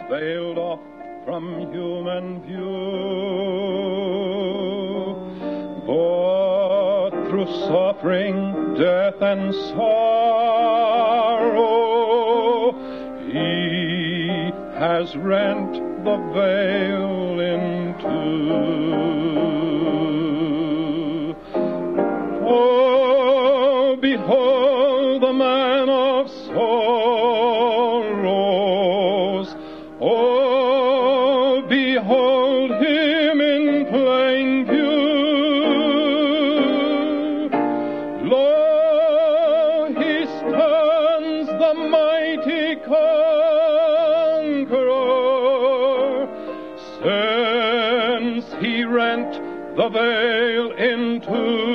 veiled off from human view. But through suffering, death, and sorrow, He has rent the veil in two. Oh, behold the man of sorrows. Oh, behold him in plain view. Lo, he stands the mighty conqueror, since he rent the veil in two.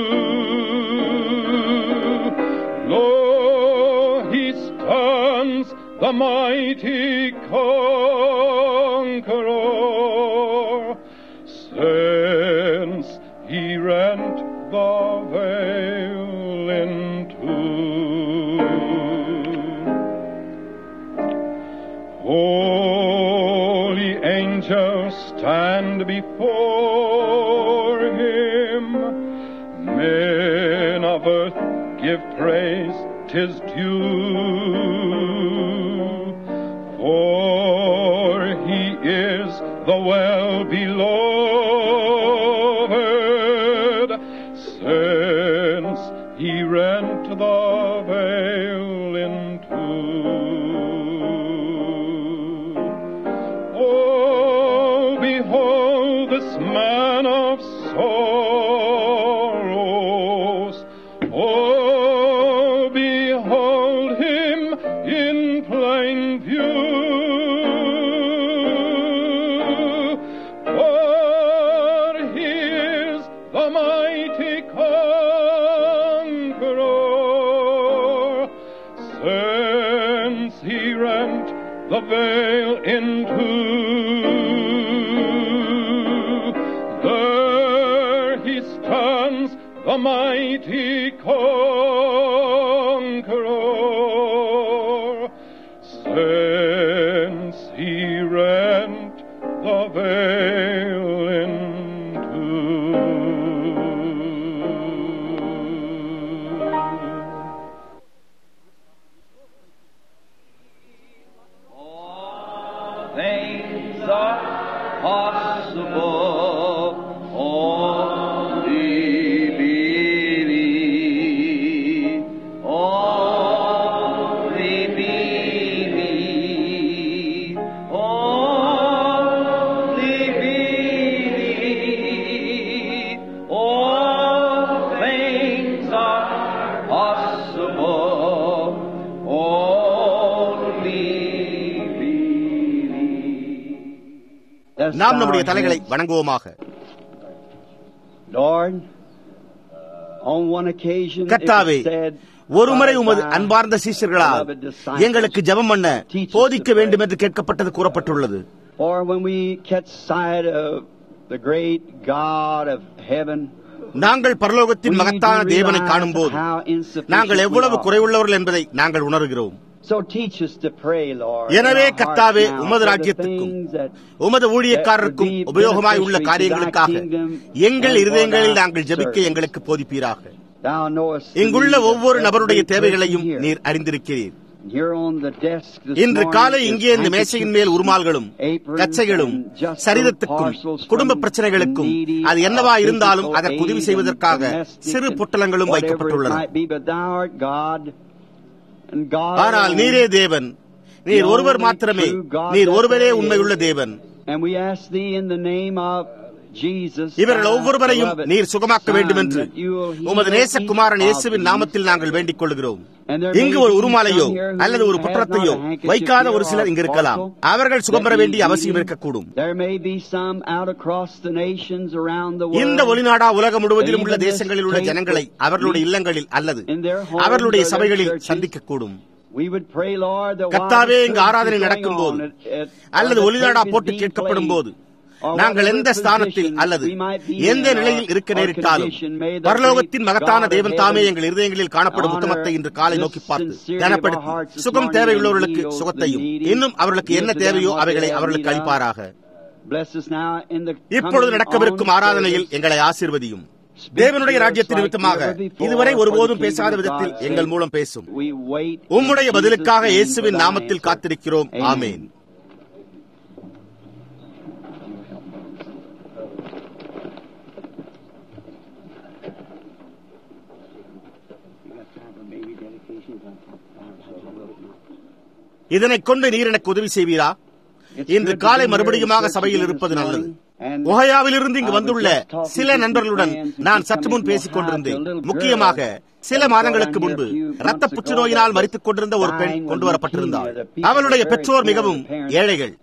Lo, he stands the mighty conqueror, since he rent the veil in two. Holy angels stand before him. Men of earth give praise, tis due. For he is the well beloved, since he rent the veil in two. Oh, behold this man of sorrows. Oh, behold him in plain view. For he is the mighty conqueror, since he rent the veil in two. There he stands, the mighty conqueror, since he rent the veil in two. things are possible. Only believe. Only believe. Only believe. All things are possible. Only believe. நாம் நம்முடைய தலைகளை வணங்குவோமாக Lord, on one occasion கர்த்தாவே it was said, ஒருமுறை உமது by அன்பார்ந்த சீஷர்களால் beloved disciples, எங்களுக்கு ஜெபம் பண்ண teach us போதிக்க to pray. வேண்டும் என்று கேட்கப்பட்டது கூறப்பட்டுள்ளது For when we catch sight of the great God of heaven, நாங்கள் பரலோகத்தின் we do மகத்தான தேவனை realize காணும்போது how insufficient நாங்கள் எவ்வளவு we are. குறைவுள்ளவர்கள் என்பதை நாங்கள் உணர்கிறோம் So teach us to pray, Lord. எனவே in our கர்த்தாவே hearts now உமது for the ராஜ்யத்துக்கும் things that உமது ஊழியக்காரருக்கும் that would be உபயோகமாய் உள்ள beneficial to thy காரியங்களுக்காக kingdom எங்கள் and for இருதயங்களில் thy நாங்கள் ஜெபிக்க service. எங்களுக்கு போதிப்பீராக Thou knowest the இங்குள்ள needs of ஒவ்வொரு every நபருடைய person தேவைகளையும் here. நீர் அறிந்திருக்கிறீர் Here on the desk this இன்று morning காலை is இங்கே இந்த மேசையின் மேல் உருமால்களும் aprons கச்சைகளும் and just சரீரத்துக்கும் parcels குடும்ப from பிரச்சனைகளுக்கும் needy, அது என்னவா uh, இருந்தாலும் physical அதற்கு உதவி aid செய்வதற்காக and domestic சிறு and பொட்டலங்களும் whatever it வைக்கப்பட்டுள்ளன might be, but thou art God, and God ஆனால் alone. நீரே தேவன் நீர் ஒருவர் மாத்திரமே நீர் ஒருவரே உண்மையுள்ள தேவன் And we ask thee in the name of Jesus, இவர்கள் thy ஒவ்வொருவரையும் beloved நீர் சுகமாக்க Son, வேண்டும் என்று that you will heal உமது நேசகுமாரன் each இயேசுவின் of நாமத்தில் these. நாங்கள் வேண்டிக் கொள்கிறோம் And there may இங்கு ஒரு be உருமாலையோ some here who அல்லது ஒரு have புற்றத்தையோ not a handkerchief வைக்காத here ஒரு சிலர் or இங்கு இருக்கலாம் parcel அவர்கள் சுகம் பெற that வேண்டிய need அவசியம் healing. இருக்கக்கூடும் There may be some out across the nations around the இந்த world. ஒளிநாடா உலகம் முழுவதிலும் உள்ள Even this தேசங்களில் உள்ள faithful ஜனங்களை அவர்களுடைய இல்லங்களில் அல்லது in their homes அவர்களுடைய or their சபைகளில் churches. சந்திக்கக்கூடும் We would pray, Lord, that while கர்த்தாவே the இங்கு service ஆராதனை is going நடக்கும் போது on, it- it- அல்லது or the ஒளிநாடா tape is போட்டு being கேட்கப்படும் played, போது நாங்கள் எந்த ஸ்தானத்தில் அல்லது எந்த நிலையில் இருக்க நேரிட்டாலும் பரலோகத்தின் மகத்தான தேவன் தாமே எங்கள் இருதயங்களில் காணப்படும் உத்தமத்தை இன்று காலை நோக்கி பார்த்து கனப்படுத்தி சுகம் தேவையுள்ளவர்களுக்கு சுகத்தையும் இன்னும் அவர்களுக்கு என்ன தேவையோ அவைகளை அவர்களுக்கு அளிப்பாராக இப்பொழுது நடக்கவிருக்கும் ஆராதனையில் எங்களை ஆசீர்வதியும் தேவனுடைய ராஜ்யத்தின் நிமித்தமாக இதுவரை ஒருபோதும் பேசாத விதத்தில் எங்கள் மூலம் பேசும் உம்முடைய பதிலுக்காக இயேசுவின் நாமத்தில் காத்திருக்கிறோம் ஆமேன் இதனை கொண்டு நீர் எனக்கு உதவி செய்வீரா இன்று காலை மறுபடியுமாக சபையில் இருப்பது நல்லது ஒஹயாவிலிருந்து இங்கு வந்துள்ள சில நண்பர்களுடன் நான் சற்று முன் பேசிக் கொண்டிருந்தேன் முக்கியமாக சில மாதங்களுக்கு முன்பு ரத்த புற்றுநோயினால் மறித்துக் கொண்டிருந்த ஒரு பெண் கொண்டு வரப்பட்டிருந்தார் அவளுடைய பெற்றோர் மிகவும் ஏழைகள்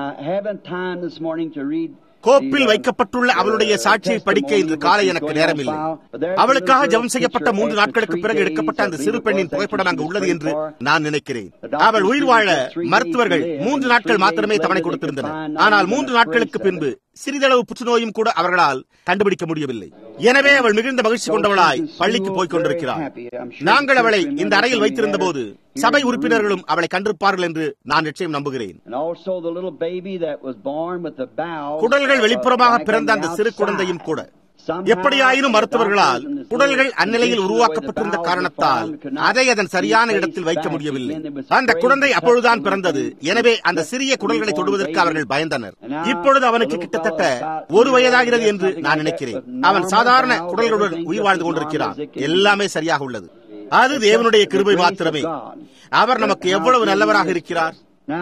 கோப்பில் வைக்கப்பட்டுள்ள அவளுடைய சாட்சியை படிக்க இன்று காலை எனக்கு நேரமில்லை அவளுக்காக ஜெபம் செய்யப்பட்ட மூன்று நாட்களுக்கு பிறகு எடுக்கப்பட்ட அந்த சிறு பெண்ணின் புகைப்படம் அங்கு உள்ளது என்று நான் நினைக்கிறேன் அவள் உயிர் வாழ மருத்துவர்கள் மூன்று நாட்கள் மாத்திரமே தவணை கொடுத்திருந்தனர் ஆனால் மூன்று நாட்களுக்கு பின்பு சிறிதளவு புற்றுநோயும் கூட அவர்களால் கண்டுபிடிக்க முடியவில்லை எனவே அவள் மிகுந்த மகிழ்ச்சி கொண்டவளாய் பள்ளிக்கு போய்க் கொண்டிருக்கிறார் நாங்கள் அவளை இந்த அறையில் வைத்திருந்த போது சபை உறுப்பினர்களும் அவளை கண்டிருப்பார்கள் என்று நான் நிச்சயம் நம்புகிறேன் குடல்கள் வெளிப்புறமாக பிறந்த அந்த சிறு குழந்தையும் கூட எப்படியாயினும் மருத்துவர்களால் குடல்கள் அந்நிலையில் உருவாக்கப்பட்டிருந்த காரணத்தால் அதை அதன் சரியான இடத்தில் வைக்க முடியவில்லை அந்த குழந்தை அப்பொழுதுதான் பிறந்தது எனவே அந்த சிறிய குடல்களை தொடுவதற்கு அவர்கள் பயந்தனர் இப்பொழுது அவனுக்கு கிட்டத்தட்ட ஒரு வயதாகிறது என்று நான் நினைக்கிறேன் அவன் சாதாரண குடல்களுடன் உயிர் வாழ்ந்து கொண்டிருக்கிறான் எல்லாமே சரியாக உள்ளது அது தேவனுடைய கிருபை மாத்திரமே அவர் நமக்கு எவ்வளவு நல்லவராக இருக்கிறார்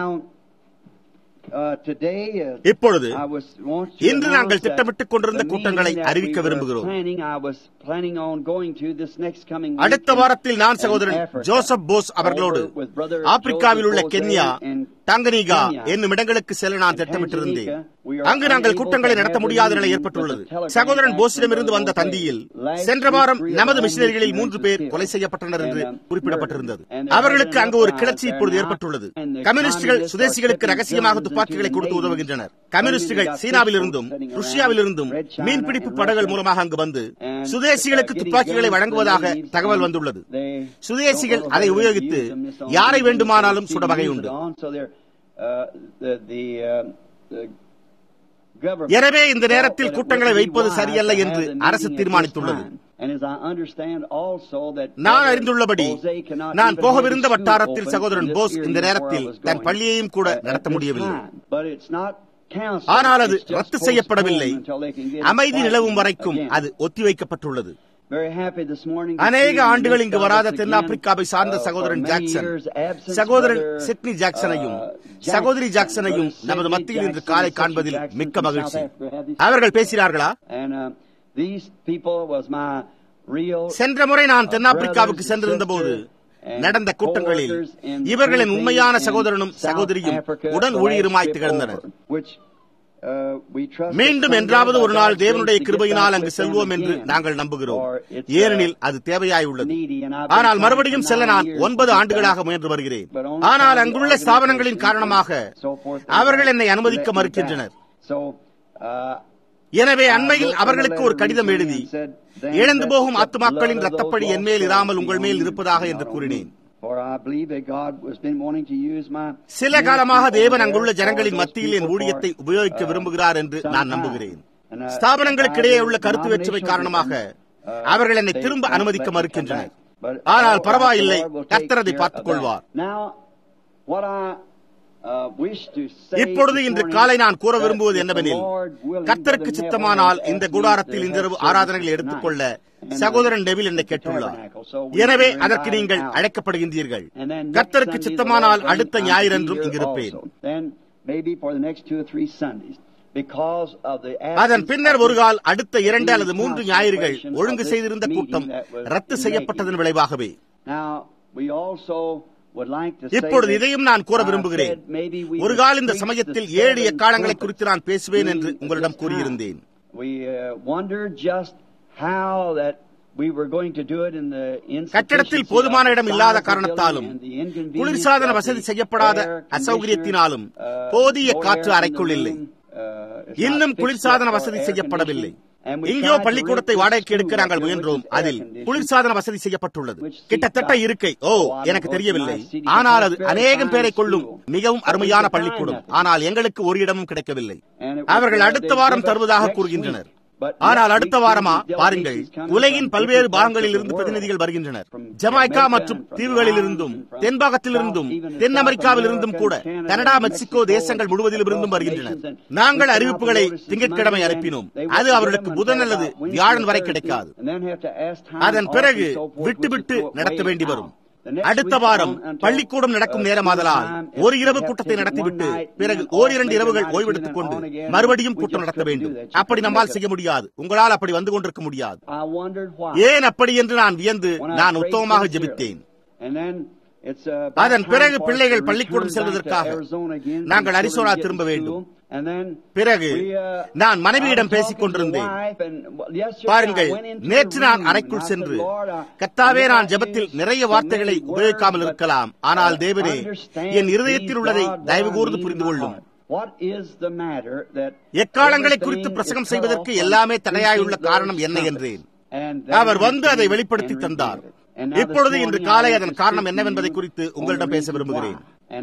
இப்பொழுது இன்று நாங்கள் திட்டமிட்டுக் கொண்டிருந்த கூட்டங்களை அறிவிக்க விரும்புகிறோம் அடுத்த வாரத்தில் நான் சகோதரன் ஜோசப் போஸ் அவர்களோடு ஆப்பிரிக்காவில் உள்ள கென்யா டங்கனிகா என்னும் இடங்களுக்கு செல்ல நான் திட்டமிட்டிருந்தேன் அங்கு நாங்கள் கூட்டங்களை நடத்த முடியாத நிலை ஏற்பட்டுள்ளது சகோதரன் போஸிடமிருந்து வந்த தந்தியில் சென்ற வாரம் நமது மிஷினரிகளில் மூன்று பேர் கொலை செய்யப்பட்டனர் என்று குறிப்பிடப்பட்டிருந்தது அவர்களுக்கு அங்கு ஒரு கிளர்ச்சி இப்பொழுது ஏற்பட்டுள்ளது கம்யூனிஸ்டுகள் சுதேசிகளுக்கு ரகசியமாக துப்பாக்கிகளை கொடுத்து உதவுகின்றனர் கம்யூனிஸ்டுகள் சீனாவிலிருந்தும் ருஷ்யாவிலிருந்தும் மீன்பிடிப்பு படகுகள் மூலமாக அங்கு வந்து சுதேசிகளுக்கு துப்பாக்கிகளை வழங்குவதாக தகவல் வந்துள்ளது சுதேசிகள் அதை உபயோகித்து யாரை வேண்டுமானாலும் சுட வகை உண்டு எனவே இந்த நேரத்தில் கூட்டங்களை வைப்பது சரியல்ல என்று அரசு தீர்மானித்துள்ளது நான் அறிந்துள்ளபடி நான் போகவிருந்த வட்டாரத்தில் சகோதரன் போஸ் இந்த நேரத்தில் தன் பள்ளியையும் கூட நடத்த முடியவில்லை ஆனால் அது ரத்து செய்யப்படவில்லை அமைதி நிலவும் வரைக்கும் அது ஒத்திவைக்கப்பட்டுள்ளது அநேக ஆண்டுகள் இங்கு வராத தென்னாப்பிரிக்காவை சார்ந்த சகோதரன் ஜாக்சன் சகோதரன் சிட்னி ஜாக்சனையும் சகோதரி ஜாக்சனையும் நமது மத்தியில் இன்று காலை காண்பதில் மிக்க மகிழ்ச்சி அவர்கள் பேசினார்களா சென்ற முறை நான் தென்னாப்பிரிக்காவுக்கு சென்றிருந்த போது நடந்த கூட்டங்களில் இவர்களின் உண்மையான சகோதரனும் சகோதரியும் உடன் ஊழியருமாய் திகழ்ந்தனர் மீண்டும் என்றாவது ஒரு நாள் தேவனுடைய கிருபையினால் அங்கு செல்வோம் என்று நாங்கள் நம்புகிறோம் ஏனெனில் அது தேவையாய் உள்ளது ஆனால் மறுபடியும் செல்ல நான் ஒன்பது ஆண்டுகளாக முயன்று வருகிறேன் ஆனால் அங்குள்ள ஸ்தாபனங்களின் காரணமாக அவர்கள் என்னை அனுமதிக்க மறுக்கின்றனர் எனவே அண்மையில் அவர்களுக்கு ஒரு கடிதம் எழுதி இழந்து போகும் ஆத்துமாக்களின் ரத்தப்படி என் மேல் இராமல் உங்கள் மேல் இருப்பதாக என்று கூறினேன் சில காலமாக தேவன் அங்குள்ள ஜனங்களின் மத்தியில் என் ஊழியத்தை உபயோகிக்க விரும்புகிறார் என்று நான் நம்புகிறேன் ஸ்தாபனங்களுக்கிடையே உள்ள கருத்து வேற்றுமை காரணமாக அவர்கள் என்னை திரும்ப அனுமதிக்க மறுக்கின்றனர் ஆனால் பரவாயில்லை கர்த்தரதை பார்த்துக் கொள்வார் இப்பொழுது இன்று காலை நான் கூற விரும்புவது என்னவெனில் கர்த்தருக்கு சித்தமானால் இந்த கூடாரத்தில் இந்த ஆராதனைகளை எடுத்துக்கொள்ள சகோதரன் டெவில் என்னை கேட்டுள்ளார் எனவே அதற்கு நீங்கள் அழைக்கப்படுகின்றீர்கள் கர்த்தருக்கு சித்தமானால் அடுத்த ஞாயிறன்றும் இங்கிருப்பேன் அதன் பின்னர் ஒரு கால் அடுத்த இரண்டு அல்லது மூன்று ஞாயிறுகள் ஒழுங்கு செய்திருந்த கூட்டம் ரத்து செய்யப்பட்டதன் விளைவாகவே இப்பொழுது இதையும் நான் கூற விரும்புகிறேன் ஒரு கால் இந்த சமயத்தில் ஏழு எக்காலங்களை குறித்து நான் பேசுவேன் என்று உங்களிடம் கூறியிருந்தேன் கட்டிடத்தில் போதுமான இடம் இல்லாத காரணத்தாலும் குளிர்சாதன வசதி செய்யப்படாத அசௌகரியத்தினாலும் போதிய காற்று அறைக்குள் இல்லை இன்னும் குளிர்சாதன வசதி செய்யப்படவில்லை இங்கேயோ பள்ளிக்கூடத்தை வாடகைக்கு எடுக்க நாங்கள் முயன்றோம் அதில் குளிர்சாதன வசதி செய்யப்பட்டுள்ளது கிட்டத்தட்ட இருக்கை ஓ எனக்கு தெரியவில்லை ஆனால் அது அநேகம் பேரை கொள்ளும் மிகவும் அருமையான பள்ளிக்கூடம் ஆனால் எங்களுக்கு ஒரு இடமும் கிடைக்கவில்லை அவர்கள் அடுத்த வாரம் தருவதாக கூறுகின்றனர் ஆனால் அடுத்த வாரமா பாருங்கள் உலகின் பல்வேறு பாகங்களில் இருந்து பிரதிநிதிகள் வருகின்றனர் ஜமாய்கா மற்றும் தீவுகளில் இருந்தும் தென்பாகத்தில் இருந்தும் தென் அமெரிக்காவில் இருந்தும் கூட கனடா மெக்சிகோ தேசங்கள் முழுவதிலும் இருந்தும் வருகின்றனர் நாங்கள் அறிவிப்புகளை திங்கட்கிழமை அனுப்பினோம் அது அவர்களுக்கு புதன் அல்லது வியாழன் வரை கிடைக்காது அதன் பிறகு விட்டு விட்டு நடத்த வேண்டி வரும் அடுத்த வாரம் பள்ளிக்கூடம் நடக்கும் நேரமாதலால் ஒரு இரவு கூட்டத்தை நடத்திவிட்டு பிறகு ஓரிரண்டு இரவுகள் ஓய்வெடுத்துக் கொண்டு மறுபடியும் கூட்டம் நடத்த வேண்டும் அப்படி நம்மால் செய்ய முடியாது உங்களால் அப்படி வந்து கொண்டிருக்க முடியாது ஏன் அப்படி என்று நான் வியந்து நான் உத்தமமாக ஜெபித்தேன் அதன் பிறகு பிள்ளைகள் பள்ளிக்கூடம் செல்வதற்காக நாங்கள் அரிசோனா திரும்ப வேண்டும் பிறகு நான் மனைவியிடம் பேசிக் கொண்டிருந்தேன் பாருங்கள் நேற்று நான் அறைக்குள் சென்று கத்தாவே நான் ஜபத்தில் நிறைய வார்த்தைகளை உபயோகிக்காமல் இருக்கலாம் ஆனால் தேவனே என் இருதயத்தில் உள்ளதை தயவு கூர்ந்து புரிந்து கொள்ளும் எக்காலங்களை குறித்து பிரசங்கம் செய்வதற்கு எல்லாமே தடையாயுள்ள காரணம் என்ன என்றேன் அவர் வந்து அதை வெளிப்படுத்தி தந்தார் இப்பொழுது இன்று காலை அதன் காரணம் என்னவென்பதை குறித்து உங்களிடம் பேச விரும்புகிறேன்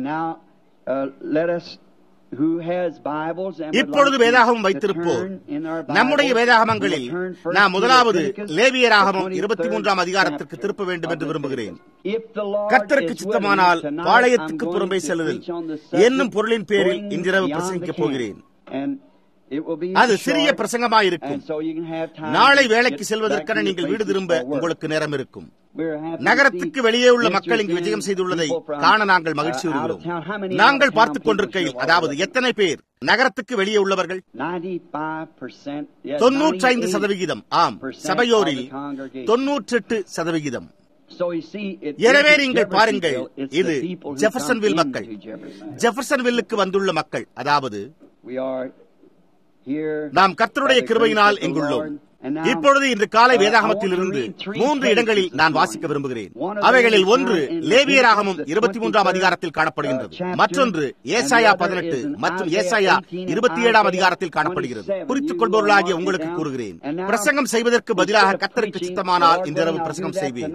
இப்பொழுது வேதாகமம் வைத்திருப்போம் நம்முடைய வேதாகமங்களில் நாம் முதலாவது லேவியராகமம் இருபத்தி மூன்றாம் அதிகாரத்திற்கு திருப்ப வேண்டும் என்று விரும்புகிறேன் கத்தருக்கு சித்தமானால் பாளையத்துக்கு புறம்பே செல்லுதல் என்னும் பொருளின் பேரில் இன்றிரவு பிரசங்கிக்கப் போகிறேன் அது சிறிய பிரசங்கமாயிருக்கும் நாளை வேலைக்கு செல்வதற்கென நீங்கள் வீடு திரும்ப உங்களுக்கு நேரம் இருக்கும் நகரத்துக்கு வெளியே உள்ள மக்கள் இங்கு விஜயம் செய்துள்ளதை காண நாங்கள் மகிழ்ச்சி வருகிறோம் நாங்கள் பார்த்துக் கொண்டிருக்கையில் அதாவது எத்தனை பேர் நகரத்துக்கு வெளியே உள்ளவர்கள் தொன்னூற்றி ஐந்து சதவிகிதம் ஆம் சபையோரில் தொன்னூற்றெட்டு சதவிகிதம் எனவே நீங்கள் பாருங்கள் இது ஜெஃபர்சன்வில் மக்கள் ஜெஃபர்சன்வில்லுக்கு வந்துள்ள மக்கள் அதாவது நாம் கர்த்தருடைய கிருபையினால் எங்குள்ளோம் இப்பொழுது இன்று காலை வேதாகமத்தில் இருந்து மூன்று இடங்களில் நான் வாசிக்க விரும்புகிறேன் அவைகளில் ஒன்று லேவியராகமும் இருபத்தி மூன்றாம் அதிகாரத்தில் காணப்படுகின்றது மற்றொன்று ஏசாயா பதினெட்டு மற்றும் ஏசாயா இருபத்தி ஏழாம் அதிகாரத்தில் காணப்படுகிறது குறித்துக் கொள்பவர்களாகிய உங்களுக்கு கூறுகிறேன் பிரசங்கம் செய்வதற்கு பதிலாக கத்தருக்கு சித்தமானால் இந்த இரவு பிரசங்கம் செய்வேன்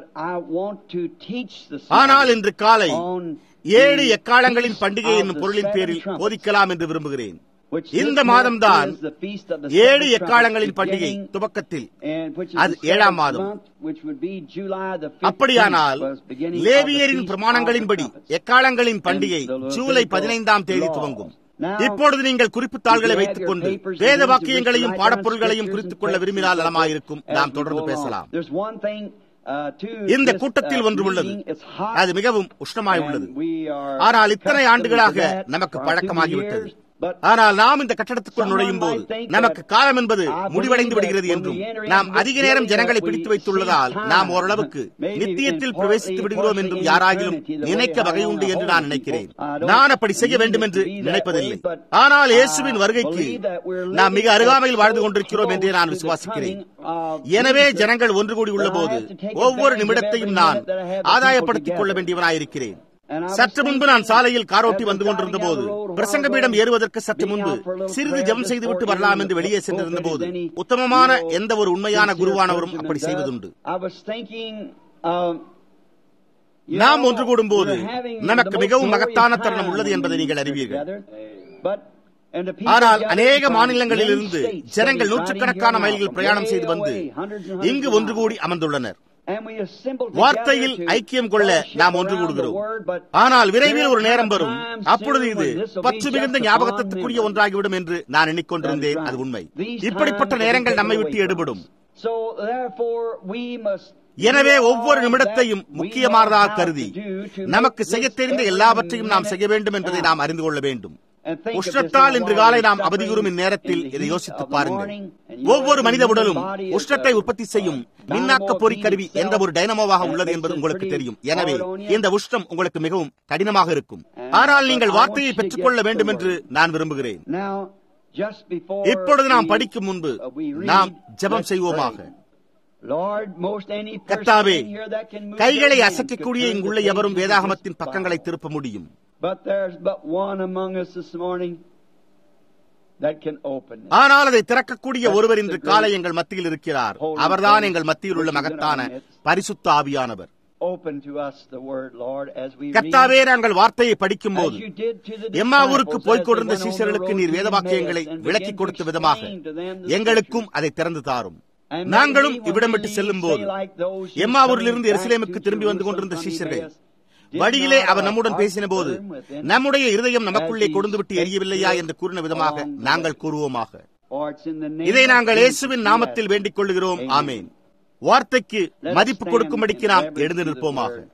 ஆனால் இன்று காலை ஏழு எக்காலங்களின் பண்டிகை என்னும் பொருளின் பேரில் போதிக்கலாம் என்று விரும்புகிறேன் இந்த மாதம்தான் ஏழு எக்காலங்களின் பண்டிகை துவக்கத்தில் அது ஏழாம் மாதம் அப்படியானால் லேவியரின் பிரமாணங்களின்படி எக்காலங்களின் பண்டிகை ஜூலை பதினைந்தாம் தேதி துவங்கும் இப்பொழுது நீங்கள் குறிப்பு தாள்களை வைத்துக் கொண்டு வேத வாக்கியங்களையும் பாடப்பொருள்களையும் குறித்துக் கொள்ள விரும்பினால் நலமாயிருக்கும் நாம் தொடர்ந்து பேசலாம் இந்த கூட்டத்தில் ஒன்று உள்ளது அது மிகவும் உஷ்ணமாய் உள்ளது ஆனால் இத்தனை ஆண்டுகளாக நமக்கு பழக்கமாகிவிட்டது ஆனால் நாம் இந்த கட்டடத்துக்குள் நுழையும் போது நமக்கு காலம் என்பது முடிவடைந்து விடுகிறது என்றும் நாம் அதிக நேரம் ஜனங்களை பிடித்து வைத்துள்ளதால் நாம் ஓரளவுக்கு நித்தியத்தில் பிரவேசித்து விடுகிறோம் என்றும் யாராகிலும் நினைக்க வகையுண்டு என்று நான் நினைக்கிறேன் நான் அப்படி செய்ய வேண்டும் என்று நினைப்பதில்லை ஆனால் இயேசுவின் வருகைக்கு நாம் மிக அருகாமையில் வாழ்ந்து கொண்டிருக்கிறோம் என்றே நான் விசுவாசிக்கிறேன் எனவே ஜனங்கள் ஒன்று கூடி உள்ள போது ஒவ்வொரு நிமிடத்தையும் நான் ஆதாயப்படுத்திக் கொள்ள வேண்டியவனாயிருக்கிறேன் சற்று முன்பு நான் சாலையில் காரோட்டி வந்து கொண்டிருந்த போது பிரசங்க பீடம் ஏறுவதற்கு சற்று முன்பு சிறிது ஜெபம் செய்துவிட்டு வரலாம் என்று வெளியே சென்றிருந்த போது உத்தமமான எந்த ஒரு உண்மையான குருவானவரும் அப்படி செய்வதுண்டு நாம் ஒன்று கூடும் போது நமக்கு மிகவும் மகத்தான தருணம் உள்ளது என்பதை நீங்கள் அறிவீர்கள் ஆனால் அநேக மாநிலங்களில் இருந்து ஜனங்கள் நூற்றுக்கணக்கான மைல்கள் பிரயாணம் செய்து வந்து இங்கு ஒன்று கூடி அமர்ந்துள்ளனர் வார்த்தையில் ஐக்கியம் கொள்ள நாம் ஒன்று கூடுகிறோம் ஆனால் விரைவில் ஒரு நேரம் வரும் அப்பொழுது இது பற்று மிகுந்த ஞாபகத்திற்குரிய ஒன்றாகிவிடும் என்று நான் எண்ணிக்கொண்டிருந்தேன் அது உண்மை இப்படிப்பட்ட நேரங்கள் நம்மை விட்டு எடுபடும் எனவே ஒவ்வொரு நிமிடத்தையும் முக்கியமானதாக கருதி நமக்கு செய்ய தெரிந்த எல்லாவற்றையும் நாம் செய்ய வேண்டும் என்பதை நாம் அறிந்து கொள்ள வேண்டும் உஷ்ணத்தால் இன்று காலை நாம் அவதியுறும் இந்நேரத்தில் இதை யோசித்து பாருங்கள் ஒவ்வொரு மனித உடலும் உஷ்ணத்தை உற்பத்தி செய்யும் மின்னாக்க பொறி கருவி என்ற ஒரு டைனமோவாக உள்ளது என்பது உங்களுக்கு தெரியும் எனவே இந்த உஷ்ணம் உங்களுக்கு மிகவும் கடினமாக இருக்கும் ஆனால் நீங்கள் வார்த்தையை பெற்றுக்கொள்ள வேண்டும் என்று நான் விரும்புகிறேன் இப்பொழுது நாம் படிக்கும் முன்பு நாம் ஜெபம் செய்வோமாக கத்தாவே கைகளை அசைக்கக்கூடிய இங்குள்ள எவரும் வேதாகமத்தின் பக்கங்களை திருப்ப முடியும் But there's but one among us this morning that can open it. ஆனால் அதை திறக்கக்கூடிய ஒருவர் இன்று காலை எங்கள் மத்தியில் இருக்கிறார் அவர்தான் எங்கள் மத்தியில் உள்ள மகத்தான பரிசுத்த ஆவியானவர் Open to us the word, Lord, as we கர்த்தாவே read. நாங்கள் வார்த்தையை படிக்கும் As போது you did to the எம்மாவூருக்கு disciples போய்க் as they கொண்டிருந்த went on the சீசர்களுக்கு road நீர் to வேதவாக்கியங்களை Emmaus and விளக்கி began கொடுத்த to விதமாக explain to them the எங்களுக்கும் அதை திறந்து தாரும் And may நாங்களும் we, when இவ்விடம் விட்டு we செல்லும் போது say like those who எம்மாவூரிலிருந்து coming எருசலேமுக்கு back to திரும்பி வந்து Jerusalem கொண்டிருந்த from சீஷர்கள் Emmaus, did வழியிலே not அவர் our நம்முடன் hearts பேசின போது burn within us? நம்முடைய இருதயம் நமக்குள்ளே As he கொடுந்து விட்டு spake எரியவில்லையா to us என்று கூறின விதமாக along the நாங்கள் way. கூறுவோமாக Or it's in the name இதை of நாங்கள் Jesus இயேசுவின் we நாமத்தில் ask. வேண்டிக் கொள்கிறோம் Amen. ஆமேன் வார்த்தைக்கு Let us மதிப்பு stand கொடுக்கும்படிக்கு in நாம் reverence எழுந்து to the நிற்போமாக word.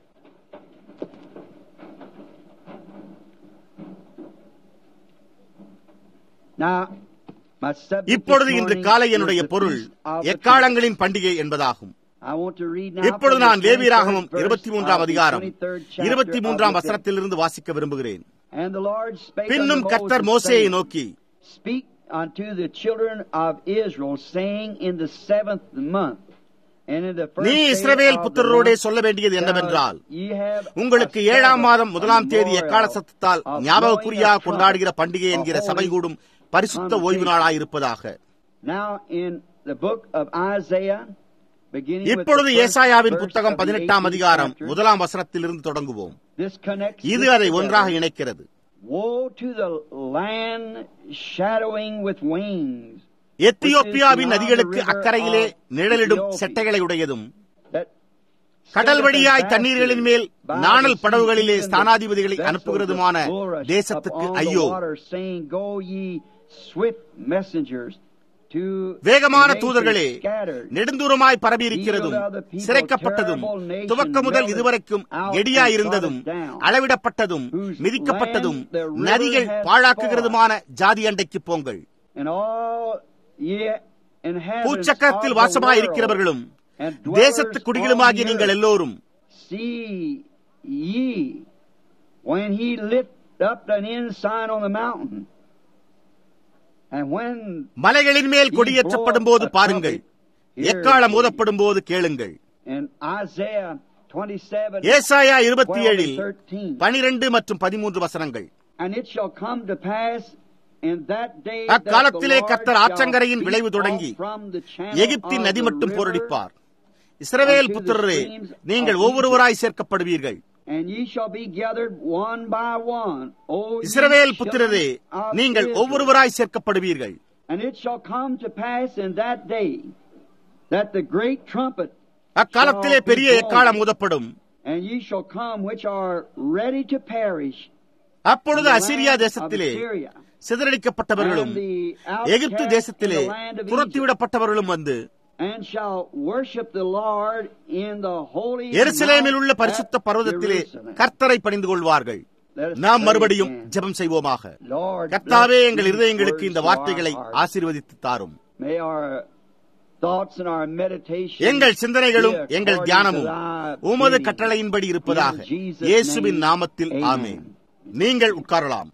Now, my subject this இப்பொழுது இன்று morning காலை is என்னுடைய the பொருள் Feast of the எக்காலங்களின் பண்டிகை என்பதாகும் Trumpets. I want to read now இப்பொழுது from the நான் லேவியராகமம் 23rd இருபத்தி verse மூன்றாம் of the அதிகாரம் 23rd chapter இருபத்தி of மூன்றாம் Leviticus. வசனத்திலிருந்து வாசிக்க விரும்புகிறேன் And the Lord spake பின்னும் unto கர்த்தர் Moses, மோசேயை saying, நோக்கி Speak unto the children of Israel, saying, In the seventh month, and in the first நீ day Israel of the புத்திரரோடே month, சொல்ல வேண்டியது என்னவென்றால் shall ye have உங்களுக்கு a ஏழாம் Sabbath மாதம் முதலாம் தேதி memorial எக்கால சத்தத்தால் of ஞாபகக்குறியாக blowing a கொண்டாடுகிற trumpet, பண்டிகை a என்கிற holy சபை கூடும் பரிசுத்த ஓய்வு நாளாயிருப்பதாக Now in the book of Isaiah, beginning இப்பொழுது with the first ஏசாயாவின் verse புத்தகம் of the பதினெட்டாம் 18th அதிகாரம் chapter, முதலாம் வசனத்திலிருந்து தொடங்குவோம் this connects இது this அதை together. ஒன்றாக இணைக்கிறது Woe to the land shadowing with wings, எத்தியோப்பியாவின் நதிகளுக்கு அக்கறையிலே நிழலிடும் செட்டைகளை உடையதும் that கடல் sendeth வழியாய் தண்ணீர்களின் மேல் ambassadors by நாணல் the sea, படகுகளிலே even the ஸ்தானாதிபதிகளை vessels அனுப்புகிறதுமான of bulrush தேசத்துக்கு upon the ஐயோ water, saying, Go ye swift messengers to வேகமான the nations தூதர்களே scattered. நெடுந்தூரமாய் பரவியிருக்கிறதும் சிறைக்கப்பட்டதும் துவக்க முதல் இதுவரைக்கும் கெடியாயிருந்ததும் அளவிடப்பட்டதும் மிதிக்கப்பட்டதும் நதிகள் பாழாக்குகிறதுமான ஜாதி அண்டைக்கு போங்கள் And all ye inhabitants பூச்சக்கரத்தில் of the வாசமாய் world, இருக்கிறவர்களும் and dwellers தேசத்து on குடிகளுமாகிய the நீங்கள் earth, எல்லோரும் See ye when he lift up an ensign on the mountain, and when மலைகளின் மேல் கொடியேற்றப்படும் போது பாருங்கள் எக்காலம் ஊதப்படும் போது கேளுங்கள் in Isaiah 27, ஏசாயா இருபத்தி 12 ஏழில் and 13, பனிரெண்டு மற்றும் பதிமூன்று வசனங்கள் and it shall come to pass in that day அக்காலத்திலே that the Lord கர்த்தர் shall ஆற்றங்கரையின் beat விளைவு off தொடங்கி from the channel எகிப்தின் of நதி the மட்டும் river, போரடிப்பார் இஸ்ரவேல் புத்திரரே நீங்கள் ஒவ்வொருவராய் சேர்க்கப்படுவீர்கள் And ye shall be gathered one by one. O ye Israel புத்திரரே children of நீங்கள் Israel. ஒவ்வொருவராய் சேர்க்கப்படுவீர்கள் And it shall come to pass in that day that the great trumpet அக்காலத்திலே shall be பெரிய blown, எக்காலம் ஊதப்படும் and ye shall come which are ready to perish அப்பொழுது from the Assyria land of தேசத்திலே Assyria, சிதறடிக்கப்பட்டவர்களும் and the Egypt outcast in தேசத்திலே the land of Egypt, துரத்திவிடப்பட்டவர்களும் வந்து and shall worship the Lord in the holy எருசலேமில் உள்ள mount பரிசுத்த at பர்வதத்திலே Jerusalem. கர்த்தரை பணிந்து கொள்வார்கள் Let us நாம் pray மறுபடியும் again. ஜெபம் செய்வோமாக Lord, கர்த்தாவே bless எங்கள் these இருதயங்களுக்கு words இந்த to வார்த்தைகளை our hearts. ஆசீர்வதித்து தாரும் May our thoughts and our meditation எங்கள் சிந்தனைகளும் be எங்கள் according தியானமும் to thy உமது bidding. கட்டளையின்படி இருப்பதாக In Jesus' இயேசுவின் name, நாமத்தில் amen. ஆமென் நீங்கள் உட்காரலாம்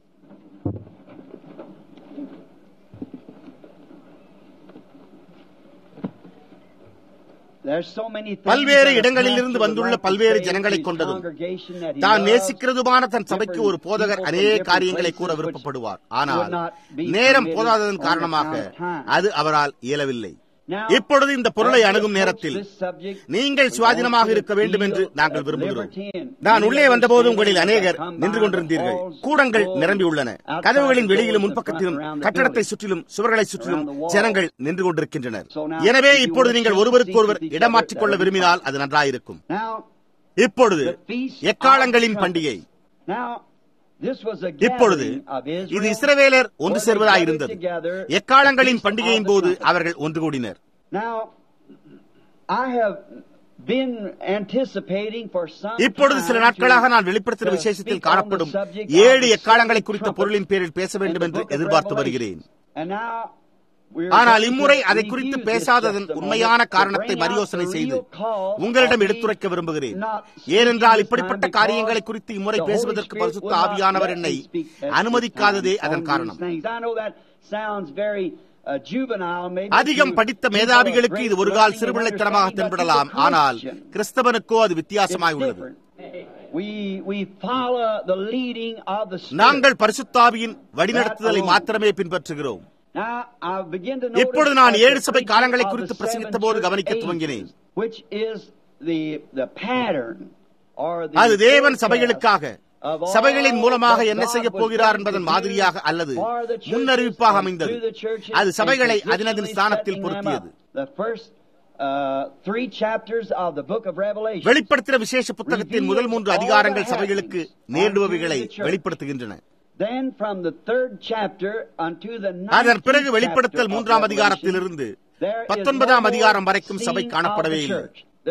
There's so many things பல்வேறு that a இடங்களிலிருந்து pastor would வந்துள்ள like to பல்வேறு say to ஜனங்களைக் his கொண்டதும் congregation that he தான் loves. நேசிக்கிறதுமான தன் சபைக்கு different ஒரு போதகர் people from அநேக different காரியங்களை கூற places which விருப்பப்படுவார் would ஆனால் not be நேரம் permitted போதாததன் on காரணமாக account of time. அது அவரால் இயலவில்லை Now, இப்பொழுது இந்த பொருளை as we அணுகும் approach நேரத்தில் this subject, நீங்கள் we சுவாதீனமாக want you இருக்க to வேண்டும் என்று feel நாங்கள் at விரும்புகிறோம் liberty and நான் many உள்ளே others வந்தபோது standing உங்களில் as I அநேகர் come by நின்று the கொண்டிருந்தீர்கள் halls, கூடங்கள் doors, நிரம்பியுள்ளன outside கதவுகளின் the வெளியிலும் doors, முன்பக்கத்திலும் the front, around the கட்டடத்தை building. சுற்றிலும் சுவர்களை சுற்றிலும் Around the wall. ஜனங்கள் நின்று கொண்டிருக்கின்றனர் So now, எனவே if you இப்பொழுது will நீங்கள் take ஒருவருக்கொருவர் seats with each இடம் other, மாற்றிக்கொள்ள that would be விரும்பினால் அது நன்றாயிருக்கும் Now, இப்பொழுது the feast எக்காலங்களின் of பண்டிகை Now, this was a இப்பொழுது gathering of இது Israel இஸ்ரவேலர் ஒன்று where they சேர்வதாயிருந்தது gathered together எக்காலங்களின் the feast பண்டிகையின் of the போது trumpet. அவர்கள் ஒன்று கூடினர் Now, I have been anticipating for some இப்பொழுது சில time நாட்களாக to- நான் வெளிப்படுத்தின to விசேஷத்தில் speak on காணப்படும் the subject of ஏழு the எக்காலங்களை seven குறித்த trumpets பொருளின் பேரில் பேச in வேண்டும் the என்று book of எதிர்பார்த்து Revelation. வருகிறேன் And now we're ஆனால் going to இம்முறை அதை குறித்து review this பேசாததன் just a உண்மையான moment to காரணத்தை bring out மரியோசனை the செய்து real cause உங்களிடம் of me எடுத்துரைக்க விரும்புகிறேன் not speaking ஏனென்றால் this இப்படிப்பட்ட time காரியங்களை because குறித்து இம்முறை the Holy பேசுவதற்கு Spirit பரிசுத்த will not ஆவியானவர் let என்னை me speak at this அனுமதிக்காததே time அதன் on காரணம் these things. I know that sounds very uh, juvenile, maybe அதிகம் to படித்த people of மேதாவிகளுக்கு great இது ஒரு கால் learning and சிறுபிள்ளைத்தனமாக understanding, but to தென்படலாம் the ஆனால் Christian, கிறிஸ்தவனுக்கோ அது it's வித்தியாசமாய் உள்ளது different. We, we follow the leading of the Spirit. நாங்கள் பரிசுத்தாவியின் வழிநடத்துதலை மாத்திரமே பின்பற்றுகிறோம் இப்பொழுது நான் ஏழு சபை காலங்களை குறித்து பிரசங்கித்த போது கவனிக்க துவங்கினேன் அது தேவன் சபைகளுக்காக சபைகளின் மூலமாக என்ன செய்ய போகிறார் என்பதன் மாதிரியாக அல்லது முன்னறிவிப்பாக அமைந்தது அது சபைகளை அதினதின் ஸ்தானத்தில் பொருத்தியது வெளிப்படுத்தின விசேஷ புத்தகத்தின் முதல் மூன்று அதிகாரங்கள் சபைகளுக்கு நேரிடுபவைகளை வெளிப்படுத்துகின்றன அதன் பிறகு வெளிப்படுத்தல் மூன்றாம் அதிகாரத்திலிருந்து பத்தொன்பதாம் அதிகாரம் வரைக்கும் சபை காணப்படவே இல்லை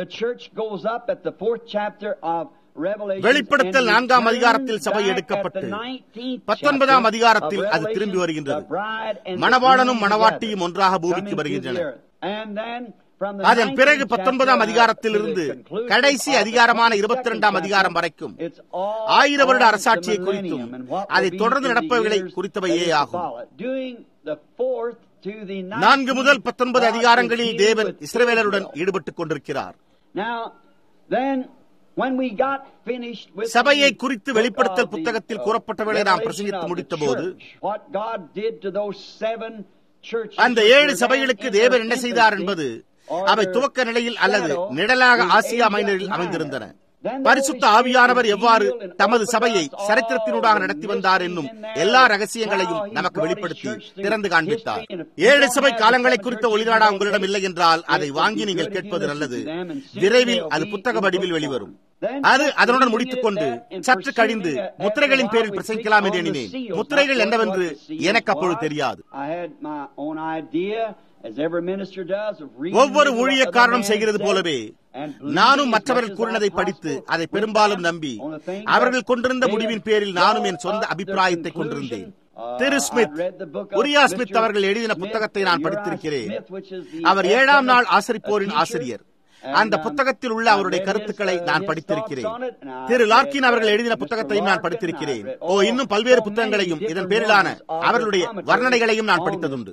வெளிப்படுத்தல் நான்காம் அதிகாரத்தில் சபை எடுக்கப்பட்டு பத்தொன்பதாம் அதிகாரத்தில் அது திரும்பி வருகின்றது மணவாளனும் மணவாட்டியும் ஒன்றாக பூமிக்கு வருகின்றனர் அதன் பிறகு பத்தொன்பதாம் அதிகாரத்தில் இருந்து கடைசி அதிகாரமான இருபத்தி இரண்டாம் அதிகாரம் வரைக்கும் ஆயிர வருட அரசாட்சியை குறித்தும் அதை தொடர்ந்து நடப்பவர்களை குறித்தவையே ஆகும் நான்கு முதல் பத்தொன்பது அதிகாரங்களில் தேவன் இஸ்ரவேலருடன் ஈடுபட்டுக் கொண்டிருக்கிறார் சபையை குறித்து வெளிப்படுத்தல் புத்தகத்தில் கூறப்பட்டவர்களை நாம் பிரசங்கித்து முடித்த போது அந்த ஏழு சபைகளுக்கு தேவன் என்ன செய்தார் என்பது அவை துவக்க நிலையில் அல்லது நிழலாக ஆசியா மைனரில் அமைந்திருந்தன பரிசுத்த ஆவியானவர் எவ்வாறு தமது சபையை சரித்திரத்தினூடாக நடத்தி வந்தார் என்னும் எல்லா ரகசியங்களையும் நமக்கு வெளிப்படுத்தி திறந்து காண்பித்தார் ஏழு சபை காலங்களை குறித்த ஒளிநாடா உங்களிடம் இல்லை என்றால் அதை வாங்கி நீங்கள் கேட்பது நல்லது விரைவில் அது புத்தக வடிவில் வெளிவரும் அது அதனுடன் முடித்துக் கொண்டு சற்று கழிந்து முத்திரைகளின் பேரில் பிரசங்கிக்கலாம் என்று எண்ணினேன் முத்திரைகள் என்னவென்று எனக்கு அப்பொழுது தெரியாது ஒவ்வொரு ஊழியக்காரனும் செய்கிறது போலவே நானும் மற்றவர்கள் கூறினதை படித்து அதை பெரும்பாலும் நம்பி அவர்கள் கொண்டிருந்த முடிவின் பேரில் நானும் என் சொந்த அபிப்பிராயத்தை கொண்டிருந்தேன் திரு ஸ்மித் உரியா ஸ்மித் அவர்கள் எழுதின புத்தகத்தை நான் படித்திருக்கிறேன் அவர் ஏழாம் நாள் ஆசரிப்போரின் ஆசிரியர் அந்த புத்தகத்தில் உள்ள அவருடைய கருத்துக்களை நான் படித்திருக்கிறேன் திரு லார்கின் அவர்கள் எழுதின புத்தகத்தையும் நான் படித்திருக்கிறேன் ஓ இன்னும் பல்வேறு புத்தகங்களையும் இதன் பேரிலான அவர்களுடைய வர்ணனைகளையும் நான் படித்ததுண்டு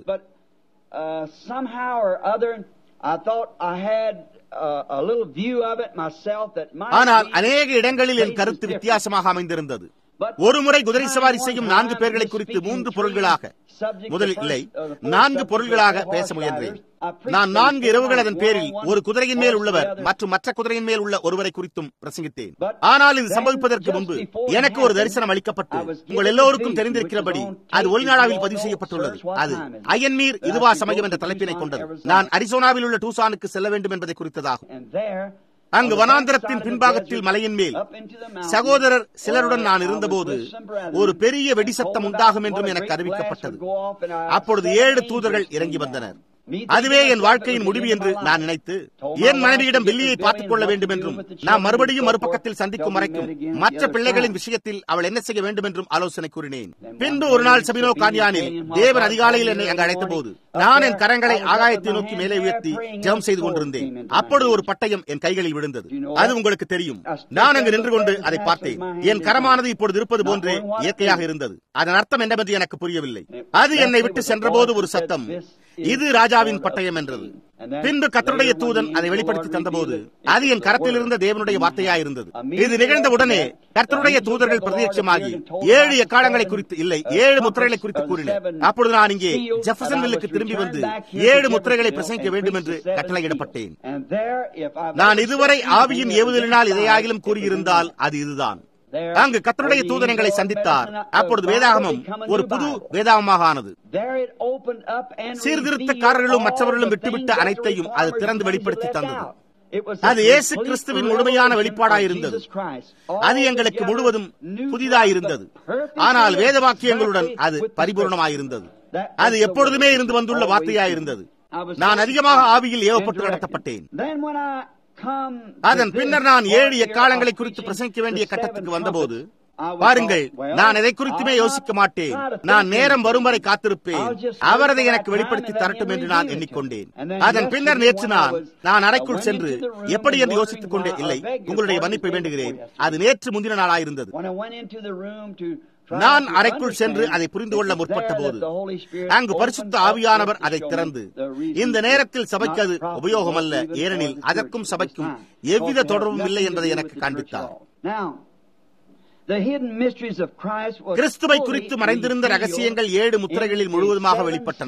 ஆனால் அநேக இடங்களில் என் கருத்து வித்தியாசமாக அமைந்திருந்தது ஒருமுறை குதிரை சவாரி செய்யும் நான்கு பேர்களை குறித்து மூன்று பொருள்களாக முதலில் இல்லை நான்கு பொருள்களாக பேச முயன்றேன் நான் நான்கு இரவுகள் அதன் பேரில் ஒரு குதிரையின் மேல் உள்ளவர் மற்றும் மற்ற குதிரையின் மேல் உள்ள ஒருவரை குறித்தும் பிரசங்கித்தேன் ஆனால் இது சம்பவிப்பதற்கு முன்பு எனக்கு ஒரு தரிசனம் அளிக்கப்பட்டு உங்கள் எல்லோருக்கும் தெரிந்திருக்கிறபடி அது ஒளிநாடாவில் பதிவு செய்யப்பட்டுள்ளது அது அயன்மீர் இதுவா சமயம் என்ற தலைப்பினை கொண்டது நான் அரிசோனாவில் உள்ள டூசானுக்கு செல்ல வேண்டும் என்பதை குறித்ததாகும் அங்கு வனாந்திரத்தின் பின்பாகத்தில் மலையின் மேல் சகோதரர் சிலருடன் நான் இருந்தபோது ஒரு பெரிய வெடிசத்தம் உண்டாகும் என்றும் எனக்கு அறிவிக்கப்பட்டது அப்பொழுது ஏழு தூதர்கள் இறங்கி வந்தனர் அதுவே என் வாழ்க்கையின் முடிவு என்று நான் நினைத்து என் மனைவியிடம் வெள்ளியை பார்த்துக் கொள்ள வேண்டும் என்றும் நான் மறுபடியும் மறுபக்கத்தில் சந்திக்கும் வரைக்கும் மற்ற பிள்ளைகளின் விஷயத்தில் அவள் என்ன செய்ய வேண்டும் என்றும் ஆலோசனை கூறினேன் பின்பு ஒரு நாள் சபினோ கான்யானில் தேவன் அதிகாலையில் என்னை அங்கு அழைத்த போது நான் என் கரங்களை ஆகாயத்தை நோக்கி மேலே உயர்த்தி ஜெபம் செய்து கொண்டிருந்தேன் அப்பொழுது ஒரு பட்டயம் என் கைகளில் விழுந்தது அது உங்களுக்கு தெரியும் நான் அங்கு நின்று கொண்டு அதை பார்த்தேன் என் கரமானது இப்பொழுது இருப்பது போன்றே இயற்கையாக இருந்தது அதன் அர்த்தம் என்னவென்று எனக்கு புரியவில்லை அது என்னை விட்டு சென்றபோது ஒரு சத்தம் இது ராஜாவின் பட்டயம் என்றது பின்பு கத்தருடைய தூதன் அதை வெளிப்படுத்தி தந்தபோது அது என் கரத்தில் இருந்த தேவனுடைய வார்த்தையா இருந்தது இது நிகழ்ந்த உடனே கர்த்தருடைய தூதர்கள் பிரத்யட்சமாகி ஏழு எக்காலங்களை குறித்து இல்லை ஏழு முத்திரைகளை குறித்து கூறினர் அப்பொழுது நான் இங்கே ஜெஃபசன்வில்லுக்கு திரும்பி வந்து ஏழு முத்திரைகளை பிரசங்கிக்க வேண்டும் என்று கட்டளையிடப்பட்டேன் நான் இதுவரை ஆவியின் ஏவுதலினால் இதையாகிலும் கூறியிருந்தால் அது இதுதான் அங்கு கத்தருடைய தூதனங்களை சந்தித்தார் அப்பொழுது வேதாகமம் ஒரு புது வேதாகமாக ஆனது சீர்திருத்தக்காரர்களும் மற்றவர்களும் விட்டுவிட்ட அனைத்தையும் அது திறந்து வெளிப்படுத்தி தந்தது அது இயேசு கிறிஸ்துவின் முழுமையான வெளிப்பாடாயிருந்தது அது எங்களுக்கு முழுவதும் புதிதாயிருந்தது ஆனால் வேத வாக்கியங்களுடன் அது பரிபூர்ணமாயிருந்தது அது எப்பொழுதுமே இருந்து வந்துள்ள வார்த்தையாயிருந்தது நான் அதிகமாக ஆவியில் ஏவப்பட்டு நடத்தப்பட்டேன் அதன் பின்னர் நான் ஏழு எக்காலங்களை குறித்து பிரசங்கிக்க வேண்டிய கட்டத்துக்கு வந்தபோது பாருங்கள் நான் எதை குறித்துமே யோசிக்க மாட்டேன் நான் நேரம் வரும் வரை காத்திருப்பேன் அவர் அதை எனக்கு வெளிப்படுத்தி தரட்டும் என்று நான் எண்ணிக்கொண்டேன் அதன் பின்னர் நேற்று நான் நான் அறைக்குள் சென்று எப்படி என்று யோசித்துக் கொண்டே இல்லை உங்களுடைய மன்னிப்பை வேண்டுகிறேன் அது நேற்று முந்தின நாளாயிருந்தது நான் அறைக்குள் சென்று அதை புரிந்து கொள்ள முற்பட்ட போது அங்கு பரிசுத்த ஆவியானவர் அதை திறந்து இந்த நேரத்தில் சபைக்கு அது உபயோகம் அல்ல ஏனெனில் அதற்கும் சபைக்கும் எவ்வித தொடர்பும் இல்லை என்பதை எனக்கு காண்பித்தார் கிறிஸ்துவை குறித்து மறைந்திருந்த ரகசியங்கள் ஏழு முத்திரைகளில் முழுவதுமாக வெளிப்பட்டன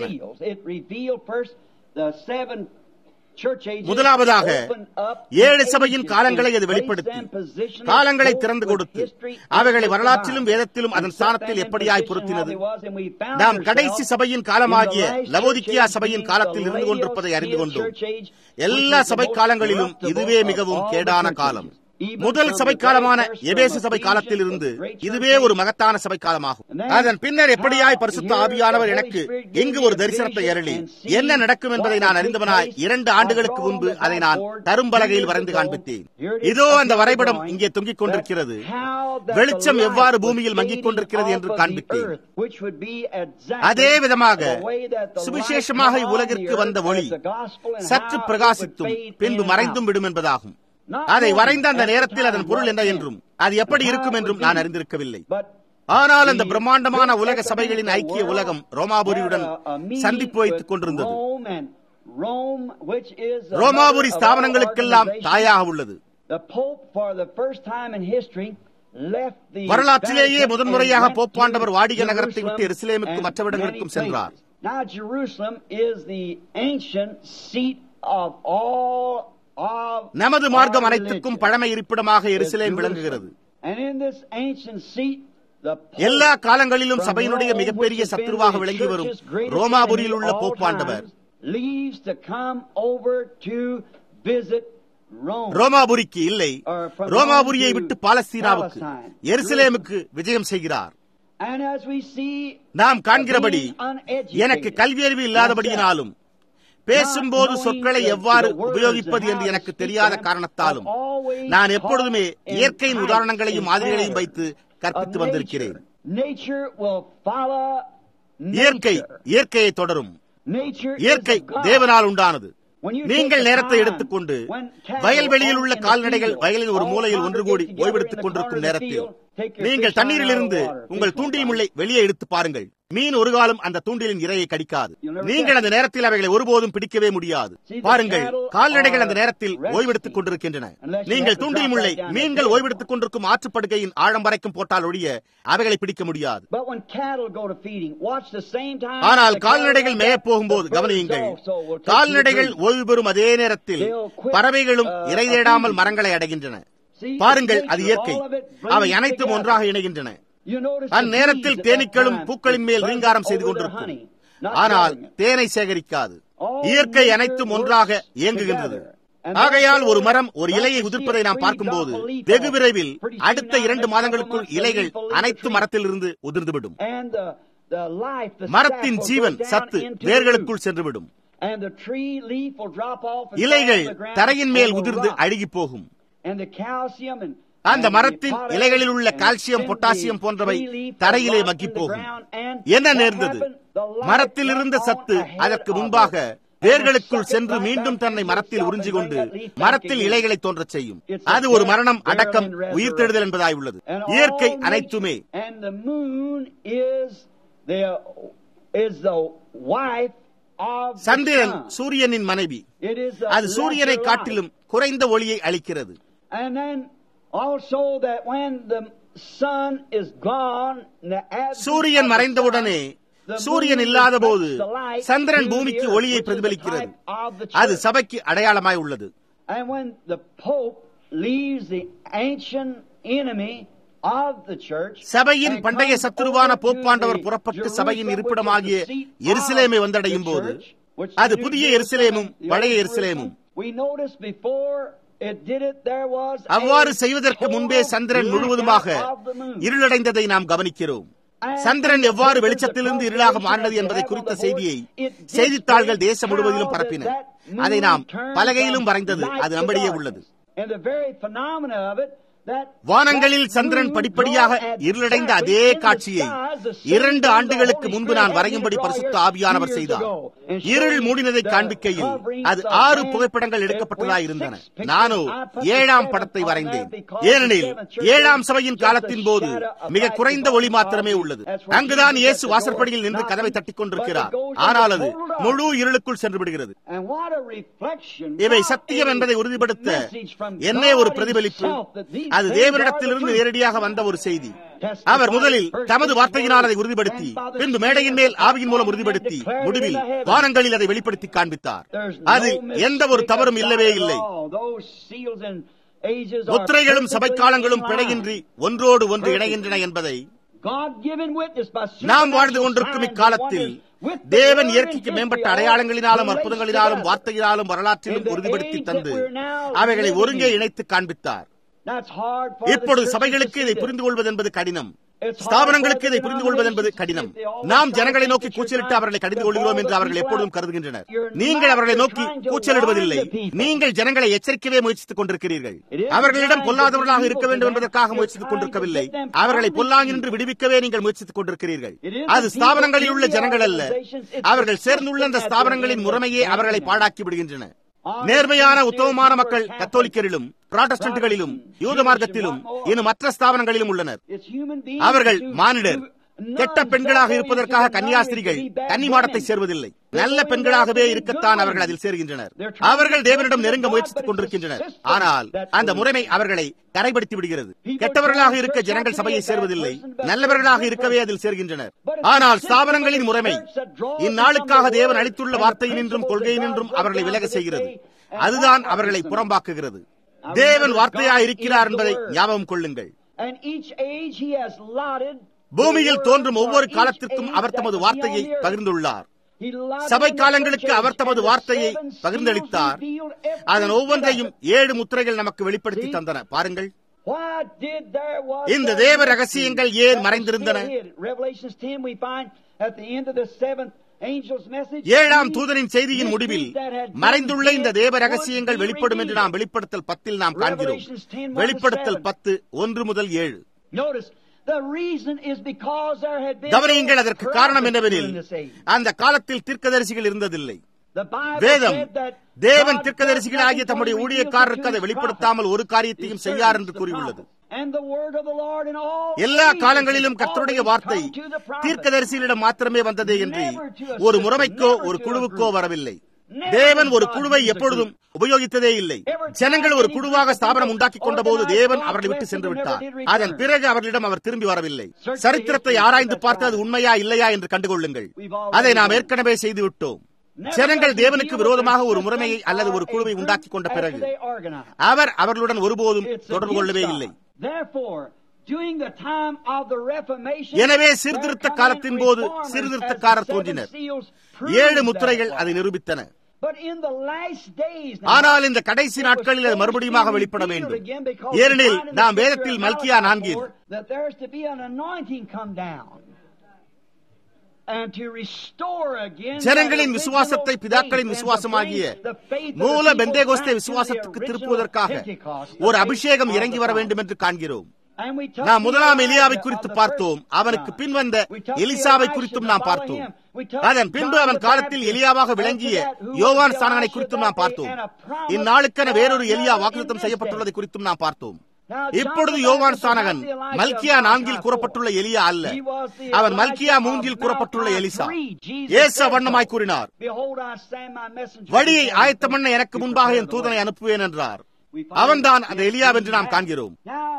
முதலாவதாக ஏழு சபையின் காலங்களை அது வெளிப்படுத்தி காலங்களை திறந்து கொடுத்து அவைகளை வரலாற்றிலும் வேதத்திலும் அதன் ஸ்தானத்தில் எப்படியாய் பொருத்தினது நாம் கடைசி சபையின் காலமாகிய லவோதிக்கியா சபையின் காலத்தில் இருந்து கொண்டிருப்பதை அறிந்து கொண்டோம் எல்லா சபை காலங்களிலும் இதுவே மிகவும் கேடான காலம் முதல் சபை காலமான எபேசு சபை காலத்தில் இருந்து இதுவே ஒரு மகத்தான சபை காலமாகும் அதன் பின்னர் எப்படியாய் பரிசுத்த ஆவியானவர் எனக்கு இங்கு ஒரு தரிசனத்தை அருளி என்ன நடக்கும் என்பதை நான் அறிந்தவனாய் இரண்டு ஆண்டுகளுக்கு முன்பு அதை நான் தரும்பலகையில் வரைந்து காண்பித்தேன் இதோ அந்த வரைபடம் இங்கே தொங்கிக் கொண்டிருக்கிறது வெளிச்சம் எவ்வாறு பூமியில் மங்கிக் கொண்டிருக்கிறது என்று காண்பித்தேன் அதே விதமாக சுவிசேஷமாக இவ்வுலகிற்கு வந்த ஒளி சற்று பிரகாசித்தும் பின்பு மறைந்தும் விடும் என்பதாகும் அதை வரைந்த அந்த நேரத்தில் அதன் பொருள் என்ன என்றும் அது எப்படி இருக்கும் என்றும் நான் அறிந்திருக்கவில்லை ஆனால் அந்த பிரம்மாண்டமான உலக சபைகளின் ஐக்கிய உலகம் ரோமாபுரியுடன் சந்திப்பு வைத்துக் கொண்டிருந்தது ரோமாபுரி ஸ்தாபனங்களுக்கெல்லாம் தாயாக உள்ளது வரலாற்றிலேயே முதன்முறையாக போப்பாண்டவர் வாடிக நகரத்தை விட்டு எருசலேமுக்கும் மற்றவிடங்களுக்கும் சென்றார் Now Jerusalem is the ancient seat of all of நமது மார்க்கம் அனைத்துக்கும் பழமை இருப்பிடமாக எருசலேம் விளங்குகிறது And in this ancient seat, the Pope எல்லா காலங்களிலும் சபையினுடைய மிகப்பெரிய சத்துருவாக விளங்கி வரும் ரோமாபுரியில் உள்ள போப்பாண்டவர் leaves to come over to visit Rome. ரோமாபுரிக்கு இல்லை ரோமாபுரியை விட்டு பாலஸ்தீனாவுக்கு எருசலேமுக்கு விஜயம் செய்கிறார் And as we see, நாம் காண்கிறபடி being uneducated, எனக்கு கல்வியறிவு இல்லாதபடியினாலும் பேசும்போது சொற்களை எவ்வாறு உபயோகிப்பது என்று எனக்கு தெரியாத காரணத்தாலும் நான் எப்பொழுதுமே இயற்கையின் உதாரணங்களையும் மாதிரிகளையும் வைத்து கற்பித்து வந்திருக்கிறேன் Nature will follow இயற்கை nature. இயற்கையை தொடரும் Nature is இயற்கை of God. தேவனால் உண்டானது When you நீங்கள் take the நேரத்தை time எடுத்துக்கொண்டு when cattle வயல்வெளியில் are உள்ள in the கால்நடைகள் field, வயலின் ஒரு all மூலையில் ஒன்று கூடி congregate together ஓய்வெடுத்துக் in the கொண்டிருக்கும் corner of the நேரத்தில் field, take your நீங்கள் fish line தண்ணீரிலிருந்து out of the water, உங்கள் fish தூண்டில் line. முள்ளை வெளியே எடுத்து பாருங்கள் மீன் ஒரு காலம் அந்த தூண்டிலின் இரையை கடிக்காது You'll never நீங்கள் catch அந்த நேரத்தில் அவைகளை ஒருபோதும் பிடிக்கவே முடியாது See, the பாருங்கள் cattle கால்நடைகள் are அந்த நேரத்தில் resting. ஓய்வெடுத்துக் கொண்டிருக்கின்றன Unless you நீங்கள் have to தூண்டில் drop முள்ளை right down மீன்கள் the ஓய்வெடுத்துக் கொண்டிருக்கும் ஆற்றுப்படுகையின் ஆழம் வரைக்கும் போட்டால் ஒழிய அவைகளை பிடிக்க முடியாது But when cattle go to feeding, watch the same time. ஆனால் the கால்நடைகள் cattle மேயப் get போகும்போது the birds கவனியுங்கள் also will take கால்நடைகள் to the ஓய்வு பெறும் அதே நேரத்தில் பறவைகளும் இறை தேடாமல் மரங்களை அடைகின்றன பாருங்கள் அது இயற்கை அவை அனைத்தும் ஒன்றாக இணைகின்றன You notice the அந்நேரத்தில் bees at தேனீக்களும் that time பூக்களின் மேல் buzz ரீங்காரம் செய்து over the கொண்டிருக்கும் honey, not ஆனால் gathering it. தேனை சேகரிக்காது All இயற்கை nature அனைத்தும் works ஒன்றாக இயங்குகின்றது together. And ஆகையால் ஒரு therefore, மரம் ஒரு once இலையை you see உதிர்ப்பதை a நாம் tree பார்க்கும்போது drop a leaf வெகு off, விரைவில் pretty soon அடுத்த now, இரண்டு next couple மாதங்களுக்குள் months, the இலைகள் leaf will leave the அனைத்து tree. மரத்திலிருந்து உதிர்ந்துவிடும் And the, the life, the மரத்தின் sap will Jeevan go down சத்து into the வேர்களுக்குள் root. சென்றுவிடும் And the tree leaf will drop off and இலைகள் fall on the ground தரையின் மேல் and will உதிர்ந்து rot. அழுகி போகும் And the calcium and அந்த and மரத்தின் the potash இலைகளில் உள்ள and calcium then potassium the போன்றவை tree leaf will தரையிலே rot மக்கிப் in the போகும் ground and என்ன what நேர்ந்தது happened? The life மரத்தில் went இருந்த on சத்து ahead அதற்கு of முன்பாக it. And வேர்களுக்குள் suck it சென்று right மீண்டும் back தன்னை into மரத்தில் itself உறிஞ்சி and கொண்டு bring that leaf back மரத்தில் again. இலைகளை தோன்றச் செய்யும் It's a அது ஒரு death, மரணம் burial, அடக்கம் and resurrection. உயிர்த்தெழுதல் என்பதாய் உள்ளது And all இயற்கை nature- அனைத்துமே And the moon is the is the wife of the Chandran sun. சூரியனின் மனைவி It is the அது சூரியனை lesser காட்டிலும் குறைந்த ஒளியை அளிக்கிறது light. And then also that when the sun is gone, the absence சூரியன் of the மறைந்தவுடனே sun, the சூரியன் moon இல்லாத போது reflects the light Chandran to the பூமிக்கு earth, ஒளியை which is the பிரதிபலிக்கிறது type of the அது church. சபைக்கு அடையாளமாய் உள்ளது And when the Pope leaves the ancient enemy of the church, சபையின் and பண்டைய comes சத்துருவான over to போப்பாண்டவர் the புறப்பட்டு Jerusalem, சபையின் which is இருப்பிடமாகிய the seat of எருசலேமை the வந்தடையும் போது church, which அது the New புதிய Jerusalem எருசலேமும் and the பழைய Old எருசலேமும் Jerusalem, We noticed before it did it, there was a அவ்வாறு செய்வதற்கு total முன்பே சந்திரன் blackout முழுவதுமாக of the moon. இருளடைந்ததை நாம் கவனிக்கிறோம் சந்திரன் எவ்வாறு வெளிச்சத்திலிருந்து இருளாக மாறினது என்பதை குறித்த செய்தியை செய்தித்தாள்கள் தேசம் முழுவதிலும் பரப்பின அதை நாம் பலகையிலும் வரைந்தது அது நம்மிடையே உள்ளது And the very phenomena of it, that வானங்களில் சந்திரன் படிப்படியாக இருளடைந்த அதே காட்சியை இரண்டு ஆண்டுகளுக்கு முன்பு நான் வரையும்படி பரிசுத்த ஆவியானவர் செய்தார் இருள் மூடினதை காண்பிக்கையில் அது ஆறு புகைப்படங்கள் எடுக்கப்பட்டதாய் இருந்தன நானோ ஏழாம் படத்தை வரைந்தேன் ஏனெனில் ஏழாம் சபையின் காலத்தின் போது மிக குறைந்த ஒளி மாத்திரமே உள்ளது அங்குதான் இயேசு வாசற்படியில் நின்று கதவை தட்டிக் கொண்டிருக்கிறார் ஆனால் அது முழு இருளுக்குள் சென்று விடுகிறது And what a reflection. இவை What சத்தியம் a என்பதை உறுதிப்படுத்த message from என்னே ஒரு God பிரதிபலிப்பு himself that these அது தேவனிடத்திலிருந்து நேரடியாக வந்த ஒரு செய்தி அவர் முதலில் தமது வார்த்தையினால் அதை உறுதிப்படுத்தி பின்பு மேடையின் மேல் ஆவியின் மூலம் உறுதிப்படுத்தி முடிவில் வானங்களில் அதை வெளிப்படுத்தி காண்பித்தார் அது எந்த ஒரு தவறும் இல்லவே இல்லை முத்திரைகளும் சபைக்காலங்களும் பிழையின்றி ஒன்றோடு ஒன்று இணைகின்றன என்பதை நாம் வாழ்ந்து கொண்டிருக்கும் இக்காலத்தில் தேவன் இயற்கைக்கு மேம்பட்ட அடையாளங்களினாலும் அற்புதங்களினாலும் வார்த்தையினாலும் வரலாற்றிலும் உறுதிப்படுத்தி தந்து அவைகளை ஒருங்கே இணைத்து காண்பித்தார் இப்பொழுது சபைகளுக்கு இதை புரிந்து கொள்வது என்பது கடினம் ஸ்தாபனங்களுக்கு இதை புரிந்து கொள்வது என்பது கடினம் நாம் ஜனங்களை நோக்கி கூச்சலிட்டு அவர்களை கடிந்து கொள்கிறோம் என்று அவர்கள் எப்பொழுதும் கருதுகின்றனர் நீங்கள் அவர்களை நோக்கி கூச்சலிடுவதில்லை நீங்கள் ஜனங்களை எச்சரிக்கவே முயற்சித்துக் கொண்டிருக்கிறீர்கள் அவர்களிடம் பொல்லாதவர்களாக இருக்க வேண்டும் என்பதற்காக முயற்சித்துக் கொண்டிருக்கவில்லை அவர்களை பொல்லாங்கின்று விடுவிக்கவே நீங்கள் முயற்சித்துக் கொண்டிருக்கிறீர்கள் அது ஸ்தாபனங்களில் உள்ள ஜனங்கள் அல்ல அவர்கள் சேர்ந்துள்ள அந்த ஸ்தாபனங்களின் முறைமையே அவர்களை பாழாக்கி விடுகின்றன நேர்மையான உத்தமமான மக்கள் கத்தோலிக்கரிலும் புராட்டஸ்டன்ட்களிலும் யூத மார்க்கத்திலும் இன்னும் மற்ற ஸ்தாபனங்களிலும் உள்ளனர் அவர்கள் மானிடர் கெட்ட பெண்களாக இருப்பதற்காக கன்னியாஸ்திரிகள் கன்னிமாடத்தை சேர்வதில்லை நல்ல பெண்களாகவே இருக்கத்தான் அவர்கள் அதில் சேர்கின்றனர் அவர்கள் தேவனிடம் நெருங்க முயற்சித்துக் கொண்டிருக்கின்றனர் ஆனால் அந்த முறைமை அவர்களை கரைப்படுத்தி விடுகிறது கெட்டவர்களாக இருக்க ஜனங்கள் சபையை சேர்வதில்லை நல்லவர்களாக இருக்கவே அதில் சேர்கின்றனர் ஆனால் ஸ்தாபனங்களின் முறைமை இந்நாளுக்காக தேவன் அளித்துள்ள வார்த்தையினின்றும் கொள்கையினின்றும் அவர்களை விலக செய்கிறது அதுதான் அவர்களை புறம்பாக்குகிறது தேவன் வார்த்தையா இருக்கிறார் என்பதை ஞாபகம் கொள்ளுங்கள் பூமியில் தோன்றும் ஒவ்வொரு காலத்திற்கும் அவர் தமது வார்த்தையை பகிர்ந்துள்ளார் சபை காலங்களுக்கு அவர் தமது வார்த்தையை பகிர்ந்தளித்தார் அதன் ஒவ்வொன்றையும் ஏழு முத்திரைகள் நமக்கு வெளிப்படுத்தி தந்தன பாருங்கள் இந்த தேவ ரகசியங்கள் ஏன் மறைந்திருந்தன ஏழாம் தூதனின் செய்தியின் முடிவில் மறைந்துள்ள இந்த தேவ ரகசியங்கள் வெளிப்படும் என்று நாம் வெளிப்படுத்தல் பத்தில் நாம் காண்கிறோம் வெளிப்படுத்தல் பத்து ஒன்று முதல் ஏழு கவனியுங்கள் அதற்கு காரணம் என்னவெனில் அந்த காலத்தில் தீர்க்கதரிசிகள் இருந்ததில்லை வேதம் தேவன் தீர்க்கதரிசிகள் ஆகிய தம்முடைய ஊழியக்காரருக்கு அதை வெளிப்படுத்தாமல் ஒரு காரியத்தையும் செய்யார் என்று கூறியுள்ளது எல்லா காலங்களிலும் கர்த்தருடைய வார்த்தை தீர்க்கதரிசிகளிடம் மாத்திரமே வந்ததே என்று ஒரு முறைமைக்கோ ஒரு குழுவுக்கோ வரவில்லை தேவன் ஒரு குழுவை எப்பொழுதும் உபயோகித்ததே இல்லை ஜனங்கள் ஒரு குழுவாக ஸ்தாபனம் உண்டாக்கி கொண்ட போது தேவன் அவர்களை விட்டு சென்று விட்டார் அதன் பிறகு அவர்களிடம் அவர் திரும்பி வரவில்லை சரித்திரத்தை ஆராய்ந்து பார்த்து அது உண்மையா இல்லையா என்று கண்டுகொள்ளுங்கள் அதை நாம் ஏற்கனவே செய்து விட்டோம் ஜனங்கள் தேவனுக்கு விரோதமாக ஒரு முறைமையை அல்லது ஒரு குழுவை உண்டாக்கி கொண்ட பிறகு அவர் அவர்களுடன் ஒருபோதும் தொடர்பு கொள்ளவே இல்லை எனவே சீர்திருத்த காலத்தின் போது சீர்திருத்தக்காரர் தோன்றினர் ஏழு முத்திரைகள் அதை நிரூபித்தன ஆனால் இந்த கடைசி நாட்களில் அது மறுபடியும் வெளிப்பட வேண்டும் ஏனெனில் நாம் வேதத்தில் மல்கியா நான்கில் ஜனங்களின் விசுவாசத்தை பிதாக்களின் விசுவாசமாகிய மூல பெந்தேகோஸ்தே விசுவாசத்துக்கு திருப்புவதற்காக ஒரு அபிஷேகம் இறங்கி வர வேண்டும் என்று காண்கிறோம் நாம் முதலாம் எலியாவை குறித்து பார்த்தோம் அவனுக்கு பின் வந்த எலிசாவை குறித்தும் நாம் பார்த்தோம் அதன் பின்பு அவன் காலத்தில் எலியாவாக விளங்கிய யோவான் ஸ்தானனை குறித்தும் நாம் பார்த்தோம் இந்நாளுக்கென வேறொரு எலியா வாக்குத்தம் செய்யப்பட்டுள்ளதை குறித்தும் நாம் பார்த்தோம் இப்பொழுது யோவான் ஸ்தானகன் மல்கியா நான்கில் கூறப்பட்டுள்ள எலியா அல்ல அவன் மல்கியா மூன்றில் கூறப்பட்டுள்ள எலிசா ஏச வண்ணமாய் கூறினார் வழியை ஆயத்தம் பண்ண எனக்கு முன்பாக என் தூதனை அனுப்புவேன் என்றார் அவன்தான் அந்த எலியாவென்று நாம் காண்கிறோம்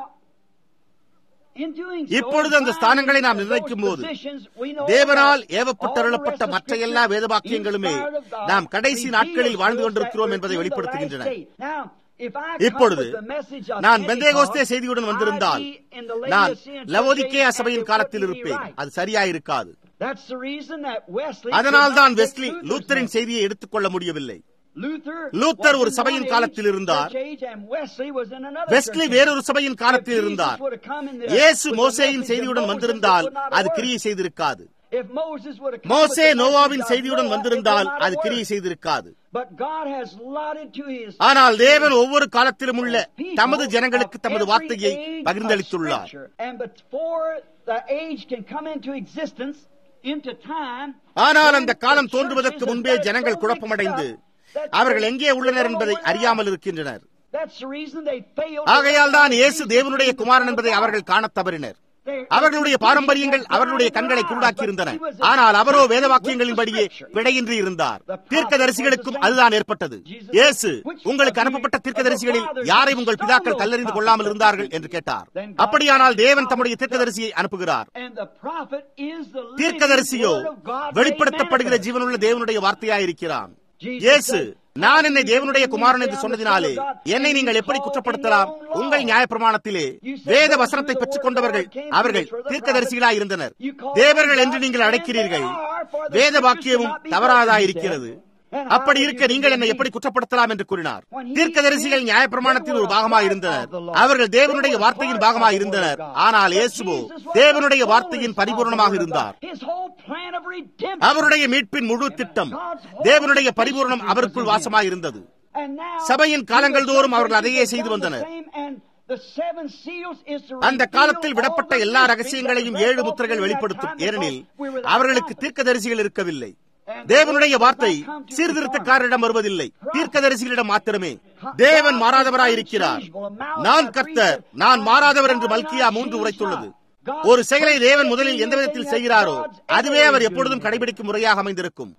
இப்பொழுது அந்த ஸ்தானங்களை நாம் நிர்ணயிக்கும் போது தேவனால் ஏவப்பட்டருளப்பட்ட மற்ற எல்லா வேதவாக்கியங்களுமே நாம் கடைசி நாட்களில் வாழ்ந்து கொண்டிருக்கிறோம் என்பதை வெளிப்படுத்துகின்றன இப்பொழுது நான் பெந்தேகோஸ்தே செய்தியுடன் வந்திருந்தால் நான் லவோதிக்கே சபையின் காலத்தில் இருப்பேன் அது சரியாயிருக்காது அதனால் தான் வெஸ்லி லூத்தரின் செய்தியை எடுத்துக்கொள்ள முடியவில்லை லூத்தர் ஒரு சபையின் காலத்தில் இருந்தார் வெஸ்லி வேறொரு சபையின் காலத்தில் இருந்தார் இயேசு மோசேயின் செய்தியுடன் வந்திருந்தால் அது கிரியை செய்திருக்காது மோசே நோவாவின் செய்தியுடன் வந்திருந்தால் அது கிரியை செய்திருக்காது ஆனால் தேவன் ஒவ்வொரு காலத்திலும் உள்ள தமது ஜனங்களுக்கு தமது வார்த்தையை பகிர்ந்தளித்துள்ளார் ஆனால் அந்த காலம் தோன்றுவதற்கு முன்பே ஜனங்கள் குழப்பமடைந்து அவர்கள் எங்கே உள்ளனர் என்பதை அறியாமல் இருக்கின்றனர் ஆகையால் தான் இயேசு தேவனுடைய குமாரன் என்பதை அவர்கள் காணத் தவறினர் அவர்களுடைய பாரம்பரியங்கள் அவர்களுடைய கண்களை குருடாக்கி இருந்தன ஆனால் அவரோ வேத வாக்கியங்களின்படியே பிழையின்றி இருந்தார் தீர்க்கதரிசிகளுக்கும் அதுதான் ஏற்பட்டது இயேசு உங்களுக்கு அனுப்பப்பட்ட தீர்க்கதரிசிகளில் யாரை உங்கள் பிதாக்கள் கல்லறிந்து கொள்ளாமல் இருந்தார்கள் என்று கேட்டார் அப்படியானால் தேவன் தம்முடைய தீர்க்கதரிசியை அனுப்புகிறார் தீர்க்கதரிசியோ வெளிப்படுத்தப்படுகிற ஜீவனுள்ள தேவனுடைய வார்த்தையாயிருக்கிறான் இயேசு நான் என்னை தேவனுடைய குமாரன் என்று சொன்னதினாலே என்னை நீங்கள் எப்படி குற்றப்படுத்தலாம் உங்கள் நியாயப்பிரமாணத்திலே வேத வசனத்தை பெற்றுக் கொண்டவர்கள் அவர்கள் தீர்க்கதரிசிகளாய் இருந்தனர் தேவர்கள் என்று நீங்கள் அழைக்கிறீர்கள் வேத வாக்கியமும் தவறாதாயிருக்கிறது அப்படி இருக்க நீங்கள் என்னை எப்படி குற்றப்படுத்தலாம் என்று கூறினார் தீர்க்கதரிசிகள் நியாயப்பிரமாணத்தின் ஒரு பாகமாக இருந்தனர் அவர்கள் தேவனுடைய வார்த்தையின் பாகமாக இருந்தனர் ஆனால் இயேசுவோ தேவனுடைய வார்த்தையின் பரிபூர்ணமாக இருந்தார் அவருடைய மீட்பின் முழு திட்டம் தேவனுடைய பரிபூர்ணம் அவருக்குள் வாசமாக இருந்தது சபையின் காலங்கள் தோறும் அவர்கள் அதையே செய்து வந்தனர் அந்த காலத்தில் விடப்பட்ட எல்லா ரகசியங்களையும் ஏழு முத்திரைகள் வெளிப்படுத்தும் ஏனெனில் அவர்களுக்கு தீர்க்கதரிசிகள் இருக்கவில்லை தேவனுடைய வார்த்தை சீர்திருத்தக்காரரிடம் வருவதில்லை தீர்க்கதரிசிகளிடம் மாத்திரமே தேவன் மாறாதவராயிருக்கிறார் நான் கர்த்தர் நான் மாறாதவர் என்று மல்கியா மூன்று உரைத்துள்ளது ஒரு செயலை தேவன் முதலில் எந்த விதத்தில் செய்கிறாரோ அதுவே அவர் எப்பொழுதும் கடைபிடிக்கும் முறையாக அமைந்திருக்கும்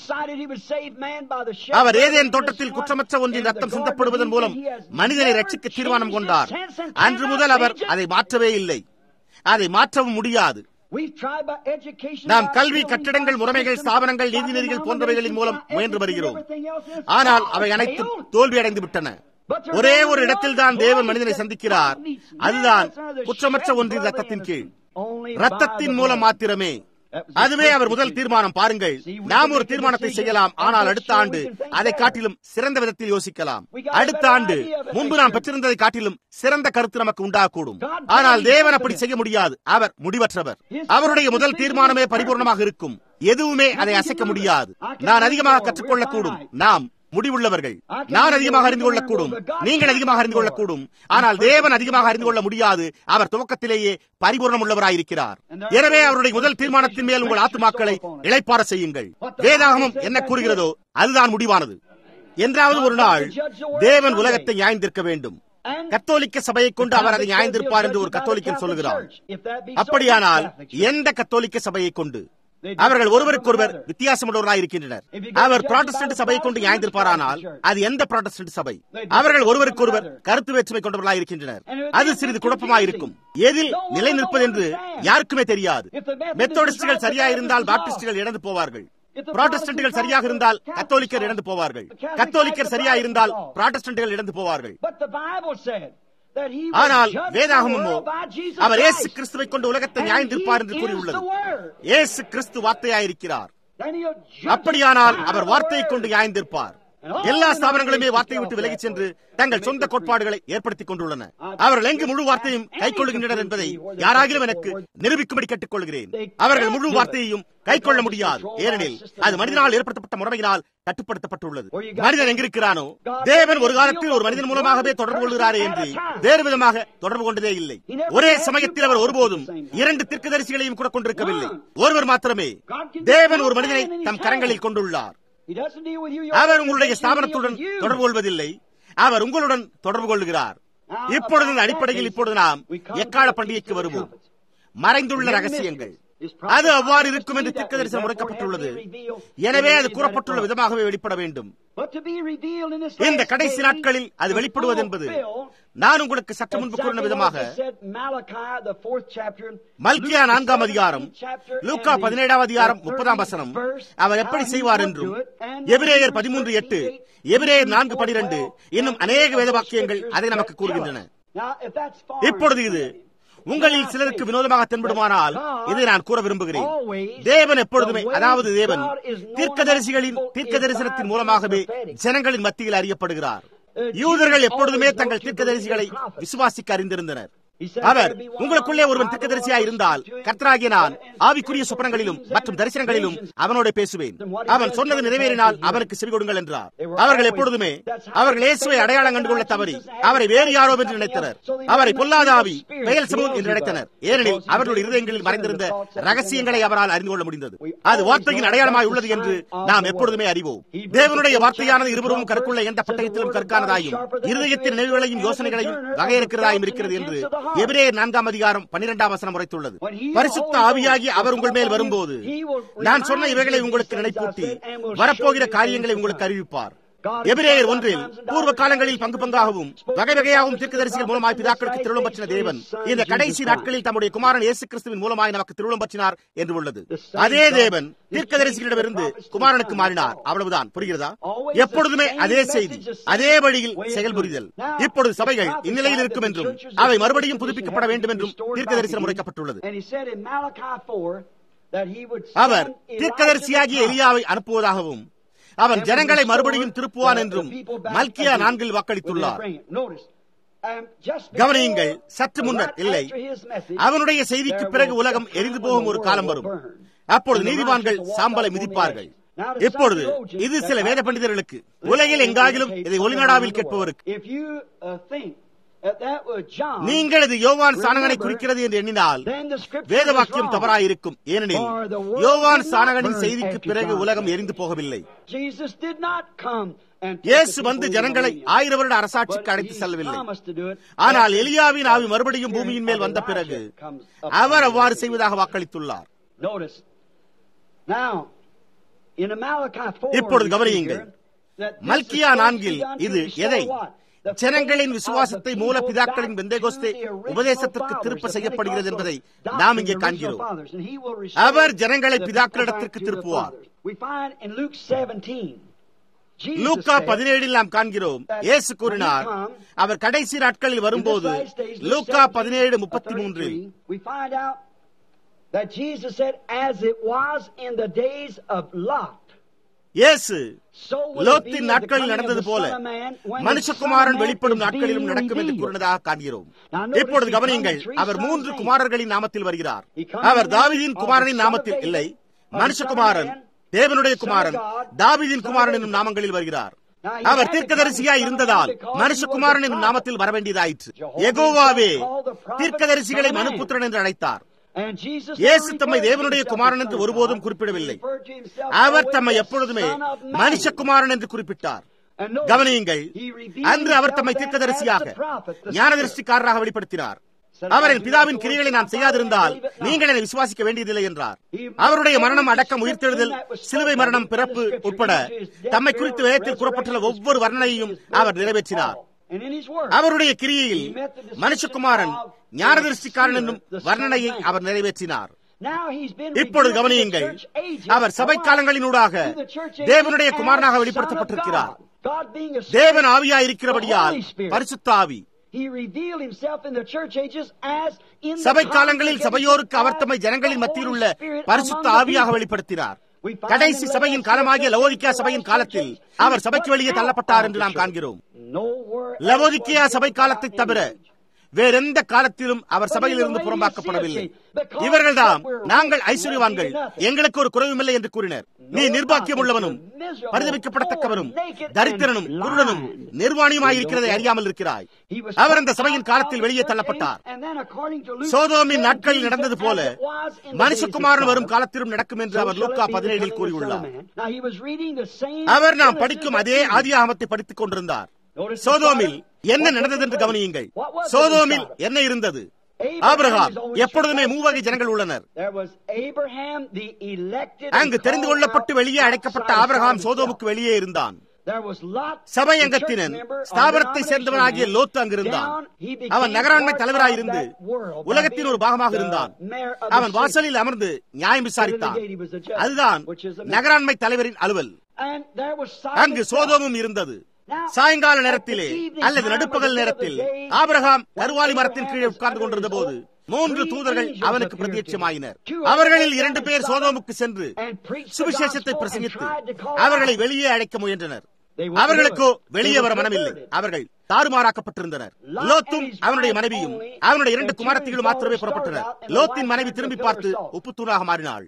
அவர் ஏதேன் தோட்டத்தில் குற்றமற்ற ஒன்றின் ரத்தம் சிந்தப்படுவதன் மூலம் மனிதனை ரட்சிக்க தீர்மானம் கொண்டார் அன்று முதல் அவர் அதை மாற்றவே இல்லை அதை மாற்றவும் முடியாது நாம் கல்வி கட்டிடங்கள் முறைமைகள் ஸ்தாபனங்கள் நீதிநெறிகள் போன்றவைகளின் மூலம் முயன்று வருகிறோம் ஆனால் அவை அனைத்தும் தோல்வியடைந்து விட்டன ஒரே ஒரு இடத்தில் தான் தேவன் மனிதனை சந்திக்கிறார் அதுதான் குற்றமற்ற ஒன்றின் ரத்தத்தின் கீழ் ரத்தத்தின் மூலம் மாத்திரமே அதுவே அவர் முதல் தீர்மானம் பாருங்கள் நாம் ஒரு தீர்மானத்தை செய்யலாம் ஆனால் அடுத்த ஆண்டு அதை காட்டிலும் சிறந்த விதத்தில் யோசிக்கலாம் அடுத்த ஆண்டு முன்பு நாம் பெற்றிருந்ததை காட்டிலும் சிறந்த கருத்து நமக்கு உண்டாகக்கூடும் ஆனால் தேவன் அப்படி செய்ய முடியாது அவர் முடிவற்றவர் அவருடைய முதல் தீர்மானமே பரிபூர்ணமாக இருக்கும் எதுவுமே அதை அசைக்க முடியாது நான் அதிகமாக கற்றுக்கொள்ளக்கூடும் நாம் முடிவுள்ளவர்கள் நான் அதிகமாக அறிந்து கொள்ளக்கூடும் நீங்கள் அதிகமாக அறிந்து கொள்ளக்கூடும் ஆனால் தேவன் அதிகமாக அறிந்து கொள்ள முடியாது அவர் துவக்கத்திலேயே பரிபூர்ணம் உள்ளவராயிருக்கிறார் எனவே அவருடைய முதல் தீர்மானத்தின் மேல் உங்கள் ஆத்துமாக்களை இழைப்பார செய்யுங்கள் வேதாகமம் என்ன கூறுகிறதோ அதுதான் முடிவானது என்றாவது ஒரு நாள் தேவன் உலகத்தை நியாய்ந்திருக்க வேண்டும் கத்தோலிக்க சபையை கொண்டு அவர் அதை நியாய்ந்திருப்பார் என்று ஒரு கத்தோலிக்கன் சொல்லுகிறார் அப்படியானால் எந்த கத்தோலிக்க சபையை கொண்டு அவர்கள் ஒருவருக்கொருவர் வித்தியாசமுள்ளவராக இருக்கின்றனர் அவர் புராட்டஸ்டன்ட் சபையை கொண்டு நியாய்ந்திருப்பாரானால் அது எந்த புராட்டஸ்டன்ட் சபை அவர்கள் ஒருவருக்கொருவர் கருத்து வேற்றுமை கொண்டவர்களாக இருக்கின்றனர் அது சிறிது குழப்பமாக இருக்கும் எதில் நிலை நிற்பது என்று யாருக்குமே தெரியாது மெத்தோடிஸ்டுகள் சரியாயிருந்தால் பாப்டிஸ்டுகள் இழந்து போவார்கள் புராட்டஸ்டன்ட்கள் சரியாக இருந்தால் கத்தோலிக்கர் இழந்து போவார்கள் கத்தோலிக்கர் சரியா இருந்தால் புராட்டஸ்டன்ட்கள் இழந்து போவார்கள் ஆனால் வேதாகமோ அவர் ஏசு கிறிஸ்துவை கொண்டு உலகத்தை நியாயந்திருப்பார் என்று கூறியுள்ளது ஏசு கிறிஸ்து வார்த்தையாயிருக்கிறார் அப்படியானால் அவர் வார்த்தையை கொண்டு நியாயந்திருப்பார் எல்லா ஸ்தாபனங்களுமே வார்த்தையை விட்டு விலகிச் சென்று தங்கள் சொந்த கோட்பாடுகளை ஏற்படுத்திக் கொண்டுள்ளன அவர்கள் எங்கு முழு வார்த்தையும் கைக்கொள்ளுகின்றனர் என்பதை யாராகிலும் எனக்கு நிரூபிக்கும்படி கேட்டுக் கொள்கிறேன் அவர்கள் முழு வார்த்தையையும் கைக்கொள்ள முடியாது ஏனெனில் அது மனிதனால் ஏற்படுத்தப்பட்ட முறையினால் கட்டுப்படுத்தப்பட்டுள்ளது மனிதன் எங்கிருக்கிறானோ தேவன் ஒரு காலத்தில் ஒரு மனிதன் மூலமாகவே தொடர்பு கொள்கிறாரே என்று வேறு விதமாக தொடர்பு கொண்டதே இல்லை ஒரே சமயத்தில் அவர் ஒருபோதும் இரண்டு தீர்க்கதரிசிகளையும் கூட கொண்டிருக்கவில்லை ஒருவர் மாத்திரமே தேவன் ஒரு மனிதனை தம் கரங்களில் கொண்டுள்ளார் அவர் உங்களுடைய ஸ்தாபனத்துடன் தொடர்பு கொள்வதில்லை அவர் உங்களுடன் தொடர்பு கொள்கிறார் இப்பொழுது அடிப்படையில் இப்பொழுது நாம் எக்கால பண்டிகைக்கு வருவோம் மறைந்துள்ள ரகசியங்கள் அது அவ்வாறு இருக்கும் என்று திக்க தரிசனம் உரைக்கப்பட்டுள்ளது எனவே அது கூறப்பட்டுள்ள விதமாகவே வெளிப்பட வேண்டும் இந்த கடைசி நாட்களில் அது வெளிப்படுவது என்பது நான் உங்களுக்கு சற்று முன்பு கூறின விதமாக மல்கியா நான்காம் அதிகாரம் லூக்கா பதினேழாம் அதிகாரம் முப்பதாம் வசனம் அவர் எப்படி செய்வார் என்றும் எபிரேயர் பதிமூன்று எட்டு எபிரேயர் நான்கு பனிரெண்டு இன்னும் அநேக வேத வாக்கியங்கள் அதை நமக்கு கூறுகின்றன இப்பொழுது இது உங்களில் சிலருக்கு வினோதமாக தென்படுமானால் இதை நான் கூற விரும்புகிறேன் தேவன் எப்பொழுதுமே அதாவது தேவன் தீர்க்கதரிசிகளின் தீர்க்க தரிசனத்தின் மூலமாகவே ஜனங்களின் மத்தியில் அறியப்படுகிறார் யூதர்கள் எப்பொழுதுமே தங்கள் தீர்க்கதரிசிகளை விசுவாசிக்க அறிந்திருந்தனர் அவர் உங்களுக்குள்ளே ஒருவன் தீர்க்கதரிசியா இருந்தால் கர்த்தராகிய நான் ஆவிக்குரிய சுப்பனங்களிலும் மற்றும் தரிசனங்களிலும் அவனோட பேசுவேன் அவன் சொன்னது நிறைவேறினால் அவனுக்கு செவி கொடுங்கள் என்றார் அவர்கள் எப்பொழுதுமே அவர்கள் இயேசுவை அடையாளம் கண்டுகொள்ள தவறி அவரை வேறு யாரோ என்று நினைத்தனர் அவரை பொல்லாத ஆவி பெயல் சமூகம் என்று நினைத்தனர் ஏனெனில் அவர்களுடைய இருதயங்களில் மறைந்திருந்த ரகசியங்களை அவரால் அறிந்து கொள்ள முடிந்தது அது வார்த்தையின் அடையாளமாய் உள்ளது என்று நாம் எப்பொழுதுமே அறிவோம் தேவனுடைய வார்த்தையானது இருவரும் கற்குள்ள எந்த பட்டயத்திலும் கற்கானதாயும் இருதயத்தின் நினைவுகளையும் யோசனைகளையும் வகையிருக்கிறதாயும் இருக்கிறது என்று எபிரேயர் நான்காம் அதிகாரம் பன்னிரெண்டாம் வசனம் உரைத்துள்ளது பரிசுத்த ஆவியாகி அவர் உங்கள் மேல் வரும்போது நான் சொன்ன இவைகளை உங்களுக்கு நினைப்பூட்டி வரப்போகிற காரியங்களை உங்களுக்கு அறிவிப்பார் எபிரேயர் ஒன்றில் பூர்வ காலங்களில் பங்கு பங்காகவும் வகை வகையாகவும் தீர்க்கதரிசிகள் மூலமாய் பிதாக்களுக்கு திருவிழம் பற்றின தேவன் இந்த கடைசி நாட்களில் தம்முடைய குமாரன் இயேசு கிறிஸ்துவின் மூலமாய் நமக்கு திருவிழம் பற்றினார் என்று உள்ளது அதே தேவன் தீர்க்கதரிசிகளிடமிருந்து குமாரனுக்கு மாறினார் அவ்வளவுதான் புரிகிறதா எப்பொழுதுமே அதே செய்தி அதே வழியில் செயல்புரிதல் இப்பொழுது சபைகள் இந்நிலையில் இருக்கும் என்றும் அவை மறுபடியும் புதுப்பிக்கப்பட வேண்டும் என்றும் தீர்க்கதரிசனம் உரைக்கப்பட்டுள்ளது அவர் தீர்க்கதரிசியாகிய எலியாவை அனுப்புவதாகவும் அவன் ஜனங்களை மறுபடியும் திருப்புவான் என்றும் மல்கியா நான்கில் வாக்களித்துள்ளார் கவனியுங்கள் சற்று முன்னர் இல்லை அவனுடைய செய்திக்கு பிறகு உலகம் எரிந்து போகும் ஒரு காலம் வரும் அப்பொழுது நீதிமான்கள் சாம்பலை மிதிப்பார்கள் இப்பொழுது இது சில வேத பண்டிதர்களுக்கு உலகில் எங்காகிலும் இதை ஒளிநாடாவில் கேட்பவருக்கு நீங்கள் இது யோவான் சாணகனை குறிக்கிறது என்று எண்ணினால் வேத வாக்கியம் தவறாயிருக்கும் ஏனெனில் யோவான் சாணகனின் செய்திக்கு பிறகு உலகம் எரிந்து போகவில்லை இயேசு வந்து ஜனங்களை ஆயிரம் வருட அரசாட்சிக்கு அழைத்து செல்லவில்லை ஆனால் எலியாவின் ஆவி மறுபடியும் பூமியின் மேல் வந்த பிறகு அவர் அவ்வாறு செய்வதாக வாக்களித்துள்ளார் இப்பொழுது கவனியுங்கள் மல்கியா நான்கில் இது எதை ஜனங்களின் விசுவாசத்தை மூல பிதாக்களின் பெந்தேகோஸ்தே உபதேசத்திற்கு திருப்ப செய்யப்படுகிறது என்பதை நாம் இங்கே காண்கிறோம் அவர் ஜனங்களை பிதாக்களிடத்திற்கு திருப்புவார் லூக்கா பதினேழில் நாம் காண்கிறோம் இயேசு கூறினார் அவர் கடைசி நாட்களில் வரும்போது லூக்கா பதினேழு முப்பத்தி மூன்றில் that Jesus said, as it was in the days of Lot. இயேசு லோத்தின் நாட்களில் நடந்தது போல மனுஷகுமாரன் வெளிப்படும் நாட்களிலும் நடக்கும் என்று கூறினதாக காண்கிறோம் இப்பொழுது கவனியுங்கள் அவர் மூன்று குமாரர்களின் நாமத்தில் வருகிறார் அவர் தாவிதின் குமாரனின் நாமத்தில் இல்லை மனுஷகுமாரன் தேவனுடைய குமாரன் தாவிதின் குமாரன் என்னும் நாமங்களில் வருகிறார் அவர் தீர்க்கதரிசியாய் இருந்ததால் மனுஷகுமாரன் என்னும் நாமத்தில் வரவேண்டியதாயிற்று எகோவாவே தீர்க்கதரிசிகளை மனுப்புத்திரன் என்று அழைத்தார் இயேசு தம்மை தேவனுடைய குமாரன் என்று ஒருபோதும் குறிப்பிடவில்லை அவர் தம்மை எப்பொழுதுமே மனுஷகுமாரன் என்று குறிப்பிட்டார் கவனியுங்கள் அன்று அவர் தம்மை தீர்க்கதரிசியாக ஞானதரிசிக்காரராக வெளிப்படுத்தினார் அவரின் பிதாவின் கிரிகளை நான் செய்யாதிருந்தால் நீங்கள் என்னை விசுவாசிக்க வேண்டியதில்லை என்றார் அவருடைய மரணம் அடக்கம் உயிர்த்தெழுதல் சிலுவை மரணம் பிறப்பு உட்பட தம்மை குறித்து வேதத்தில் கூறப்பட்டுள்ள ஒவ்வொரு வர்ணனையும் அவர் நிறைவேற்றினார் அவருடைய கிரியையில் மனுஷகுமாரன் ஞானதரிசிக்காரன் என்னும் வர்ணனையை அவர் நிறைவேற்றினார் இப்பொழுது கவனியுங்கள் அவர் சபை காலங்களினூடாக தேவனுடைய குமாரனாக வெளிப்படுத்தப்பட்டிருக்கிறார் தேவன் ஆவியா இருக்கிறபடியால் பரிசுத்த ஆவி சபை காலங்களில் சபையோருக்கு அவர் தம்மை ஜனங்களின் மத்தியில் உள்ள பரிசுத்த ஆவியாக வெளிப்படுத்தினார் கடைசி சபையின் காலமாகிய லவோதிக்கியா சபையின் காலத்தில் அவர் சபைக்கு வெளியே தள்ளப்பட்டார் என்று நாம் காண்கிறோம் லவோதிக்கியா சபை காலத்தை தவிர வேறெந்த காலத்திலும் அவர் சபையில் இருந்து புறம்பாக்கப்படவில்லை இவர்கள்தான் நாங்கள் ஐஸ்வர்யவான்கள் எங்களுக்கு ஒரு குறைவுமில்லை என்று கூறினர் நீ நிர்பாக்கியம் உள்ளவனும் பரிதவிக்கப்படத்தக்கவனும் தரித்திரனும் குருடனும் நிர்வாணியுமாயிருக்கிறதை அறியாமல் இருக்கிறாய் அவர் அந்த சபையின் காலத்தில் வெளியே தள்ளப்பட்டார் சோதோமின் நாட்களில் நடந்தது போல மனுஷகுமாரன் வரும் காலத்திலும் நடக்கும் என்று அவர் லூக்கா பதினேழில் கூறியுள்ளார் அவர் நாம் படிக்கும் அதே ஆதியாகமத்தை படித்துக் கொண்டிருந்தார் சோதோமில் என்ன நடந்தது என்று கவனியுங்கள் சோதோமில் என்ன இருந்தது ஆபிரகாம் எப்பொழுதுமே மூவகை ஜனங்கள் உள்ளனர் அங்கு தெரிந்து கொள்ளப்பட்டு வெளியே அழைக்கப்பட்ட ஆபிரகாம் சோதோமுக்கு வெளியே இருந்தான் சபை அங்கத்தினன் ஸ்தாபனத்தை சேர்ந்தவனாகிய லோத்து அங்கிருந்தான் அவன் நகராண்மை தலைவராயிருந்து உலகத்தின் ஒரு பாகமாக இருந்தான் அவன் வாசலில் அமர்ந்து நியாயம் விசாரித்தான் அதுதான் நகராண்மை தலைவரின் அலுவல் அங்கு சோதோமும் இருந்தது சாயங்கால நேரத்திலே அல்லது நடுப்பகல் நேரத்தில் ஆபிரகாம் கருவாலி மரத்தின் கீழே உட்கார்ந்து கொண்டிருந்த போது மூன்று தூதர்கள் அவனுக்கு பிரத்யட்சமாயினர் அவர்களில் இரண்டு பேர் சோதோமுக்கு சென்று சுவிசேஷத்தை பிரசங்கித்து அவர்களை வெளியே அழைக்க முயன்றனர் அவர்களுக்கோ வெளியே வர மனமில்லை அவர்கள் தாறுமாறாக்கப்பட்டிருந்தனர் லோத்தும் அவனுடைய மனைவியும் அவனுடைய இரண்டு குமாரத்திகளும் மாத்திரமே புறப்பட்டனர் லோத்தின் மனைவி திரும்பி பார்த்து உப்பு தூணாக மாறினாள்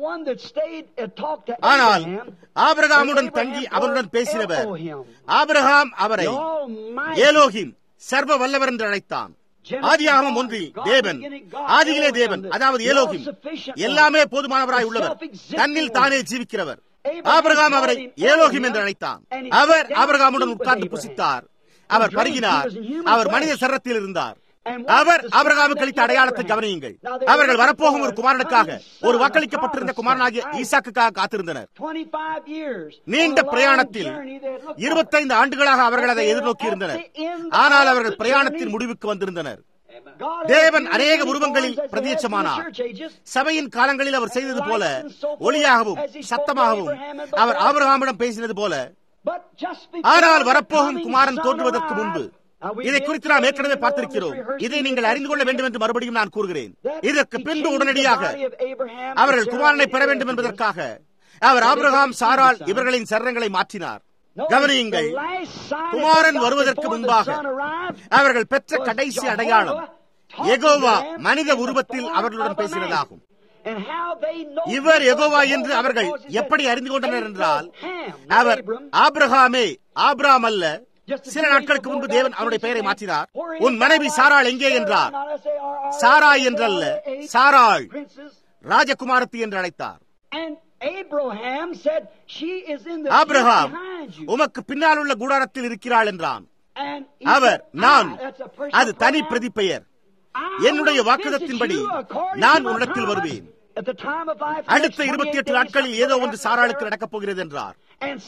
ஆனால் ஆபிரகாமுடன் தங்கி அவனுடன் பேசினவர் ஆபிரகாம் அவரை ஏலோகிம் சர்வ வல்லவர் என்று அழைத்தான் ஆதியாகமம் ஒன்றில் தேவன் ஆதியிலே தேவன் அதாவது ஏலோகிம் எல்லாமே போதுமானவராய் உள்ளவர் தன்னில் தானே ஜீவிக்கிறவர் ஆபிரகாம் அவரை ஏலோகிம் என்று அழைத்தான் அவர் ஆபிரகாமுடன் உட்கார்ந்து புசித்தார் அவர் பருகினார் அவர் மனித சரத்தில் இருந்தார் அவர் ஆபிரகாமுக்கு அளித்த அடையாளத்தை கவனியுங்கள் அவர்கள் வரப்போகும் ஒரு குமாரனுக்காக ஒரு வாக்களிக்கப்பட்டிருந்த குமாரனாகிய ஈசாக்குக்காக காத்திருந்தனர் நீண்ட பிரயாணத்தில் இருபத்தைந்து ஆண்டுகளாக அவர்கள் அதை எதிர்நோக்கி இருந்தனர் ஆனால் அவர்கள் பிரயாணத்தின் முடிவுக்கு வந்திருந்தனர் தேவன் அநேக உருவங்களில் பிரதியட்சமானார் சபையின் காலங்களில் அவர் செய்தது போல ஒளியாகவும் சத்தமாகவும் அவர் ஆபிரகாமிடம் பேசினது போல ஆனால் வரப்போகும் குமாரன் தோன்றுவதற்கு முன்பு இதை குறித்து நாம் ஏற்கனவே பார்த்திருக்கிறோம் இதை நீங்கள் அறிந்து கொள்ள வேண்டும் என்று மறுபடியும் நான் கூறுகிறேன் இதற்கு பின்பு உடனடியாக அவர்கள் குமாரனை பெற வேண்டும் என்பதற்காக அவர் ஆபிரகாம் சாரால் இவர்களின் சரணங்களை மாற்றினார் கவனியுங்கள் குமாரன் வருவதற்கு முன்பாக அவர்கள் பெற்ற கடைசி அடையாளம் எகோவா மனித உருவத்தில் அவர்களுடன் பேசினதாகும் இவர் எகோவா என்று அவர்கள் எப்படி அறிந்து கொண்டனர் என்றால் அவர் ஆப்ரஹாமே ஆப்ராம் அல்ல சில நாட்களுக்கு முன்பு தேவன் அவருடைய பெயரை மாற்றினார் உன் மனைவி சாராள் எங்கே என்றார் சாராய் என்றல்ல சாராள் ராஜகுமாரத்தி என்று அழைத்தார் ஆப்ரஹாம் உமக்கு பின்னால் உள்ள கூடாரத்தில் இருக்கிறாள் என்றான் அவர் நான் அது தனி பிரதி பெயர் என்னுடைய வாக்குதத்தின்படி நான் உன்னிடத்தில் வருவேன் அடுத்த இருபத்தி எட்டு நாட்களில் ஏதோ ஒன்று சாராளுக்கு நடக்கப் போகிறது என்றார்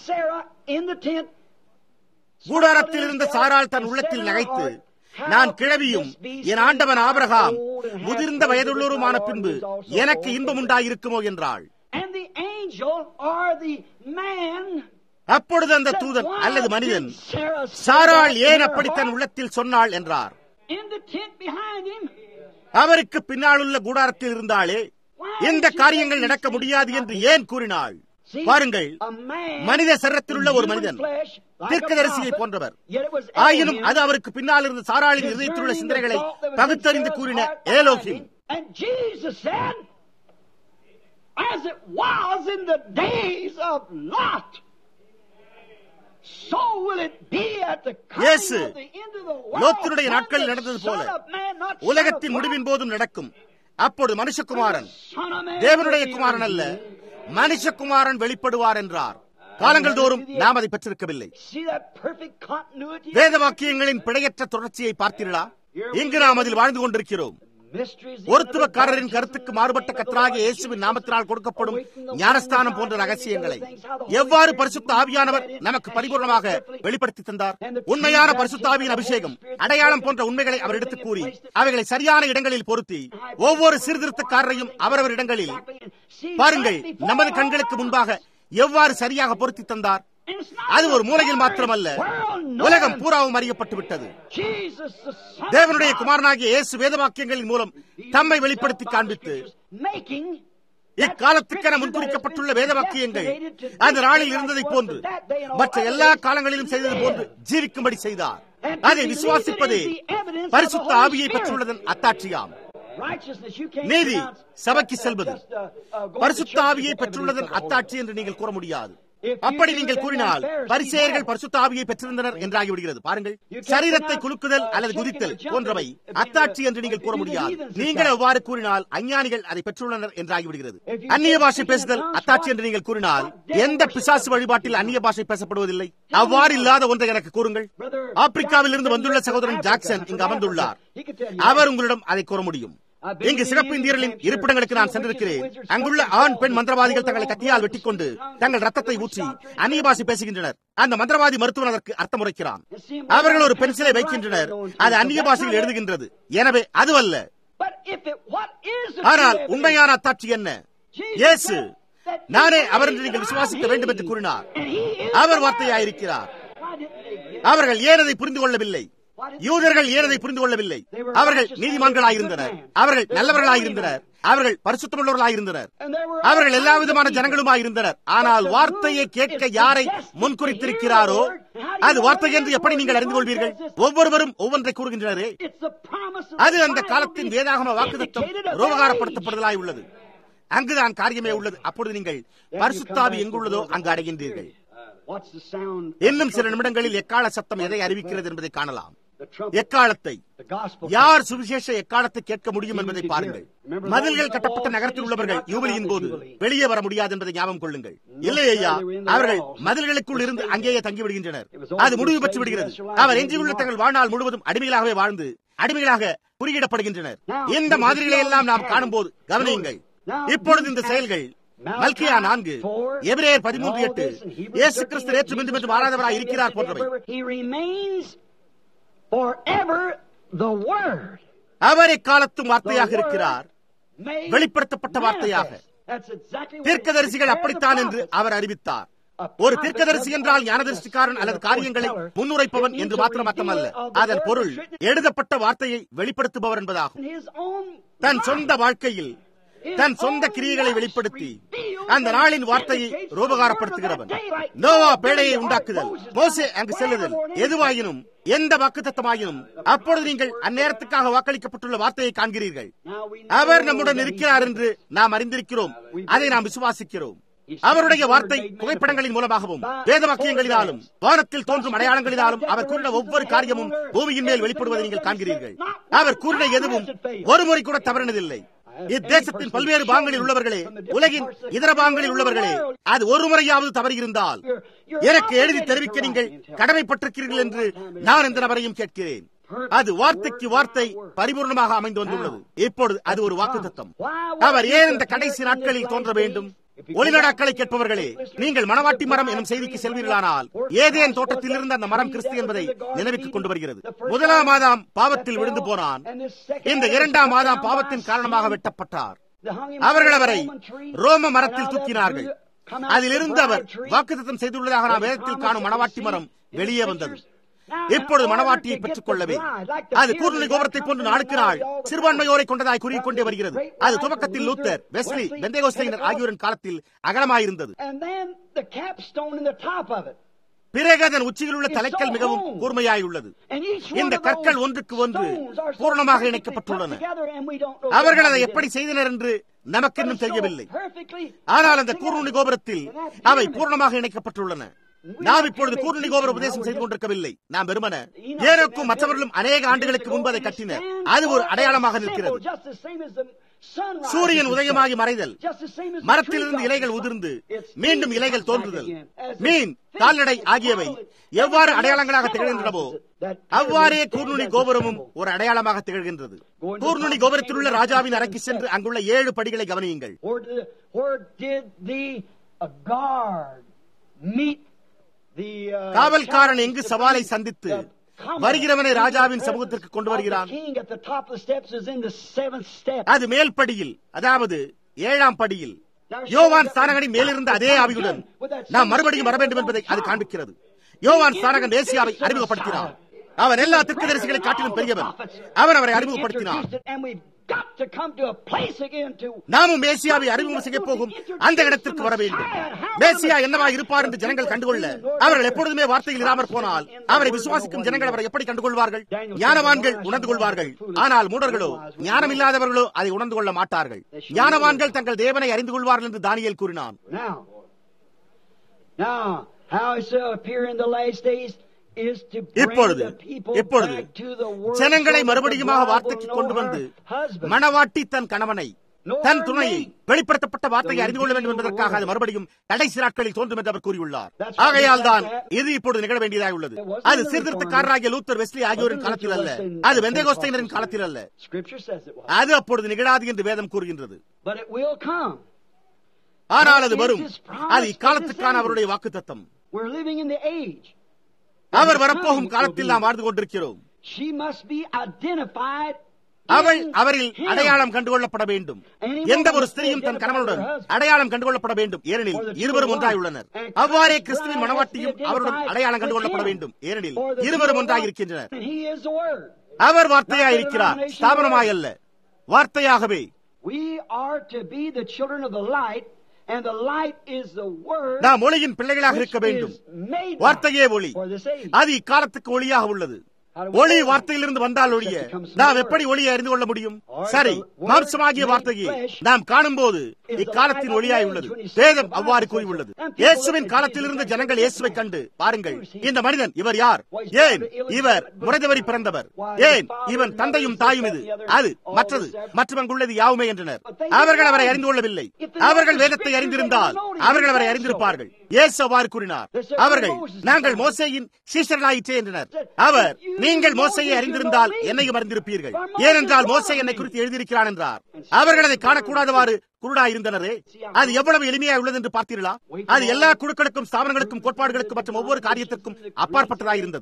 கூடாரத்தில் இருந்த சாராள் தன் உள்ளத்தில் நகைத்து நான் கிழவியும் என் ஆண்டவன் ஆபரகாம் முதிர்ந்த வயதுள்ளோருமான பின்பு எனக்கு இன்பம் உண்டாயிருக்குமோ என்றாள் அப்பொழுது அந்த தூதன் அல்லது மனிதன் சாராள் ஏன் அப்படி தன் உள்ளத்தில் சொன்னாள் என்றார் அவருக்கு பின்னால் உள்ள கூடாரத்தில் இருந்தாலே இந்த காரியங்கள் நடக்க முடியாது என்று ஏன் கூறினாள் பாருங்கள் மனித சரத்தில் உள்ள ஒரு மனிதன் தீர்க்கதரிசியை போன்றவர் ஆயினும் அது அவருக்கு பின்னால் இருந்த சாராளின் இதயத்தில் உள்ள சிந்தனைகளை பகுத்தறிந்து கூறின Elohim As it was in the days of Lot, so will it be at the coming of the end of the world. லோத்தினுடைய நாட்களில் நடந்தது போல உலகத்தின் முடிவின் போதும் நடக்கும் அப்பொழுது மனுஷகுமாரன் தேவனுடைய குமாரன் அல்ல மனுஷகுமாரன் வெளிப்படுவார் என்றார் காலங்கள் தோறும் நாம் அதை பெற்றிருக்கவில்லை வேத வாக்கியங்களின் பிழையற்ற தொடர்ச்சியை பார்த்தீர்களா இங்கு நாம் அதில் வாழ்ந்து கொண்டிருக்கிறோம் ஒருத்துவக்காரரின் கருத்துக்கு மாறுபட்ட கத்தராகிய இயேசுவின் நாமத்தினால் கொடுக்கப்படும் ஞானஸ்தானம் போன்ற ரகசியங்களை எவ்வாறு பரிசுத்த ஆவியானவர் நமக்கு பரிபூர்ணமாக வெளிப்படுத்தி தந்தார் உண்மையான பரிசுத்த ஆவியின் அபிஷேகம் அடையாளம் போன்ற உண்மைகளை அவர் எடுத்து கூறி அவைகளை சரியான இடங்களில் பொருத்தி ஒவ்வொரு சீர்திருத்தக்காரரையும் அவரவர் இடங்களில் பாருங்கள் நமது கண்களுக்கு முன்பாக எவ்வாறு சரியாக பொருத்தி தந்தார் அது ஒரு மூலையில் மாத்திரமல்ல உலகம் பூராவும் அறியப்பட்டு விட்டது தேவனுடைய குமாரனாகிய இயேசு வேதவாக்கியங்களின் மூலம் தம்மை வெளிப்படுத்தி காண்பித்து இக்காலத்துக்கென முன்குறிக்கப்பட்டுள்ள வேதவாக்கியங்கள் அந்த நாளில் இருந்ததை போன்று மற்ற எல்லா காலங்களிலும் செய்தது போன்று ஜீவிக்கும்படி செய்தார் அதை விசுவாசிப்பதே பரிசுத்த ஆவியை பெற்றுள்ளதன் அத்தாட்சியாம் நீதி சபைக்கு செல்வது பரிசுத்த ஆவியை பெற்றுள்ளதன் அத்தாட்சி என்று நீங்கள் கூற முடியாது அப்படி நீங்கள் கூறினால் பரிசெயர்கள் பரிசுத்த ஆவியை பெற்றிருந்தனர் என்றாகிவிடுகிறது பாருங்கள் சரீரத்தை குலுக்குதல் அல்லது குதித்தல் போன்றவை அத்தாட்சி என்று நீங்கள் கூற முடியாது நீங்கள் எவ்வாறு கூறினால் அஞ்ஞானிகள் அதை பெற்றுள்ளனர் என்றாகிவிடுகிறது அந்நிய பாஷை பேசுதல் அத்தாட்சி என்று நீங்கள் கூறினால் எந்த பிசாசு வழிபாட்டில் அந்நிய பாஷை பேசப்படுவதில்லை அவ்வாறு இல்லாத ஒன்றை எனக்கு கூறுங்கள் ஆப்பிரிக்காவில் இருந்து வந்துள்ள சகோதரன் ஜாக்சன் இங்கு அமர்ந்துள்ளார் அவர் உங்களிடம் அதை கூற முடியும் இங்கு சிறப்பு இந்தியர்களின் இருப்பிடங்களுக்கு நான் சென்றிருக்கிறேன் அங்குள்ள ஆண் பெண் மந்திரவாதிகள் தங்களை கத்தியால் வெட்டிக் கொண்டு தங்கள் ரத்தத்தை ஊற்றி அந்நிய பாஷை பேசுகின்றனர் அந்த மந்திரவாதி மருத்துவன் அதற்கு அர்த்தம் உரைக்கிறான் அவர்கள் ஒரு பென்சிலை வைக்கின்றனர் அது அந்நிய பாஷையில் எழுதுகின்றது எனவே அதுவல்ல ஆனால் உண்மையான அத்தாட்சி என்ன இயேசு நானே அவர் என்று நீங்கள் விசுவாசிக்க வேண்டும் என்று கூறினார் அவர் வார்த்தையாயிருக்கிறார் அவர்கள் ஏன் அதை புரிந்து கொள்ளவில்லை யூதர்கள் ஏனதை புரிந்து கொள்ளவில்லை அவர்கள் நீதிமான்களாயிருந்தனர் அவர்கள் நல்லவர்களாயிருந்தனர் அவர்கள் பரிசுத்தமுள்ளவர்களாயிருந்தனர் அவர்கள் எல்லா விதமான ஜனங்களுமாயிருந்தனர் ஆனால் வார்த்தையை கேட்க யாரை முன்குறித்திருக்கிறாரோ அது வார்த்தை என்று எப்படி நீங்கள் அறிந்து கொள்வீர்கள் ஒவ்வொருவரும் ஒவ்வொன்றை கூறுகின்றனரே அது அந்த காலத்தின் வேதாகம வாக்குதத்தம் ரோகாரப்படுத்தப்படுதலாய் உள்ளது அங்குதான் காரியமே உள்ளது அப்பொழுது நீங்கள் பரிசுத்தாவி எங்குள்ளதோ அங்கு அடைகின்றீர்கள் இன்னும் சில நிமிடங்களில் எக்கால சத்தம் எதை அறிவிக்கிறது என்பதை காணலாம் எக்காலத்தை யார் சுவிசேஷ எக்காலத்தை கேட்க முடியும் என்பதை பாருங்கள் மதில்கள் கட்டப்பட்ட நகரத்தில் உள்ளவர்கள் யூபிலியின் போது வெளியே வர முடியாது என்பதை ஞாபகம் கொள்ளுங்கள் இல்லை ஐயா அவர்கள் மதில்களுக்குள் இருந்து அங்கேயே தங்கிவிடுகின்றனர் அது முடிவு பெற்று விடுகிறது அவர் எஞ்சியுள்ள தங்கள் வாழ்நாள் முழுவதும் அடிமையிலாகவே வாழ்ந்து அடிமைகளாக குறியிடப்படுகின்றனர் இந்த மாதிரிகளை எல்லாம் நாம் காணும்போது கவனியுங்கள் இப்பொழுது இந்த செயல்கள் மல்கியா நான்கு எபிரேயர் பதிமூன்று எட்டு இயேசு கிறிஸ்து நேற்று மீண்டும் என்று மாறாதவராய் இருக்கிறார் போன்றவை அவர் இக்காலத்தும் வார்த்தையாக இருக்கிறார் வெளிப்படுத்தப்பட்ட வார்த்தையாக தீர்க்கதரிசிகள் அப்படித்தான் என்று அவர் அறிவித்தார் ஒரு தீர்க்கதரிசி என்றால் ஞானதரிசிக்காரன் அல்லது காரியங்களை முன்னுரைப்பவன் என்று மாத்திரம் அர்த்தமல்ல அதன் பொருள் எழுதப்பட்ட வார்த்தையை வெளிப்படுத்துபவர் என்பதாகும் தன் சொந்த வாழ்க்கையில் தன் சொந்த கிரியைகளை வெளிப்படுத்தி அந்த நாளின் வார்த்தையை ரூபகாரப்படுத்துகிறவன் நோவா பேழையை உண்டாக்குதல் மோசே அங்கு செல்லுதல் எதுவாயினும் எந்த வாக்குத்தத்தமாயினும் அப்பொழுது நீங்கள் அந்நேரத்துக்காக வாக்களிக்கப்பட்டுள்ள வார்த்தையை காண்கிறீர்கள் அவர் நம்முடன் இருக்கிறார் என்று நாம் அறிந்திருக்கிறோம் அதை நாம் விசுவாசிக்கிறோம் அவருடைய வார்த்தை புகைப்படங்களின் மூலமாகவும் வேத வாக்கியங்களினாலும் வானத்தில் தோன்றும் அடையாளங்களினாலும் அவர் கூறின ஒவ்வொரு காரியமும் பூமியின் மேல் வெளிப்படுவதை நீங்கள் காண்கிறீர்கள் அவர் கூறின எதுவும் ஒரு முறை கூட தவறினதில்லை இத்தேசத்தின் பல்வேறு பாகங்களில் உள்ளவர்களே உலகின் இதர பாகங்களில் உள்ளவர்களே அது ஒரு முறையாவது தவறியிருந்தால் எனக்கு எழுதி தெரிவிக்க நீங்கள் கடமைப்பட்டிருக்கிறீர்கள் என்று நான் எந்த நபரையும் கேட்கிறேன் அது வார்த்தைக்கு வார்த்தை பரிபூர்ணமாக அமைந்து வந்துள்ளது இப்பொழுது அது ஒரு வாக்கு தத்தம் அவர் ஏன் இந்த கடைசி நாட்களில் தோன்ற வேண்டும் ஒளிநடாக்களை கேட்பவர்களே நீங்கள் மணவாட்டி மரம் எனும் செய்திக்கு செல்வீர்களானால் ஏதேன் தோட்டத்தில் இருந்த அந்த மரம் கிறிஸ்து என்பதை நினைவுக்கு கொண்டு வருகிறது முதலாம் மாதம் பாவத்தில் விழுந்து போனான் இந்த இரண்டாம் மாதம் பாவத்தின் காரணமாக வெட்டப்பட்டார் அவர்கள் அவரை ரோம மரத்தில் தூக்கினார்கள் அதிலிருந்து அவர் வாக்குத்தம் செய்துள்ளதாக நாம் வேதத்தில் காணும் மணவாட்டி மரம் வெளியே வந்தது இப்பொழுது மணவாட்டியை பெற்றுக் கொள்ளவே அது கூர்நிலை கோபுரத்தை போன்று நாளுக்கு நாள் சிறுபான்மையோரை கொண்டதாய் கூறிக்கொண்டே வருகிறது அது துவக்கத்தில் லூத்தர் வெஸ்லி பெந்தேகோஸ்தைனர் ஆகியோரின் காலத்தில் அகலமாயிருந்தது பிறகு அதன் உச்சியில் உள்ள தலைக்கல் மிகவும் கூர்மையாயுள்ளது இந்த கற்கள் ஒன்றுக்கு ஒன்று பூர்ணமாக இணைக்கப்பட்டுள்ளன அவர்கள் அதை எப்படி செய்தனர் என்று நமக்கு இன்னும் தெரியவில்லை ஆனால் அந்த கூர்நுனி கோபுரத்தில் அவை பூர்ணமாக இணைக்கப்பட்டுள்ளன நாம் இப்பொழுது கூர்நுனி கோபுர உபதேசம் செய்து கொண்டிருக்கவில்லை நாம் வெறுமன ஏனோக்கும் மற்றவர்களும் அநேக ஆண்டுகளுக்கு முன்பு அதை கட்டினர் அது ஒரு அடையாளமாக நிற்கிறது சூரியன் உதயமாகி மறைதல் மரத்திலிருந்து இலைகள் உதிர்ந்து மீண்டும் இலைகள் தோன்றுதல் மீன் கால்நடை ஆகியவை எவ்வாறு அடையாளங்களாக திகழ்கின்றனவோ அவ்வாறே கூர்நுனி கோபுரமும் ஒரு அடையாளமாக திகழ்கின்றது கூர்நுனி கோபுரத்தில் உள்ள ராஜாவின் அறைக்கு சென்று அங்குள்ள ஏழு படிகளை கவனியுங்கள் காவல்காரன் எங்கு சவாலை சந்தித்து வருகிறவனை ராஜாவின் சமூகத்திற்கு கொண்டு வருகிறான் அது மேல் படியில் அதாவது ஏழாம் படியில் யோவான் ஸ்தானகனின் மேலிருந்த அதே ஆவியுடன் நாம் மறுபடியும் வர வேண்டும் என்பதை அது காண்பிக்கிறது யோவான் ஸ்தானகன் ஏசியாவை அறிமுகப்படுத்தினார் அவன் எல்லா திருக்கதரிசிகளை காட்டிலும் பெரியவன் அவன் அவரை அறிமுகப்படுத்தினார் நாமும் மேசியாவை அறிமுகம் செய்ய போகும் அந்த இடத்திற்கு வர வேண்டும் மேசியா என்னவா இருப்பார் என்று ஜனங்கள் கண்டுகொள்ள அவர்கள் எப்பொழுதுமே வார்த்தையில் இராமற் போனால் அவரை விசுவாசிக்கும் ஜனங்கள் அவரை எப்படி கண்டுகொள்வார்கள் ஞானவான்கள் உணர்ந்து கொள்வார்கள் ஆனால் மூடர்களோ ஞானம் இல்லாதவர்களோ அதை உணர்ந்து கொள்ள மாட்டார்கள் ஞானவான்கள் தங்கள் தேவனை அறிந்து கொள்வார்கள் என்று தானியல் கூறினான் இப்பொழுது இப்பொழுது ஜனங்களை மறுபடியுமாக வார்த்தைக்கு கொண்டு வந்து மணவாட்டி தன் கணவனை தன் துணையை வெளிப்படுத்தப்பட்ட வார்த்தையை அறிந்து கொள்ள வேண்டும் என்பதற்காக அது மறுபடியும் கடைசி நாட்களில் தோன்றும் என்று அவர் கூறியுள்ளார் ஆகையால் தான் இது இப்பொழுது நிகழ வேண்டியதாக உள்ளது அது சீர்திருத்தக்காரராகிய லூத்தர் வெஸ்லி ஆகியோரின் காலத்தில் அல்ல அது வெந்தேகோஸ்தைனரின் காலத்தில் அல்ல அது அப்பொழுது நிகழாது என்று வேதம் கூறுகின்றது ஆனால் அது வரும் அது இக்காலத்துக்கான அவருடைய வாக்கு தத்தம் அவர் வரப்போகும் காலத்தில் நாம் வாழ்ந்து கொண்டிருக்கிறோம் அவள் அவரில் அடையாளம் கண்டுகொள்ளப்பட வேண்டும் எந்த ஒரு ஸ்திரீயும் தன் கணவனுடன் அடையாளம் கண்டுகொள்ளப்பட வேண்டும் ஏனெனில் இருவரும் ஒன்றாய் உள்ளனர் அவ்வாறே கிறிஸ்துவின் மனவாட்டியும் அவருடன் அடையாளம் கண்டுகொள்ளப்பட வேண்டும் ஏனெனில் இருவரும் ஒன்றாய் இருக்கின்றனர் அவர் வார்த்தையாய் இருக்கிறார் ஸ்தாபனமாய் அல்ல வார்த்தையாகவே நாம் ஒளியின் பிள்ளைகளாக இருக்க வேண்டும் வார்த்தையே ஒளி அது இக்காலத்துக்கு ஒளியாக உள்ளது ஒளி வார்த்தையிலிருந்து வந்தால் ஒழிய நாம் எப்படி ஒளியை அறிந்து கொள்ள முடியும் சரி மாம்சமாகிய வார்த்தையை நாம் காணும் போது இக்காலத்தின் ஒளியாய் உள்ளது வேதம் அவ்வாறு கூறியுள்ளது இயேசுவின் காலத்தில் இருந்த ஜனங்கள் இயேசுவை கண்டு பாருங்கள் இந்த மனிதன் இவர் யார் ஏன் இவர் முறைதவரி பிறந்தவர் ஏன் இவன் தந்தையும் தாயும் இது அது மற்றது மற்றும் அங்குள்ளது யாவுமே என்றனர் அவர்கள் அவரை அறிந்து கொள்ளவில்லை அவர்கள் வேதத்தை அறிந்திருந்தால் அவர்கள் அவரை அறிந்திருப்பார்கள் இயேசு அவ்வாறு கூறினார் அவர்கள் நாங்கள் மோசையின் சீசர்களாயிற்றே என்றனர் அவர் நீங்கள் மோசையை அறிந்திருந்தால் என்னையும் அறிந்திருப்பீர்கள் ஏனென்றால் மோசை என்னை குறித்து எழுதியிருக்கிறான் என்றார் அவர்கள் அதை காணக்கூடாதவாறு குருடாயிருந்தனரே அது எவ்வளவு எளிமையாக உள்ளது என்று பார்த்தீர்களா அது எல்லா குழுக்களுக்கும் ஸ்தாபனங்களுக்கும் கோட்பாடுகளுக்கும் மற்றும் ஒவ்வொரு காரியத்திற்கும் அப்பாற்பட்டதாயிருந்தது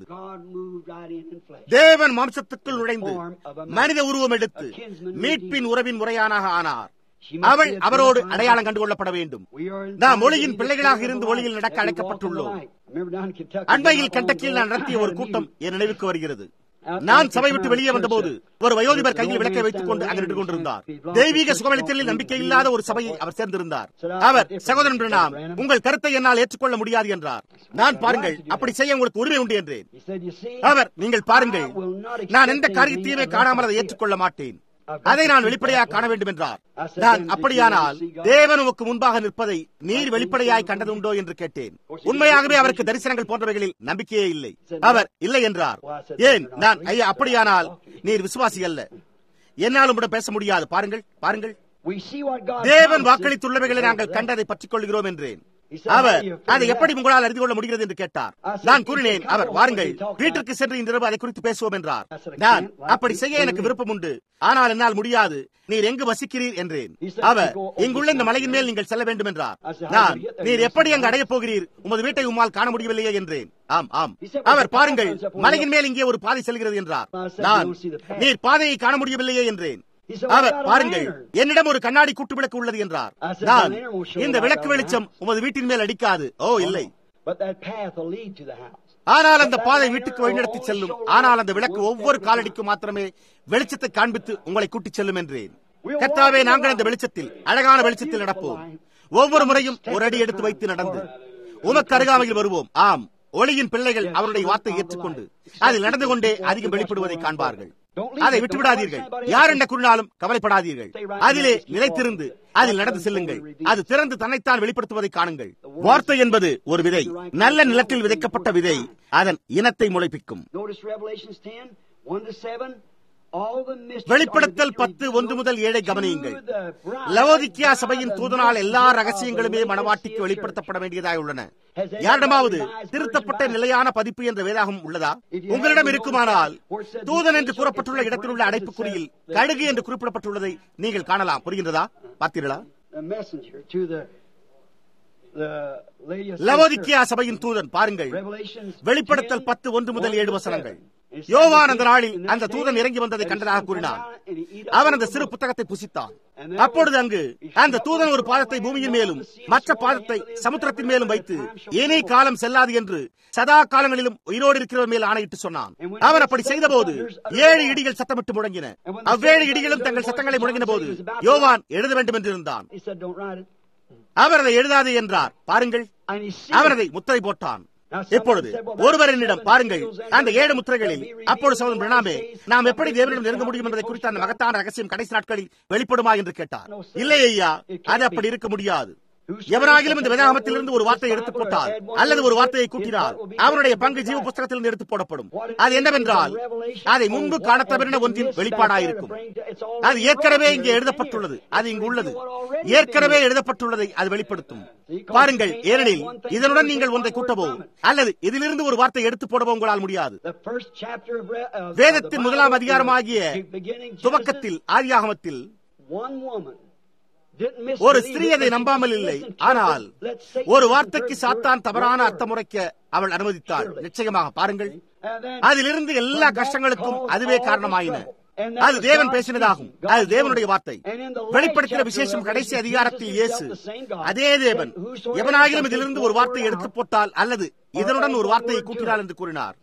தேவன் மாம்சத்துக்குள் நுழைந்து மனித உருவம் எடுத்து மீட்பின் உறவின் முறையானாக ஆனார் அவள் அவரோடு அடையாளம் கண்டுகொள்ளப்பட வேண்டும் நாம் ஒளியின் பிள்ளைகளாக இருந்து ஒளியில் நடக்க அழைக்கப்பட்டுள்ளோம் அண்மையில் கண்டக்கியில் நான் நடத்திய ஒரு கூட்டம் என் நினைவுக்கு வருகிறது நான் சபை விட்டு வெளியே வந்தபோது ஒரு வயோதிபர் கையில் விளக்கை வைத்துக் கொண்டு அங்கு நின்று கொண்டிருந்தார் தெய்வீக சுகவளித்தலில் நம்பிக்கை இல்லாத ஒரு சபையை அவர் சேர்ந்திருந்தார் அவர் சகோதரன் பிரணாம் உங்கள் கருத்தை என்னால் ஏற்றுக்கொள்ள முடியாது என்றார் நான் பாருங்கள் அப்படி செய்ய உங்களுக்கு உரிமை உண்டு என்றேன் அவர் நீங்கள் பாருங்கள் நான் எந்த காரியத்தையுமே காணாமல் அதை ஏற்றுக்கொள்ள மாட்டேன் அதை நான் வெளிப்படையாக காண வேண்டும் என்றார் நான் அப்படியானால் தேவன் உமக்கு முன்பாக நிற்பதை நீர் வெளிப்படையாய் கண்டதுண்டோ என்று கேட்டேன் உண்மையாகவே அவருக்கு தரிசனங்கள் போன்றவைகளில் நம்பிக்கையே இல்லை அவர் இல்லை என்றார் ஏன் நான் ஐயா அப்படியானால் நீர் விசுவாசி அல்ல என்னால் உம்மிடம் பேச முடியாது பாருங்கள் பாருங்கள் தேவன் வாக்களித்துள்ளவைகளை நாங்கள் கண்டதை பற்றிக் கொள்கிறோம் என்றேன் அவர் அதை எப்படி உங்களால் அறிந்து கொள்ள முடிகிறது என்று கேட்டார் நான் கூறினேன் அவர் வாருங்கள் வீட்டிற்கு சென்று இந்த இரவு அதை குறித்து பேசுவோம் என்றார் நான் அப்படி செய்ய எனக்கு விருப்பம் உண்டு ஆனால் என்னால் முடியாது நீர் எங்கு வசிக்கிறீர் என்றேன் அவர் இங்குள்ள இந்த மலையின் மேல் நீங்கள் செல்ல வேண்டும் என்றார் நான் நீர் எப்படி அங்கு அடையப் போகிறீர் உமது வீட்டை உம்மால் காண முடியவில்லையே என்றேன் ஆம் ஆம் அவர் பாருங்கள் மலையின் மேல் இங்கே ஒரு பாதை செல்கிறது என்றார் நான் நீர் பாதையை காண முடியவில்லையே என்றேன் அவர் பாருங்கள் என்னிடம் ஒரு கண்ணாடி கூட்டு விளக்கு உள்ளது என்றார் நான் இந்த விளக்கு வெளிச்சம் உமது வீட்டின் மேல் அடிக்காது ஓ இல்லை ஆனால் அந்த பாதை வீட்டுக்கு வழிநடத்தி செல்லும் ஆனால் அந்த விளக்கு ஒவ்வொரு காலடிக்கும் மாத்திரமே வெளிச்சத்தை காண்பித்து உங்களை கூட்டிச் செல்லும் என்றேன் கத்தாவே நாங்கள் அந்த வெளிச்சத்தில் அழகான வெளிச்சத்தில் நடப்போம் ஒவ்வொரு முறையும் ஒரு அடி எடுத்து வைத்து நடந்து உமக்கு அருகாமையில் வருவோம் ஆம் ஒளியின் பிள்ளைகள் அவருடைய வார்த்தை ஏற்றுக்கொண்டு அதில் நடந்து கொண்டே அதிகம் வெளிப்படுவதை காண்பார்கள் அதை விட்டுவிடாதீர்கள் யார் என்ன கூறினாலும் கவலைப்படாதீர்கள் அதிலே நிலைத்திருந்து அதில் நடந்து செல்லுங்கள் அது திறந்து தன்னைத்தான் வெளிப்படுத்துவதை காணுங்கள் வார்த்தை என்பது ஒரு விதை நல்ல நிலத்தில் விதைக்கப்பட்ட விதை அதன் இனத்தை முளைப்பிக்கும் வெளிப்படுத்தல் பத்து ஒன்று முதல் ஏழை கவனியுங்கள் லவோதிக்கியா சபையின் தூதனால் எல்லா ரகசியங்களுமே மனவாட்டிக்கு வெளிப்படுத்தப்பட வேண்டியதாக உள்ளன யாரிடமாவது திருத்தப்பட்ட நிலையான பதிப்பு என்ற வேதாகம் உள்ளதா உங்களிடம் இருக்குமானால் தூதன் என்று கூறப்பட்டுள்ள இடத்தில் உள்ள அடைப்புக்குறியில் கழுகு என்று குறிப்பிடப்பட்டுள்ளதை நீங்கள் காணலாம் புரிகின்றதா பார்த்தீர்களா லவோதிக்கியா சபையின் தூதன் பாருங்கள் வெளிப்படுத்தல் பத்து ஒன்று முதல் ஏழு வசனங்கள் யோவான் அந்த நாளில் அந்த தூதன் இறங்கி வந்ததை கண்டதாக கூறினான் அவன் அந்த சிறு புத்தகத்தை புசித்தான் அப்பொழுது அங்கு அந்த தூதன் ஒரு பாதத்தை பூமியின் மேலும் மற்ற பாதத்தை சமுத்திரத்தின் மேலும் வைத்து இனி காலம் செல்லாது என்று சதா காலங்களிலும் உயிரோடு இருக்கிறவர் மேல் ஆணையிட்டு சொன்னான் அவன் அப்படி செய்த போது ஏழு இடிகள் சத்தமிட்டு முழங்கின அவ்வேழு இடிகளும் தங்கள் சத்தங்களை முழங்கின போது யோவான் எழுத வேண்டும் என்று இருந்தான் அவர் அதை எழுதாது என்றார் பாருங்கள் அவர் அதை முத்திரை போட்டான் இப்பொழுது ஒருவர் என்னிடம் பாருங்கள் அந்த ஏழு முத்திரைகளில் அப்பொழுது சோதன் பிரணாமே நாம் எப்படி தேவனிடம் நெருங்க முடியும் என்பதை குறித்த அந்த மகத்தான ரகசியம் கடைசி நாட்களில் வெளிப்படுமா என்று கேட்டார் இல்லை ஐயா அது அப்படி இருக்க முடியாது எவராகிலும் இந்த வேதாகமத்திலிருந்து ஒரு வார்த்தையை எடுத்து போட்டால் அல்லது ஒரு வார்த்தையை கூட்டினால் அவனுடைய பங்கு ஜீவ புஸ்தகத்திலிருந்து எடுத்து போடப்படும் அது என்னவென்றால் அதை முன்பு காணத்தவரின ஒன்றின் வெளிப்பாடாயிருக்கும் அது ஏற்கனவே இங்கே எழுதப்பட்டுள்ளது அது இங்கு உள்ளது ஏற்கனவே எழுதப்பட்டுள்ளதை அது வெளிப்படுத்தும் பாருங்கள் ஏனெனில் இதனுடன் நீங்கள் ஒன்றை கூட்டவோ அல்லது இதிலிருந்து ஒரு வார்த்தை எடுத்து போடவோ உங்களால் முடியாது வேதத்தின் முதலாம் அதிகாரமாகிய துவக்கத்தில் ஆதியாகமத்தில் ஒரு ஸ்திரீ அதை நம்பாமல் இல்லை ஆனால் ஒரு வார்த்தைக்கு சாத்தான் தவறான அர்த்தமுறைக்க அவள் அனுமதித்தாள் நிச்சயமாக பாருங்கள் அதிலிருந்து எல்லா கஷ்டங்களுக்கும் அதுவே காரணமாயின அது தேவன் பேசினதாகும் அது தேவனுடைய வார்த்தை வெளிப்படுத்தின விசேஷம் கடைசி அதிகாரத்தில் இயேசு அதே தேவன் எவனாகிலும் இதிலிருந்து ஒரு வார்த்தை எடுத்து போட்டால் அல்லது இதனுடன் ஒரு வார்த்தையை கூட்டினார் என்று கூறினார்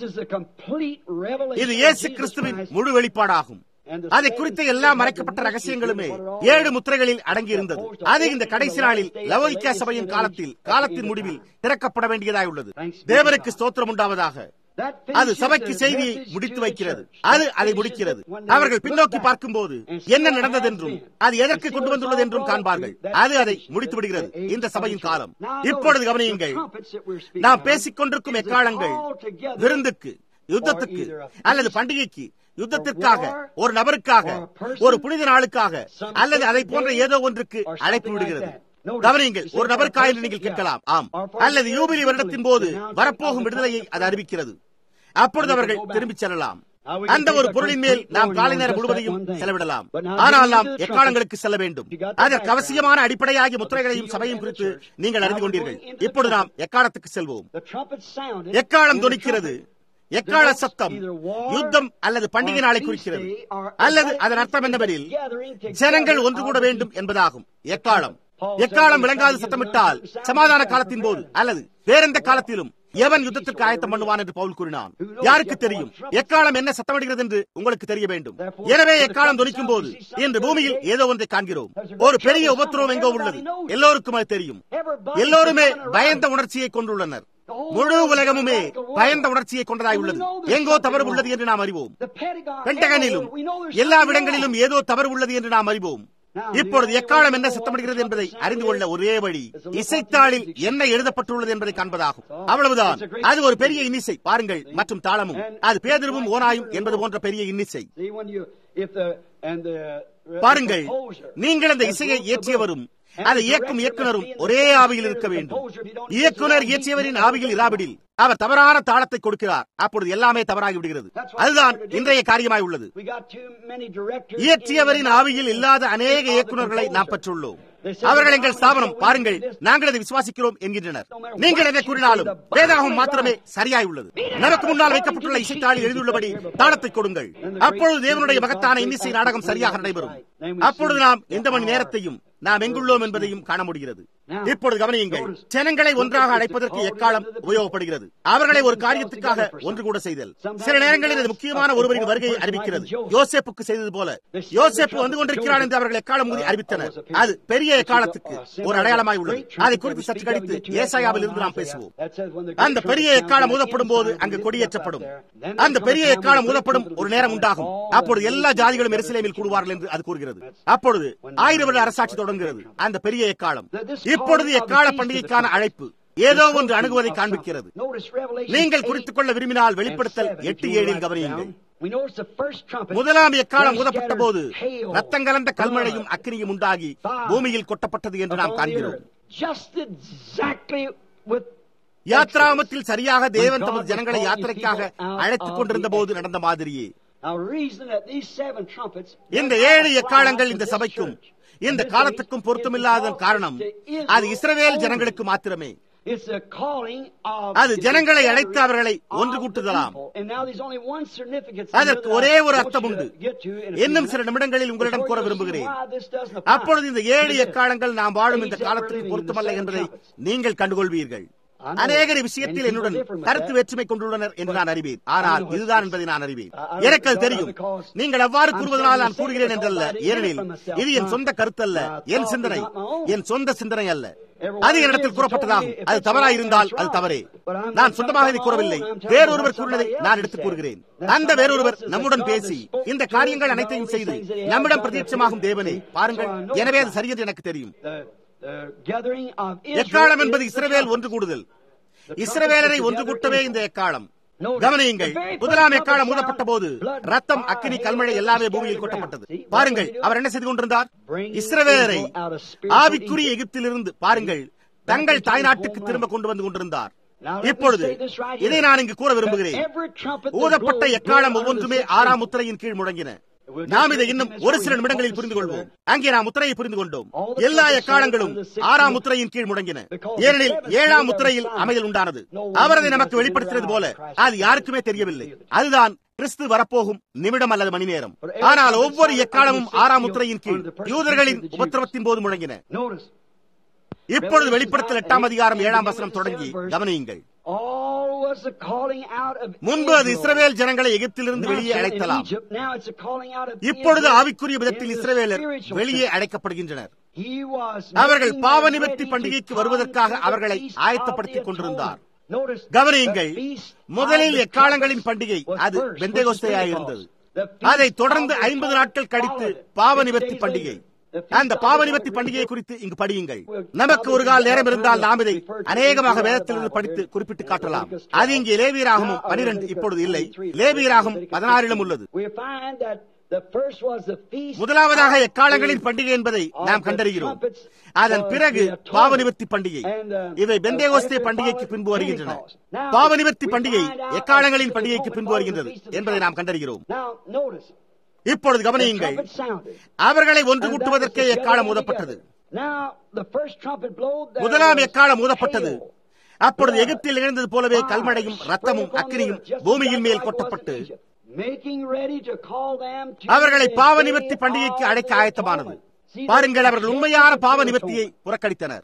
இது இயேசு கிறிஸ்துவின் முழு வெளிப்பாடாகும் அதை குறித்த எல்லா மறைக்கப்பட்ட ரகசியங்களுமே ஏழு முத்திரைகளில் அடங்கியிருந்தது அது இந்த கடைசி நாளில் லவோய்கா சபையின் காலத்தில் காலத்தின் முடிவில் திறக்கப்பட வேண்டியதாக உள்ளது தேவனுக்கு ஸ்தோத்திரம் உண்டாவதாக அது சபைக்கு செய்தியை முடித்து வைக்கிறது அது அதை முடிக்கிறது அவர்கள் பின்னோக்கி பார்க்கும் போது என்ன நடந்தது என்றும் அது எதற்கு கொண்டு வந்துள்ளது என்றும் காண்பார்கள் அது அதை முடித்து விடுகிறது இந்த சபையின் காலம் இப்பொழுது கவனியுங்கள் நாம் பேசிக் கொண்டிருக்கும் எக்காலங்கள் விருந்துக்கு யுத்தத்துக்கு அல்லது பண்டிகைக்கு யுத்தத்திற்காக ஒரு நபருக்காக ஒரு புனித நாளுக்காக அல்லது அதை போன்ற ஏதோ ஒன்றுக்கு அழைப்பு விடுகிறது கவனியுங்கள் ஒரு நபருக்காக என்று நீங்கள் கேட்கலாம் ஆம் அல்லது யூபிலி வருடத்தின் போது வரப்போகும் விடுதலையை அது அறிவிக்கிறது அப்பொழுது அவர்கள் திரும்பிச் செல்லலாம் அந்த ஒரு பொருளின் மேல் நாம் காலை நேரம் முழுவதையும் செலவிடலாம் ஆனால் நாம் எக்காலங்களுக்கு செல்ல வேண்டும் அதற்கு அவசியமான அடிப்படையாகிய முத்திரைகளையும் சபையும் குறித்து நீங்கள் அறிந்து கொண்டீர்கள் இப்பொழுது நாம் எக்காலத்துக்கு செல்வோம் எக்காலம் துணிக்கிறது எக்கால சத்தம் யுத்தம் அல்லது பண்டிகை நாளை குறிக்கிறது அல்லது அதன் அர்த்தம் என்னவெனில் ஜனங்கள் ஒன்று கூட வேண்டும் என்பதாகும் எக்காலம் எக்காலம் விளங்காது சத்தமிட்டால் சமாதான காலத்தின் போது அல்லது வேறெந்த காலத்திலும் எவன் யுத்தத்திற்கு ஆயத்தம் பண்ணுவான் என்று பவுல் கூறினான் யாருக்கு தெரியும் எக்காலம் என்ன சத்தமிடுகிறது என்று உங்களுக்கு தெரிய வேண்டும் எனவே எக்காலம் துணிக்கும் போது இன்று பூமியில் ஏதோ ஒன்றை காண்கிறோம் ஒரு பெரிய உபத்திரவம் எங்கோ உள்ளது எல்லோருக்கும் அது தெரியும் எல்லோருமே பயந்த உணர்ச்சியை கொண்டுள்ளனர் முழு உலகமுமே பயந்த உணர்ச்சியை கொண்டதாய் உள்ளது எங்கோ தவறு உள்ளது என்று நாம் அறிவோம் பெண்டகனிலும் எல்லா இடங்களிலும் ஏதோ தவறு உள்ளது என்று நாம் அறிவோம் இப்பொழுது எக்காலம் என்ன சத்தமிடுகிறது என்பதை அறிந்து கொள்ள ஒரே வழி இசைத்தாளில் என்ன எழுதப்பட்டுள்ளது என்பதை காண்பதாகும் அவ்வளவுதான் அது ஒரு பெரிய இன்னிசை பாருங்கள் மற்றும் தாளமும் அது பேதிருவும் ஓனாயும் என்பது போன்ற பெரிய இன்னிசை பாருங்கள் நீங்கள் அந்த இசையை இயற்றியவரும் அதை இயக்கும் இயக்குனரும் ஒரே ஆவியில் இருக்க வேண்டும் இயக்குனர் இயற்றியவரின் ஆவியில் இராவிடில் அவர் தவறான தாளத்தை கொடுக்கிறார் அப்பொழுது எல்லாமே தவறாகி விடுகிறது அதுதான் இன்றைய காரியமாய் உள்ளது இயற்றியவரின் ஆவியில் இல்லாத அநேக இயக்குநர்களை நாம் பெற்றுள்ளோம் அவர்கள் எங்கள் ஸ்தாபனம் பாருங்கள் நாங்கள் அதை விசுவாசிக்கிறோம் என்கின்றனர் நீங்கள் என்ன கூறினாலும் வேதாகம் மாத்திரமே சரியாய் உள்ளது நமக்கு முன்னால் வைக்கப்பட்டுள்ள இசைத்தாளில் எழுதியுள்ளபடி தாளத்தை கொடுங்கள் அப்பொழுது தேவனுடைய மகத்தான இன்னிசை நாடகம் சரியாக நடைபெறும் அப்பொழுது நாம் எந்த மணி நேரத்தையும் நாம் எங்குள்ளோம் என்பதையும் காண முடிகிறது இப்பொழுது கவனியுங்கள் ஜனங்களை ஒன்றாக அழைப்பதற்கு எக்காலம் உபயோகப்படுகிறது அவர்களை ஒரு காரியத்துக்காக ஒன்று கூட செய்தல் சில நேரங்களில் இது முக்கியமான ஒருவரின் வருகையை அறிவிக்கிறது யோசேப்புக்கு செய்தது போல யோசேப்பு வந்து கொண்டிருக்கிறான் என்று அவர்கள் எக்காலம் ஊதி அறிவித்தனர் அது பெரிய எக்காலத்துக்கு ஒரு அடையாளமாய் உள்ளது அதை குறித்து சற்று கழித்து ஏசாயாவில் இருந்து நாம் பேசுவோம் அந்த பெரிய எக்காலம் ஊதப்படும் போது அங்கு கொடியேற்றப்படும் அந்த பெரிய எக்காலம் ஊதப்படும் ஒரு நேரம் உண்டாகும் அப்பொழுது எல்லா ஜாதிகளும் எருசலேமில் கூடுவார்கள் என்று அது கூறுகிறது அப்பொழுது ஆயிரம் வருட அரசாட்சி தொடங்குகிறது அந்த பெரிய எக்காலம் இப்பொழுது எக்கால பண்டிகைக்கான அழைப்பு ஏதோ ஒன்று அணுகுவதை காண்பிக்கிறது நீங்கள் குறித்துக் கொள்ள விரும்பினால் வெளிப்படுத்தல் எட்டு ஏழில் கவனியுங்கள் முதலாம் எக்காலம் ஊதப்பட்ட போது ரத்தம் கலந்த கல்மழையும் அக்கினியும் உண்டாகி பூமியில் கொட்டப்பட்டது என்று நாம் காண்கிறோம் யாத்ராமத்தில் சரியாக தேவன் தமது ஜனங்களை யாத்திரைக்காக அழைத்துக் கொண்டிருந்த போது நடந்த மாதிரியே இந்த ஏழு எக்காலங்கள் இந்த சபைக்கும் இந்த காலத்துக்கும் பொருத்தமில்லாத காரணம் அது இஸ்ரவேல் ஜனங்களுக்கு மாத்திரமே அது ஜனங்களை அழைத்து அவர்களை ஒன்று கூட்டுதலாம் அதற்கு ஒரே ஒரு அர்த்தம் உண்டு இன்னும் சில நிமிடங்களில் உங்களிடம் கூற விரும்புகிறேன் அப்பொழுது இந்த ஏழு எக்காலங்கள் நாம் வாழும் இந்த காலத்துக்கு பொருத்தமல்ல என்பதை நீங்கள் கண்டுகொள்வீர்கள் அநேகர் விஷயத்தில் என்னுடன் கருத்து வேற்றுமை கொண்டுள்ளனர் என்று நான் அறிவேன் ஆனால் இதுதான் என்பதை நான் அறிவேன் எனக்கு அது தெரியும் நீங்கள் அவ்வாறு கூறுவதனால் நான் கூறுகிறேன் என்றல்ல ஏனெனில் இது என் சொந்த கருத்து அல்ல என் சிந்தனை என் சொந்த சிந்தனை அல்ல அது என்னிடத்தில் கூறப்பட்டதாகும் அது தவறாக இருந்தால் அது தவறே நான் சொந்தமாக இதை கூறவில்லை வேறொருவர் கூறினதை நான் எடுத்துக் கூறுகிறேன் அந்த வேறொருவர் நம்முடன் பேசி இந்த காரியங்கள் அனைத்தையும் செய்து நம்மிடம் பிரதீட்சமாகும் தேவனே பாருங்கள் எனவே அது சரியென்று எனக்கு தெரியும் எக்காலம் என்பது இஸ்ரவேல் ஒன்று கூடுதல் இஸ்ரவேலரை ஒன்று கூட்டவே இந்த எக்காலம் கவனியுங்கள் முதலாம் எக்காலம் மூடப்பட்ட போது ரத்தம் அக்கினி கல்மழை எல்லாமே பூமியில் கொட்டப்பட்டது பாருங்கள் அவர் என்ன செய்து கொண்டிருந்தார் இஸ்ரவேலரை ஆவிக்குரிய எகிப்திலிருந்து பாருங்கள் தங்கள் தாய்நாட்டுக்கு திரும்ப கொண்டு வந்து கொண்டிருந்தார் இப்பொழுது இதை நான் இங்கு கூற விரும்புகிறேன் ஊதப்பட்ட எக்காலம் ஒவ்வொன்றுமே ஆறாம் முத்திரையின் கீழ் முழங்கின நாம் இதை இன்னும் ஒரு சில நிமிடங்களில் புரிந்து கொள்வோம் அங்கே நாம் முத்திரையை புரிந்து கொண்டோம் எல்லா எக்காலங்களும் ஆறாம் முத்திரையின் கீழ் முடங்கின ஏனெனில் ஏழாம் முத்திரையில் அமைதல் உண்டானது அவர் அதை நமக்கு வெளிப்படுத்தினது போல அது யாருக்குமே தெரியவில்லை அதுதான் கிறிஸ்து வரப்போகும் நிமிடம் அல்லது மணி நேரம் ஆனால் ஒவ்வொரு எக்காலமும் ஆறாம் முத்திரையின் கீழ் யூதர்களின் உபத்திரவத்தின் போது முழங்கின இப்பொழுது வெளிப்படுத்தல் எட்டாம் அதிகாரம் ஏழாம் வசனம் தொடங்கி கவனியுங்கள் முன்பு அது இஸ்ரவேல் ஜனங்களை எகிப்திலிருந்து வெளியே அழைத்தலாம் இப்பொழுது ஆவிக்குரிய விதத்தில் இஸ்ரவேலர் வெளியே அழைக்கப்படுகின்றனர் அவர்கள் பாவ நிவர்த்தி பண்டிகைக்கு வருவதற்காக அவர்களை ஆயத்தப்படுத்திக் கொண்டிருந்தார் கவனியுங்கள் முதலில் எக்காலங்களின் பண்டிகை அது வெந்தகோஸ்தையாயிருந்தது அதை தொடர்ந்து ஐம்பது நாட்கள் கழித்து பாவ நிவர்த்தி பண்டிகை அந்த பாவநிவர்த்தி பண்டிகையை குறித்து இங்கு படியுங்கள் நமக்கு ஒரு கால நேரம் இருந்தால் நாம் இதை அநேகமாக வேதத்திலிருந்து படித்து குறிப்பிட்டு காட்டலாம் அது இங்கே லேவியராகவும் பனிரெண்டு இப்பொழுது இல்லை லேவியராகும் பதினாறிலும் உள்ளது முதலாவதாக எக்காலங்களின் பண்டிகை என்பதை நாம் கண்டறிகிறோம் அதன் பிறகு பாவநிவர்த்தி பண்டிகை இவை பெந்தேகோஸ்தே பண்டிகைக்கு பின்பு வருகின்றன பாவநிவர்த்தி பண்டிகை எக்காலங்களின் பண்டிகைக்கு பின்பு வருகின்றது என்பதை நாம் கண்டறிகிறோம் இப்பொழுது கவனியுங்கள் அவர்களை ஒன்று கூட்டுவதற்கே எக்காலம் ஊதப்பட்டது முதலாம் எக்காலம் ஊதப்பட்டது அப்பொழுது எகிப்தில் நிகழ்ந்தது போலவே கல்மழையும் ரத்தமும் அக்கினியும் பூமியின் மேல் கொட்டப்பட்டு அவர்களை பாவ நிவர்த்தி பண்டிகைக்கு அழைக்க ஆயத்தமானது பாருங்கள் அவர்கள் உண்மையான பாவ நிவர்த்தியை புறக்கணித்தனர்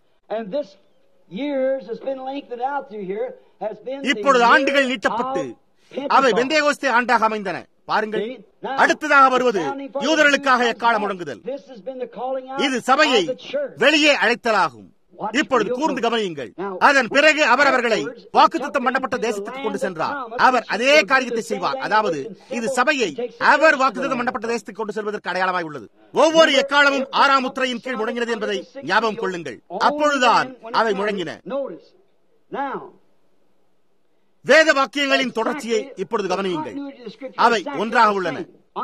இப்பொழுது ஆண்டுகள் நீட்டப்பட்டு அவை வெந்தேகோஸ்தே ஆண்டாக அமைந்தன பாருங்கள் அடுத்ததாக வருவது யூதர்களுக்காக எக்காலம் முடங்குதல் இது சபையை வெளியே அழைத்தலாகும் இப்பொழுது கூர்ந்து கவனியுங்கள் அதன் பிறகு அவர் அவர்களை வாக்குத்தம் பண்ணப்பட்ட தேசத்துக்கு கொண்டு சென்றார் அவர் அதே காரியத்தை செய்வார் அதாவது இது சபையை அவர் வாக்குத்தம் பண்ணப்பட்ட தேசத்துக்கு கொண்டு செல்வதற்கு அடையாளமாய் உள்ளது ஒவ்வொரு எக்காலமும் ஆறாம் முத்திரையின் கீழ் முடங்கினது என்பதை ஞாபகம் கொள்ளுங்கள் அப்பொழுதுதான் அவை முழங்கின வேத வாக்கியங்களின் தொடர்ச்சியை இப்பொழுது கவனியுங்கள் அவை ஒன்றாக உள்ளன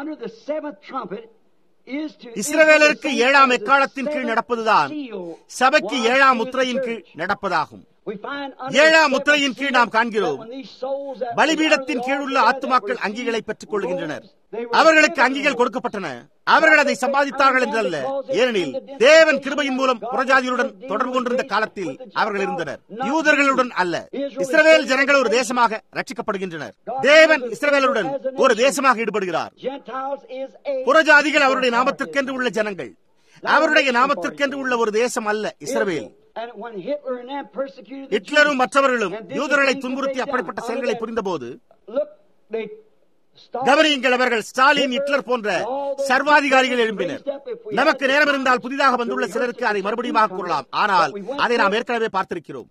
இஸ்ரவேலருக்கு ஏழாம் எக்காலத்தின் கீழ் நடப்பதுதான் சபைக்கு ஏழாம் முத்திரையின் கீழ் நடப்பதாகும் ஏழாம் முத்திரையின் கீழ் நாம் காண்கிறோம் பலிபீடத்தின் கீழ் உள்ள ஆத்துமாக்கள் அங்கிகளை பெற்றுக் கொள்கின்றனர் அவர்களுக்கு அங்கிகள் கொடுக்கப்பட்டன அவர்கள் அதை சம்பாதித்தார்கள் என்றல்ல ஏனெனில் தேவன் கிருபையின் மூலம் புறஜாதியுடன் தொடர்பு கொண்டிருந்த காலத்தில் அவர்கள் இருந்தனர் யூதர்களுடன் அல்ல இஸ்ரவேல் ஜனங்கள் ஒரு தேசமாக ரட்சிக்கப்படுகின்றனர் தேவன் இஸ்ரவேலுடன் ஒரு தேசமாக ஈடுபடுகிறார் புறஜாதிகள் அவருடைய நாமத்திற்கென்று உள்ள ஜனங்கள் அவருடைய நாமத்திற்கென்று உள்ள ஒரு தேசம் அல்ல இஸ்ரவேல் ஹிட்லரும் மற்றவர்களும் யூதர்களை துன்புறுத்தி அப்படிப்பட்ட செயல்களை புரிந்தபோது கவனியுங்கள் அவர்கள் ஸ்டாலின் ஹிட்லர் போன்ற சர்வாதிகாரிகள் எழும்பினர் நமக்கு நேரம் இருந்தால் புதிதாக வந்துள்ள சிலருக்கு அதை மறுபடியும் கூறலாம் ஆனால் அதை நாம் ஏற்கனவே பார்த்திருக்கிறோம்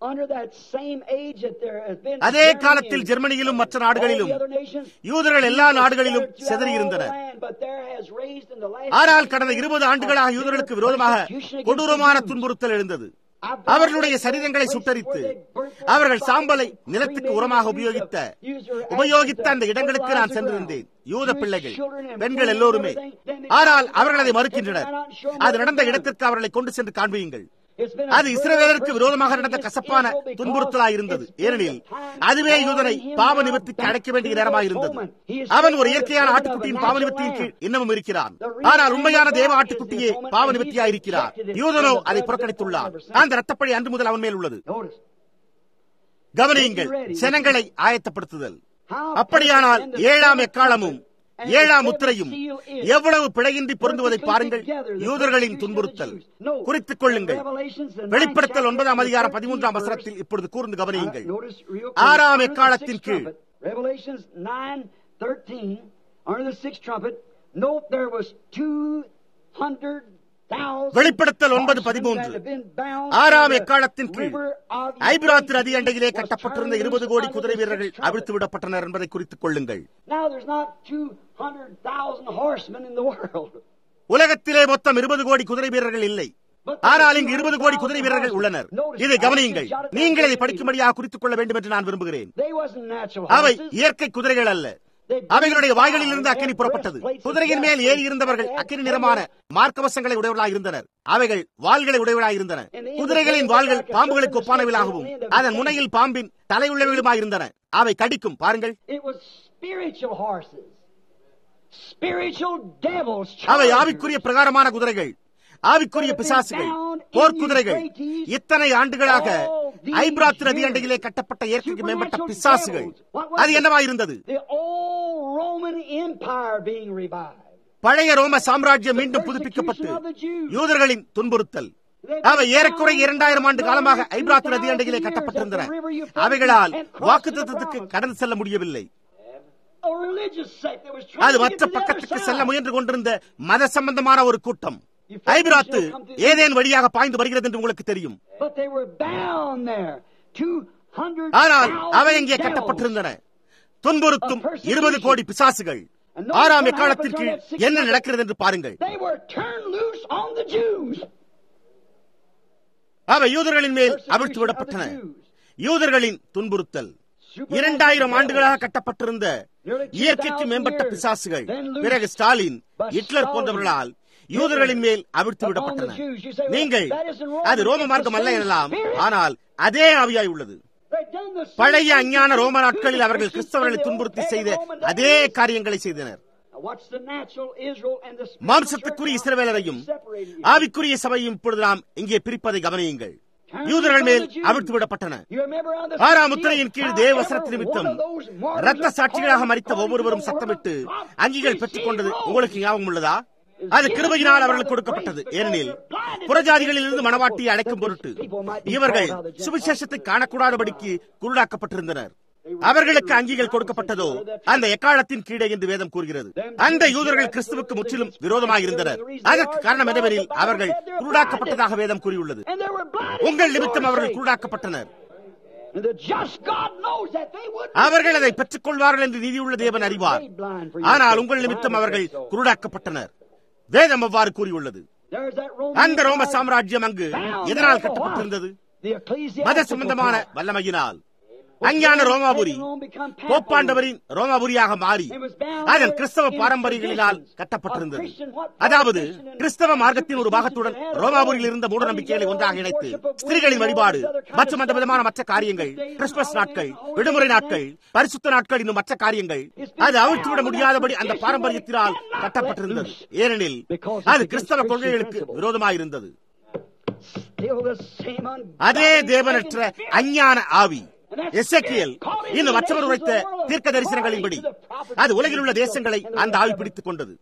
அதே காலத்தில் ஜெர்மனியிலும் மற்ற நாடுகளிலும் யூதர்கள் எல்லா நாடுகளிலும் செதறியிருந்தனர் ஆனால் கடந்த இருபது ஆண்டுகளாக யூதர்களுக்கு விரோதமாக கொடூரமான துன்புறுத்தல் எழுந்தது அவர்களுடைய சரீரங்களை சுட்டரித்து அவர்கள் சாம்பலை நிலத்துக்கு உரமாக உபயோகித்த உபயோகித்த அந்த இடங்களுக்கு நான் சென்றிருந்தேன் யூத பிள்ளைகள் பெண்கள் எல்லோருமே ஆனால் அவர்கள் அதை மறுக்கின்றனர் அது நடந்த இடத்திற்கு அவர்களை கொண்டு சென்று காண்பியுங்கள் அது இஸ்ரவேலருக்கு விரோதமாக நடந்த கசப்பான துன்புறுத்தலாக இருந்தது ஏனெனில் அதுவே யூதனை பாவ நிவர்த்திக்கு அடைக்க வேண்டிய நேரமாக இருந்தது அவன் ஒரு இயற்கையான ஆட்டுக்குட்டியின் பாவ நிவர்த்தியின் கீழ் இன்னமும் இருக்கிறான் ஆனால் உண்மையான தேவ ஆட்டுக்குட்டியே பாவ நிவர்த்தியா இருக்கிறார் யூதனோ அதை புறக்கணித்துள்ளார் அந்த ரத்தப்பழி அன்று முதல் அவன் மேல் உள்ளது கவனியுங்கள் ஜனங்களை ஆயத்தப்படுத்துதல் அப்படியானால் ஏழாம் எக்காலமும் ஏழாம் முத்திரையும் எவ்வளவு பிழையின்றி பொருந்துவதை பாருங்கள் யூதர்களின் துன்புறுத்தல் குறித்துக் கொள்ளுங்கள் வெளிப்படுத்தல் ஒன்பதாம் அதிகாரம் பதிமூன்றாம் வசனத்தில் இப்பொழுது கூர்ந்து கவனியுங்கள் ஆறாம் எக்காலத்தின் கீழ் வெளிப்படுத்தல் ஒன்பது பதிமூன்று ஆறாம் எக்காலத்தின் கீழ் ஐபிராத் நதி அண்டையிலே கட்டப்பட்டிருந்த இருபது கோடி குதிரை வீரர்கள் அவிழ்த்து விடப்பட்டனர் என்பதை குறித்துக் கொள்ளுங்கள் உலகத்திலே மொத்தம் இருபது கோடி குதிரை வீரர்கள் இல்லை ஆனால் இங்கு இருபது கோடி குதிரை வீரர்கள் உள்ளனர் இதை கவனியுங்கள் நீங்கள் இதை படிக்கும்படியாக குறித்துக் கொள்ள வேண்டும் என்று நான் விரும்புகிறேன் அவை இயற்கை குதிரைகள் அல்ல அவைகளுடைய வாய்களில் இருந்து அக்கினி புறப்பட்டது குதிரையின் மேல் ஏறி இருந்தவர்கள் அக்கினி நிறமான மார்க்கவசங்களை உடையவர்களாக இருந்தனர் அவைகள் வாள்களை உடையவர்களாக இருந்தன குதிரைகளின் வாள்கள் பாம்புகளுக்கு ஒப்பானவைகளாகவும் அதன் முனையில் பாம்பின் தலை உள்ளவைகளுமாக இருந்தன அவை கடிக்கும் பாருங்கள் அவை ஆவிக்குரிய பிரகாரமான குதிரைகள் ஆவிக்குரிய பிசாசுகள் போர்க்குதிரைகள் இத்தனை ஆண்டுகளாக ஐப்ராத் நதி அண்டையிலே கட்டப்பட்ட இயற்கைக்கு மேம்பட்ட பிசாசுகள் அது என்னவாயிருந்தது பழைய ரோம சாம்ராஜ்யம் மீண்டும் புதுப்பிக்கப்பட்டு யூதர்களின் துன்புறுத்தல் அவை ஏறக்குறை இரண்டாயிரம் ஆண்டு காலமாக ஐப்ராத் நதி அண்டையிலே கட்டப்பட்டிருந்தன அவைகளால் வாக்கு தத்துவத்துக்கு கடந்து செல்ல முடியவில்லை அது மற்ற பக்கத்துக்கு செல்ல முயன்று கொண்டிருந்த மத சம்பந்தமான ஒரு கூட்டம் ஐபிராத்து ஏதேன் வழியாக பாய்ந்து வருகிறது என்று உங்களுக்கு தெரியும் ஆனால் அவை எங்கே கட்டப்பட்டிருந்தன துன்புறுத்தும் இருபது கோடி பிசாசுகள் ஆறாம் எக்காலத்திற்கு என்ன நடக்கிறது என்று பாருங்கள் அவை யூதர்களின் மேல் அவிழ்த்து விடப்பட்டன யூதர்களின் துன்புறுத்தல் இரண்டாயிரம் ஆண்டுகளாக கட்டப்பட்டிருந்த இயற்கைக்கு மேம்பட்ட பிசாசுகள் பிறகு ஸ்டாலின் ஹிட்லர் போன்றவர்களால் யூதர்களின் மேல் அவிழ்த்து விடப்பட்டன நீங்கள் அது ரோம மார்க்கம் அல்ல எனலாம் ஆனால் அதே ஆவியாய் உள்ளது பழைய அஞ்ஞான ரோம நாட்களில் அவர்கள் கிறிஸ்தவர்களை துன்புறுத்தி செய்த அதே காரியங்களை செய்தனர் மாம்சத்துக்குரிய இஸ்ரவேலரையும் ஆவிக்குரிய சபையும் இப்பொழுது நாம் இங்கே பிரிப்பதை கவனியுங்கள் யூதர்கள் மேல் அவிழ்த்து விடப்பட்டன ஆறாம் முத்திரையின் கீழ் தேவ வசனத்து நிமித்தம் ரத்த சாட்சிகளாக மறித்த ஒவ்வொருவரும் சத்தமிட்டு அங்கிகள் பெற்றுக் கொண்டது உங்களுக்கு ஞாபகம் உள்ளதா அது கிருபையினால் அவர்களுக்கு கொடுக்கப்பட்டது ஏனெனில் புறஜாதிகளில் இருந்து மனவாட்டியை அழைக்கும் பொருட்டு இவர்கள் சுவிசேஷத்தை காணக்கூடாதபடிக்கு குருடாக்கப்பட்டிருந்தனர் அவர்களுக்கு அங்கிகள் கொடுக்கப்பட்டதோ அந்த எக்காலத்தின் கீழே என்று வேதம் கூறுகிறது அந்த யூதர்கள் கிறிஸ்துவுக்கு முற்றிலும் விரோதமாக இருந்தனர் அதற்கு காரணம் என்னவெனில் அவர்கள் குருடாக்கப்பட்டதாக வேதம் கூறியுள்ளது உங்கள் நிமித்தம் அவர்கள் குருடாக்கப்பட்டனர் அவர்கள் அதை பெற்றுக் கொள்வார்கள் என்று நீதியுள்ள தேவன் அறிவார் ஆனால் உங்கள் நிமித்தம் அவர்கள் குருடாக்கப்பட்டனர் வேதம் அவ்வாறு கூறியுள்ளது அந்த ரோம சாம்ராஜ்யம் அங்கு எதனால் கட்டப்பட்டிருந்தது மத சம்பந்தமான வல்லமையினால் அஞ்ஞான ரோமாபுரி போப்பாண்டவரின் ரோமாபுரியாக மாறி அதன் கிறிஸ்தவ பாரம்பரியங்களினால் கட்டப்பட்டிருந்தது அதாவது கிறிஸ்தவ மார்க்கத்தின் ஒரு பாகத்துடன் ரோமாபுரியில் இருந்த மூட நம்பிக்கைகளை ஒன்றாக இணைத்து ஸ்திரீகளின் வழிபாடு மற்றும் அந்த விதமான மற்ற காரியங்கள் கிறிஸ்துமஸ் நாட்கள் விடுமுறை நாட்கள் பரிசுத்த நாட்கள் இன்னும் மற்ற காரியங்கள் அது அவிழ்த்துவிட முடியாதபடி அந்த பாரம்பரியத்தினால் கட்டப்பட்டிருந்தது ஏனெனில் அது கிறிஸ்தவ கொள்கைகளுக்கு விரோதமாயிருந்தது அதே தேவனற்ற அஞ்ஞான ஆவி எசேக்கியல் இன்னும் மற்றவர் உரைத்த தீர்க்க தரிசனங்களின்படி அது உலகில் உள்ள தேசங்களை அந்த ஆவி பிடித்துக் கொண்டது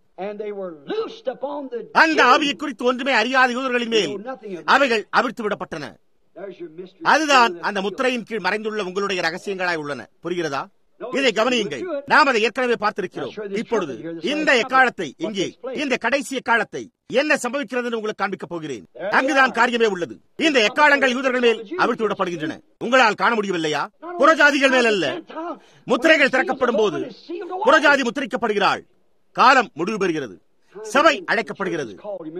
அந்த ஆவியை குறித்து ஒன்றுமே அறியாத யூதர்களின் மேல் அவைகள் அவிழ்த்து விடப்பட்டன அதுதான் அந்த முத்திரையின் கீழ் மறைந்துள்ள உங்களுடைய ரகசியங்களாய் உள்ளன புரிகிறதா இதை கவனியுங்கள் நாம் அதை ஏற்கனவே பார்த்திருக்கிறோம் இப்பொழுது இந்த எக்காலத்தை இங்கே இந்த கடைசி எக்காலத்தை என்ன சம்பவிக்கிறது உங்களுக்கு காண்பிக்கப் போகிறேன் அங்குதான் காரியமே உள்ளது இந்த எக்காலங்கள் யூதர்கள் மேல் அவிழ்த்து விடப்படுகின்றன உங்களால் காண முடியவில்லையா புறஜாதிகள் மேல் அல்ல முத்திரைகள் திறக்கப்படும் போது புறஜாதி முத்திரிக்கப்படுகிறாள் காலம் முடிவு பெறுகிறது சபை அழைக்கப்படுகிறது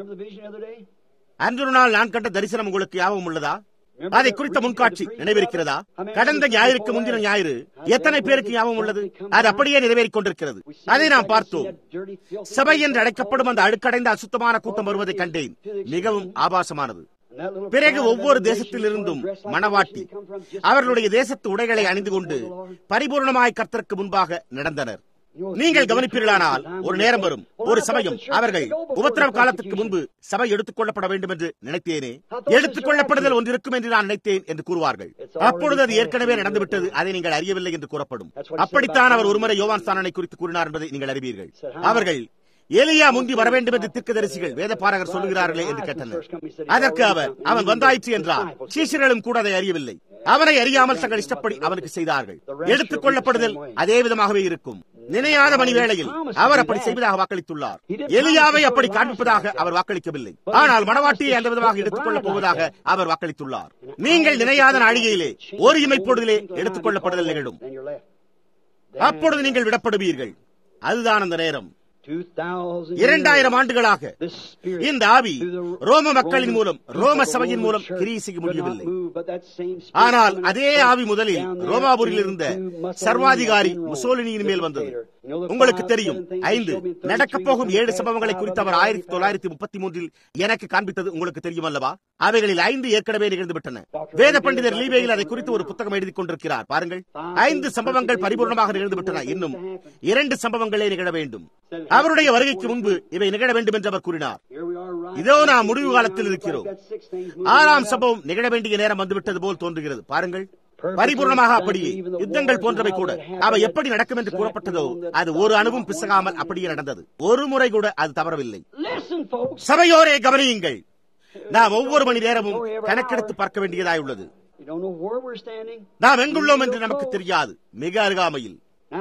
அன்றொரு நாள் நான் கண்ட தரிசனம் உங்களுக்கு ஞாபகம் உள்ளதா அதை குறித்த முன்காட்சி நினைவிருக்கிறதா கடந்த ஞாயிறுக்கு முந்தின ஞாயிறு எத்தனை பேருக்கு ஞாபகம் உள்ளது அது அப்படியே நிறைவேறிக் கொண்டிருக்கிறது அதை நாம் பார்த்தோம் சபை என்று அழைக்கப்படும் அந்த அழுக்கடைந்த அசுத்தமான கூட்டம் வருவதை கண்டேன் மிகவும் ஆபாசமானது பிறகு ஒவ்வொரு தேசத்திலிருந்தும் மணவாட்டி அவர்களுடைய தேசத்து உடைகளை அணிந்து கொண்டு பரிபூர்ணமாய் கர்த்தருக்கு முன்பாக நடந்தனர் நீங்கள் கவனிப்பீர்களானால் ஒரு நேரம் வரும் ஒரு சமயம் அவர்கள் உபத்திரவ காலத்துக்கு முன்பு சபை எடுத்துக் கொள்ளப்பட வேண்டும் என்று நினைத்தேனே எடுத்துக் கொள்ளப்படுதல் ஒன்றிருக்கும் என்று நான் நினைத்தேன் என்று கூறுவார்கள் அப்பொழுது அது ஏற்கனவே நடந்துவிட்டது அதை நீங்கள் அறியவில்லை என்று கூறப்படும் அப்படித்தான் அவர் ஒருமுறை யோவான் ஸ்தானனை குறித்து கூறினார் என்பதை நீங்கள் அறிவீர்கள் அவர்கள் எலியா முந்தி வர வேண்டும் என்று தீர்க்கதரிசிகள் வேத பாரகர் சொல்லுகிறார்களே என்று கேட்டனர் அதற்கு அவர் அவன் வந்தாயிற்று என்றார் சீஷர்களும் கூட அதை அறியவில்லை அவனை அறியாமல் தங்கள் இஷ்டப்படி அவனுக்கு செய்தார்கள் எடுத்துக் கொள்ளப்படுதல் அதே விதமாகவே இருக்கும் நினையாத மணி வேளையில் அவர் அப்படி செய்வதாக வாக்களித்துள்ளார் எலியாவை அப்படி காண்பிப்பதாக அவர் வாக்களிக்கவில்லை ஆனால் மனவாட்டியை அந்த விதமாக எடுத்துக் கொள்ளப் போவதாக அவர் வாக்களித்துள்ளார் நீங்கள் நினையாத நாழிகையிலே ஒரு இமைப்பொழுதிலே எடுத்துக் கொள்ளப்படுதல் நிகழும் அப்பொழுது நீங்கள் விடப்படுவீர்கள் அதுதான் அந்த நேரம் இரண்டாயிரம் ஆண்டுகளாக இந்த ஆவி ரோம மக்களின் மூலம் ரோம சபையின் மூலம் கிரியை செய்ய முடியவில்லை ஆனால் அதே ஆவி முதலில் ரோமாபூரில் இருந்த சர்வாதிகாரி முசோலினியின் மேல் வந்தது உங்களுக்கு தெரியும் ஐந்து நடக்கப் போகும் ஏழு சம்பவங்களை குறித்து அவர் ஆயிரத்தி தொள்ளாயிரத்தி முப்பத்தி மூன்றில் எனக்கு காண்பித்தது உங்களுக்கு தெரியும் அல்லவா அவைகளில் ஐந்து ஏற்கனவே நிகழ்ந்துவிட்டன வேத பண்டிதர் லீபேயில் அதை குறித்து ஒரு புத்தகம் எழுதி கொண்டிருக்கிறார் பாருங்கள் ஐந்து சம்பவங்கள் பரிபூர்ணமாக நிகழ்ந்துவிட்டன இன்னும் இரண்டு சம்பவங்களே நிகழ வேண்டும் அவருடைய வருகைக்கு முன்பு இவை நிகழ வேண்டும் என்று அவர் கூறினார் இதோ நாம் முடிவு காலத்தில் இருக்கிறோம் ஆறாம் சம்பவம் நிகழ வேண்டிய நேரம் வந்துவிட்டது போல் தோன்றுகிறது பாருங்கள் பரிபூர்ணமாக அப்படியே யுத்தங்கள் போன்றவை கூட அவை எப்படி நடக்கும் என்று கூறப்பட்டதோ அது ஒரு அணுவும் பிசகாமல் அப்படியே நடந்தது ஒரு முறை கூட அது தவறவில்லை சபையோரே கவனியுங்கள் நாம் ஒவ்வொரு மணி நேரமும் கணக்கெடுத்து பார்க்க வேண்டியதாய் உள்ளது நாம் எங்குள்ளோம் என்று நமக்கு தெரியாது மிக அருகாமையில்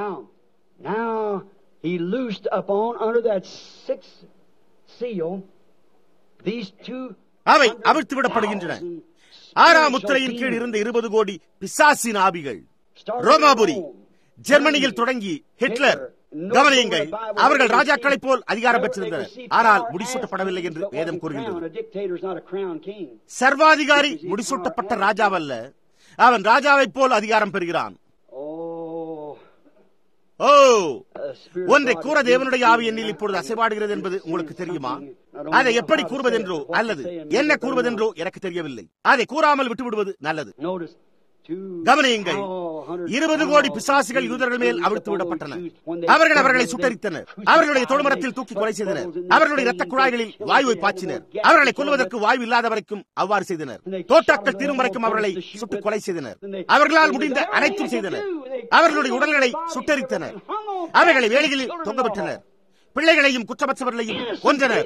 he loosed upon under that sixth seal these two அவை அவிழ்த்து விடப்படுகின்றன ஆறாம் முத்திரையின் கீழ் இருந்த இருபது கோடி பிசாசின் ஆவிகள் ரோமாபுரி ஜெர்மனியில் தொடங்கி ஹிட்லர் கவனியுங்கள் அவர்கள் ராஜாக்களைப் போல் அதிகாரம் பெற்றிருந்தனர் ஆனால் முடிசூட்டப்படவில்லை என்று வேதம் கூறுகின்றது சர்வாதிகாரி முடிசூட்டப்பட்ட ராஜாவல்ல அவன் ராஜாவைப் போல் அதிகாரம் பெறுகிறான் ஓ ஒன்றை கூற தேவனுடைய ஆவி என்னில் இப்பொழுது அசைபாடுகிறது என்பது உங்களுக்கு தெரியுமா அதை எப்படி கூறுவதென்றோ அல்லது என்ன கூறுவதென்றோ எனக்கு தெரியவில்லை அதை கூறாமல் விட்டுவிடுவது நல்லது கவனியுங்கள் இருபது கோடி பிசாசுகள் யூதர்கள் மேல் அவிழ்த்து விடப்பட்டன அவர்கள் அவர்களை சுட்டரித்தனர் அவர்களுடைய தொழுமரத்தில் தூக்கி கொலை செய்தனர் அவர்களுடைய இரத்த குழாய்களில் வாயுவை பாய்ச்சினர் அவர்களை கொல்வதற்கு வாயு இல்லாத வரைக்கும் அவ்வாறு செய்தனர் தோட்டாக்கள் தீரும் வரைக்கும் அவர்களை சுட்டு கொலை செய்தனர் அவர்களால் முடிந்த அனைத்தும் செய்தனர் அவர்களுடைய உடல்களை சுட்டரித்தனர் அவைகளை வேலைகளில் தொங்கவிட்டனர் பிள்ளைகளையும் குற்றமற்றவர்களையும் கொன்றனர்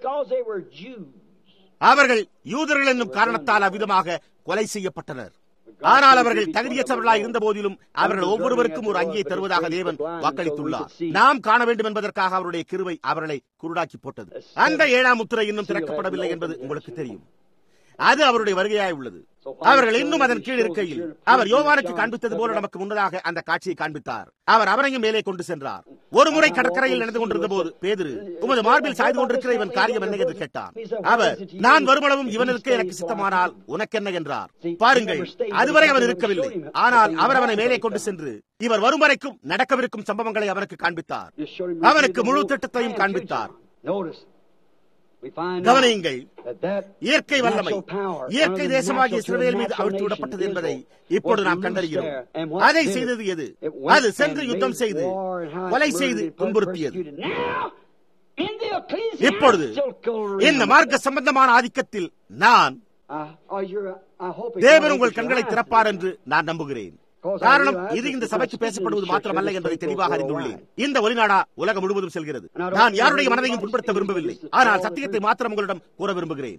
அவர்கள் யூதர்கள் என்னும் காரணத்தால் அவ்விதமாக கொலை செய்யப்பட்டனர் ஆனால் அவர்கள் தகுதியற்றவர்களாய் இருந்த போதிலும் அவர்கள் ஒவ்வொருவருக்கும் ஒரு அங்கியை தருவதாக தேவன் வாக்களித்துள்ளார் நாம் காண வேண்டும் என்பதற்காக அவருடைய கிருவை அவர்களை குருடாக்கி போட்டது அந்த ஏழாம் முத்திரை இன்னும் திறக்கப்படவில்லை என்பது உங்களுக்கு தெரியும் அது அவருடைய வருகையாய் உள்ளது அவர்கள் இன்னும் அதன் கீழ் இருக்கையில் அவர் யோவானுக்கு காண்பித்தது போல நமக்கு முன்னதாக அந்த காட்சியை காண்பித்தார் அவர் அவரையும் மேலே கொண்டு சென்றார் ஒரு முறை கடற்கரையில் நடந்து கொண்டிருந்த போது பேதிரு உமது மார்பில் சாய்ந்து கொண்டிருக்கிற இவன் காரியம் என்ன என்று கேட்டார் அவர் நான் வருமளவும் இவனுக்கு எனக்கு சித்தமானால் உனக்கு என்ன என்றார் பாருங்கள் அதுவரை அவன் இருக்கவில்லை ஆனால் அவர் அவனை மேலே கொண்டு சென்று இவர் வரும் வரைக்கும் நடக்கவிருக்கும் சம்பவங்களை அவனுக்கு காண்பித்தார் அவனுக்கு முழு திட்டத்தையும் காண்பித்தார் கவனியுங்கள் இயற்கை வல்லமை இயற்கை தேசமாகிய இஸ்ரவேல் மீது அவிழ்த்து விடப்பட்டது என்பதை இப்பொழுது நாம் கண்டறிகிறோம் அதை செய்தது எது அது சென்று யுத்தம் செய்து கொலை செய்து துன்புறுத்தியது இப்பொழுது இந்த மார்க்க சம்பந்தமான ஆதிக்கத்தில் நான் தேவன் உங்கள் கண்களை திறப்பார் என்று நான் நம்புகிறேன் காரணம் இது இந்த சபைக்கு பேசப்படுவது மாத்திரமல்ல என்பதை தெளிவாக அறிந்துள்ளேன் இந்த ஒளிநாடா உலகம் முழுவதும் செல்கிறது நான் யாருடைய மனதையும் புண்படுத்த விரும்பவில்லை ஆனால் சத்தியத்தை மாத்திரம் உங்களிடம் கூற விரும்புகிறேன்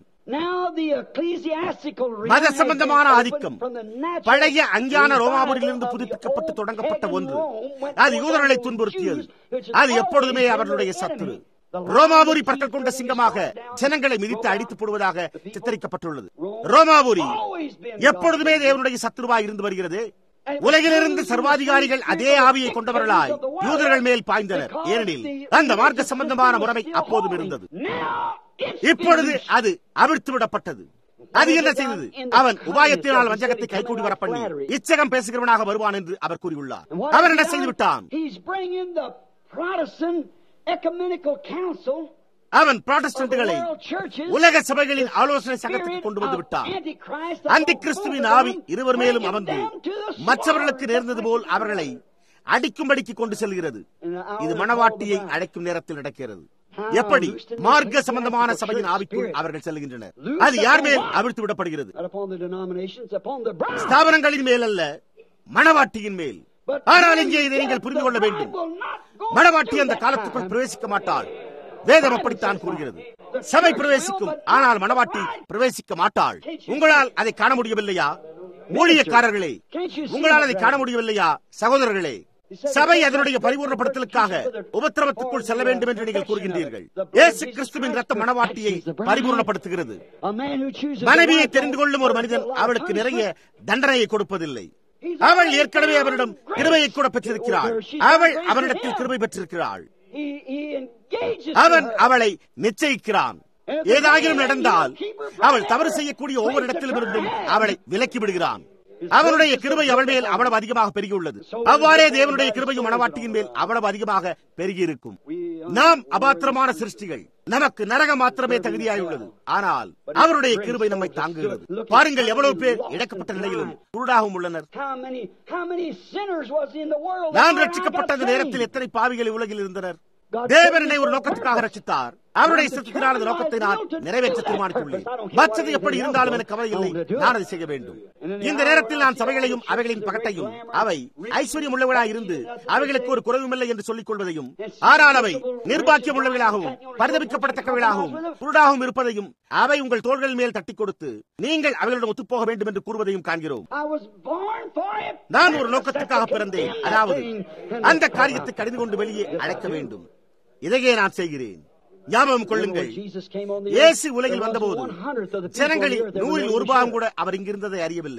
மத சம்பந்தமான ஆதிக்கம் பழைய அஞ்ஞான ரோமாபுரியிலிருந்து புதுப்பிக்கப்பட்டு தொடங்கப்பட்ட ஒன்று அது யூதர்களை துன்புறுத்தியது அது எப்பொழுதுமே அவர்களுடைய சத்துரு ரோமாபுரி பற்கள் கொண்ட சிங்கமாக ஜனங்களை மிதித்து அடித்து போடுவதாக சித்தரிக்கப்பட்டுள்ளது ரோமாபுரி எப்பொழுதுமே தேவனுடைய சத்துருவாய் இருந்து வருகிறது உலகிலிருந்து சர்வாதிகாரிகள் அதே ஆவியை கொண்டவர்களாய் யூதர்கள் மேல் பாய்ந்தனர் ஏனெனில் அந்த மார்க்க சம்பந்தமான முறைமை அப்போதும் இருந்தது இப்பொழுது அது அவிழ்த்து விடப்பட்டது அது என்ன செய்தது அவன் உபாயத்தினால் வஞ்சகத்தை கைகூடி வர பண்ணி இச்சகம் பேசுகிறவனாக வருவான் என்று அவர் கூறியுள்ளார் அவர் என்ன செய்து விட்டான் அவன் புராட்டஸ்டன்ட்களை உலக சபைகளின் ஆலோசனை சங்கத்துக்கு கொண்டு வந்து விட்டான் அந்த கிறிஸ்துவின் ஆவி இருவர் மேலும் அமர்ந்து மற்றவர்களுக்கு நேர்ந்தது போல் அவர்களை அடிக்கும்படிக்கு கொண்டு செல்கிறது இது மணவாட்டியை அழைக்கும் நேரத்தில் நடக்கிறது எப்படி மார்க்க சம்பந்தமான சபையின் ஆவிக்குள் அவர்கள் செல்கின்றனர் அது யார் மேல் அவிழ்த்து விடப்படுகிறது ஸ்தாபனங்களின் மேல் அல்ல மணவாட்டியின் மேல் ஆனால் இங்கே இதை நீங்கள் புரிந்து கொள்ள வேண்டும் மணவாட்டி அந்த காலத்துக்குள் பிரவேசிக்க மாட்டாள் வேதம் அப்படித்தான் கூறுகிறது சபை பிரவேசிக்கும் ஆனால் மணவாட்டி பிரவேசிக்க மாட்டாள் உங்களால் அதை காண முடியவில்லையா ஊழியக்காரர்களே உங்களால் அதை காண முடியவில்லையா சகோதரர்களே சபை அதனுடைய பரிபூர்ணப்படுத்தலுக்காக உபத்திரவத்துக்குள் செல்ல வேண்டும் என்று நீங்கள் கூறுகின்றீர்கள் ஏசு கிறிஸ்துவின் ரத்த மனவாட்டியை பரிபூர்ணப்படுத்துகிறது மனைவியை தெரிந்து கொள்ளும் ஒரு மனிதன் அவளுக்கு நிறைய தண்டனையை கொடுப்பதில்லை அவள் ஏற்கனவே அவரிடம் கிருபையை கூட பெற்றிருக்கிறாள் அவள் அவரிடத்தில் கிருபை பெற்றிருக்கிறாள் அவன் அவளை நிச்சயிக்கிறான் ஏதாகிலும் நடந்தால் அவள் தவறு செய்யக்கூடிய ஒவ்வொரு இடத்திலும் இருந்தும் அவளை விலக்கி விடுகிறான் அவனுடைய கிருபை அவள் மேல் அவ்வளவு அதிகமாக பெருகியுள்ளது அவ்வாறே தேவனுடைய கிருபையும் மனவாட்டியின் மேல் அவ்வளவு அதிகமாக பெருகியிருக்கும் நாம் அபாத்திரமான சிருஷ்டிகள் நமக்கு நரகம் மாத்திரமே தகுதியாயுள்ளது ஆனால் அவருடைய கிருபை நம்மை தாங்குகிறது பாருங்கள் எவ்வளவு பேர் இழக்கப்பட்ட நிலையிலும் குருடாகவும் உள்ளனர் நான் ரட்சிக்கப்பட்ட அந்த நேரத்தில் எத்தனை பாவிகள் உலகில் இருந்தனர் தேவனை ஒரு நோக்கத்துக்காக ரசித்தார் அவருடைய சித்தத்தினால் அந்த நோக்கத்தை நான் நிறைவேற்ற தீர்மானித்துள்ளேன் மற்றது எப்படி இருந்தாலும் எனக்கு கவலை இல்லை நான் அதை செய்ய வேண்டும் இந்த நேரத்தில் நான் சபைகளையும் அவைகளின் பகட்டையும் அவை ஐஸ்வர்யம் உள்ளவர்களாக இருந்து அவைகளுக்கு ஒரு குறைவுமில்லை என்று சொல்லிக் கொள்வதையும் ஆனால் அவை நிர்பாக்கியம் உள்ளவர்களாகவும் பரிதவிக்கப்படத்தக்கவர்களாகவும் குருடாகவும் இருப்பதையும் அவை உங்கள் தோள்கள் மேல் தட்டி கொடுத்து நீங்கள் அவைகளுடன் ஒத்துப்போக வேண்டும் என்று கூறுவதையும் காண்கிறோம் நான் ஒரு நோக்கத்துக்காக பிறந்தேன் அதாவது அந்த காரியத்தை கடிந்து கொண்டு வெளியே அழைக்க வேண்டும் இதையே நான் செய்கிறேன் ஞாபகம் கொள்ளுங்கள் இயேசு உலகில் வந்தபோது ஜனங்களில் நூறில் ஒரு பாகம் கூட அவர் இங்கிருந்ததை அறியவில்லை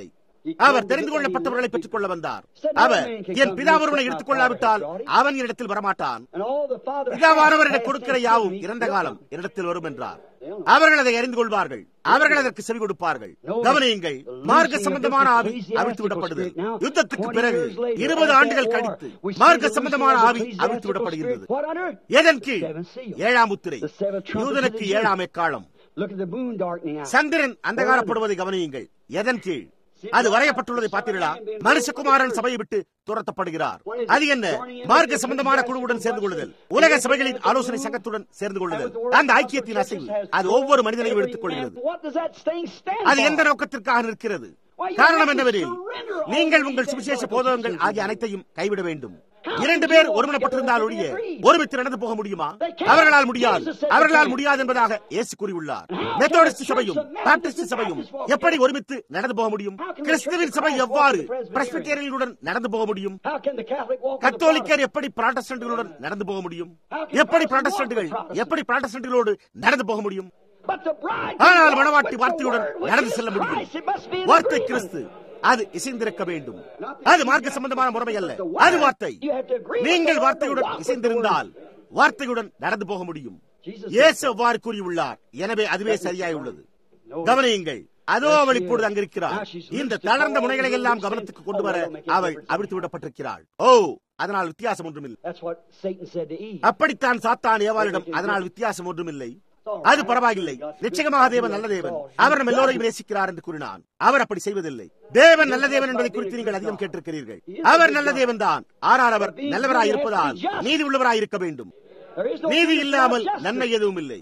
அவர் தெரிந்து கொள்ளப்பட்டவர்களை பெற்றுக் கொள்ள வந்தார் அவர் என் பிதா ஒருவனை எடுத்துக் கொள்ளாவிட்டால் அவன் என்னிடத்தில் வரமாட்டான் பிதாவானவரிடம் கொடுக்கிற யாவும் இறந்த காலம் என்னிடத்தில் வரும் என்றார் அவர்கள் அதை அறிந்து கொள்வார்கள் அவர்கள் அதற்கு செவி கொடுப்பார்கள் கவனியுங்கள் மார்க்க சம்பந்தமான ஆவி அவிழ்த்து விடப்படுது யுத்தத்துக்கு பிறகு இருபது ஆண்டுகள் கழித்து மார்க்க சம்பந்தமான ஆவி அவிழ்த்து விடப்படுகிறது எதன் கீழ் ஏழாம் முத்திரை யூதனுக்கு ஏழாம் எக்காலம் சந்திரன் அந்தகாரப்படுவதை கவனியுங்கள் எதன் கீழ் அது வரையப்பட்டுள்ளதை பார்த்தீர்களா மனுஷகுமாரன் சபையை விட்டு துரத்தப்படுகிறார் அது என்ன மார்க்க சம்பந்தமான குழுவுடன் சேர்ந்து கொள்ளுதல் உலக சபைகளின் ஆலோசனை சங்கத்துடன் சேர்ந்து கொள்ளுதல் அந்த ஐக்கியத்தின் அசைவு அது ஒவ்வொரு மனிதனையும் எடுத்துக் கொள்கிறது அது எந்த நோக்கத்திற்காக நிற்கிறது காரணம் என்னவெனில் நீங்கள் உங்கள் சுவிசேஷ போதகங்கள் ஆகிய அனைத்தையும் கைவிட வேண்டும் இரண்டு பேர் ஒருமனப்பட்டிருந்தால் ஒழிய ஒருமித்து நடந்து போக முடியுமா அவர்களால் முடியாது அவர்களால் முடியாது என்பதாக இயேசு கூறியுள்ளார் மெத்தோடிஸ்ட் சபையும் பாப்டிஸ்ட் சபையும் எப்படி ஒருமித்து நடந்து போக முடியும் கிறிஸ்துவின் சபை எவ்வாறு பிரஸ்பிட்டேரியர்களுடன் நடந்து போக முடியும் கத்தோலிக்கர் எப்படி பிராட்டஸ்டன்ட்களுடன் நடந்து போக முடியும் எப்படி பிராட்டஸ்டன்ட்கள் எப்படி பிராட்டஸ்டன்ட்களோடு நடந்து போக முடியும் ஆனால் மனவாட்டி வார்த்தையுடன் நடந்து செல்ல முடியும் வார்த்தை கிறிஸ்து அது இசைந்திருக்க வேண்டும் அது மார்க்க சம்பந்தமான முறைமை அல்ல அது வார்த்தை நீங்கள் வார்த்தையுடன் இசைந்திருந்தால் வார்த்தையுடன் நடந்து போக முடியும் இயேசு அவ்வாறு கூறியுள்ளார் எனவே அதுவே சரியாய் உள்ளது கவனியுங்கள் அதோ அவள் இப்பொழுது அங்கிருக்கிறாள் இந்த தளர்ந்த முனைகளை எல்லாம் கவனத்துக்கு கொண்டு வர அவள் அவிழ்த்து விடப்பட்டிருக்கிறாள் ஓ அதனால் வித்தியாசம் ஒன்றுமில்லை அப்படித்தான் சாத்தான் ஏவாளிடம் அதனால் வித்தியாசம் ஒன்றுமில்லை அது பரவாயில்லை நிச்சயமாக தேவன் நல்ல தேவன் அவர் நம்ம எல்லோரையும் நேசிக்கிறார் என்று கூறினான் அவர் அப்படி செய்வதில்லை தேவன் நல்ல தேவன் என்பதை குறித்து நீங்கள் அதிகம் கேட்டிருக்கிறீர்கள் அவர் நல்ல தேவன் தான் ஆனால் அவர் நல்லவராய் இருப்பதால் நீதி உள்ளவராய் இருக்க வேண்டும் நீதி இல்லாமல் நன்மை எதுவும் இல்லை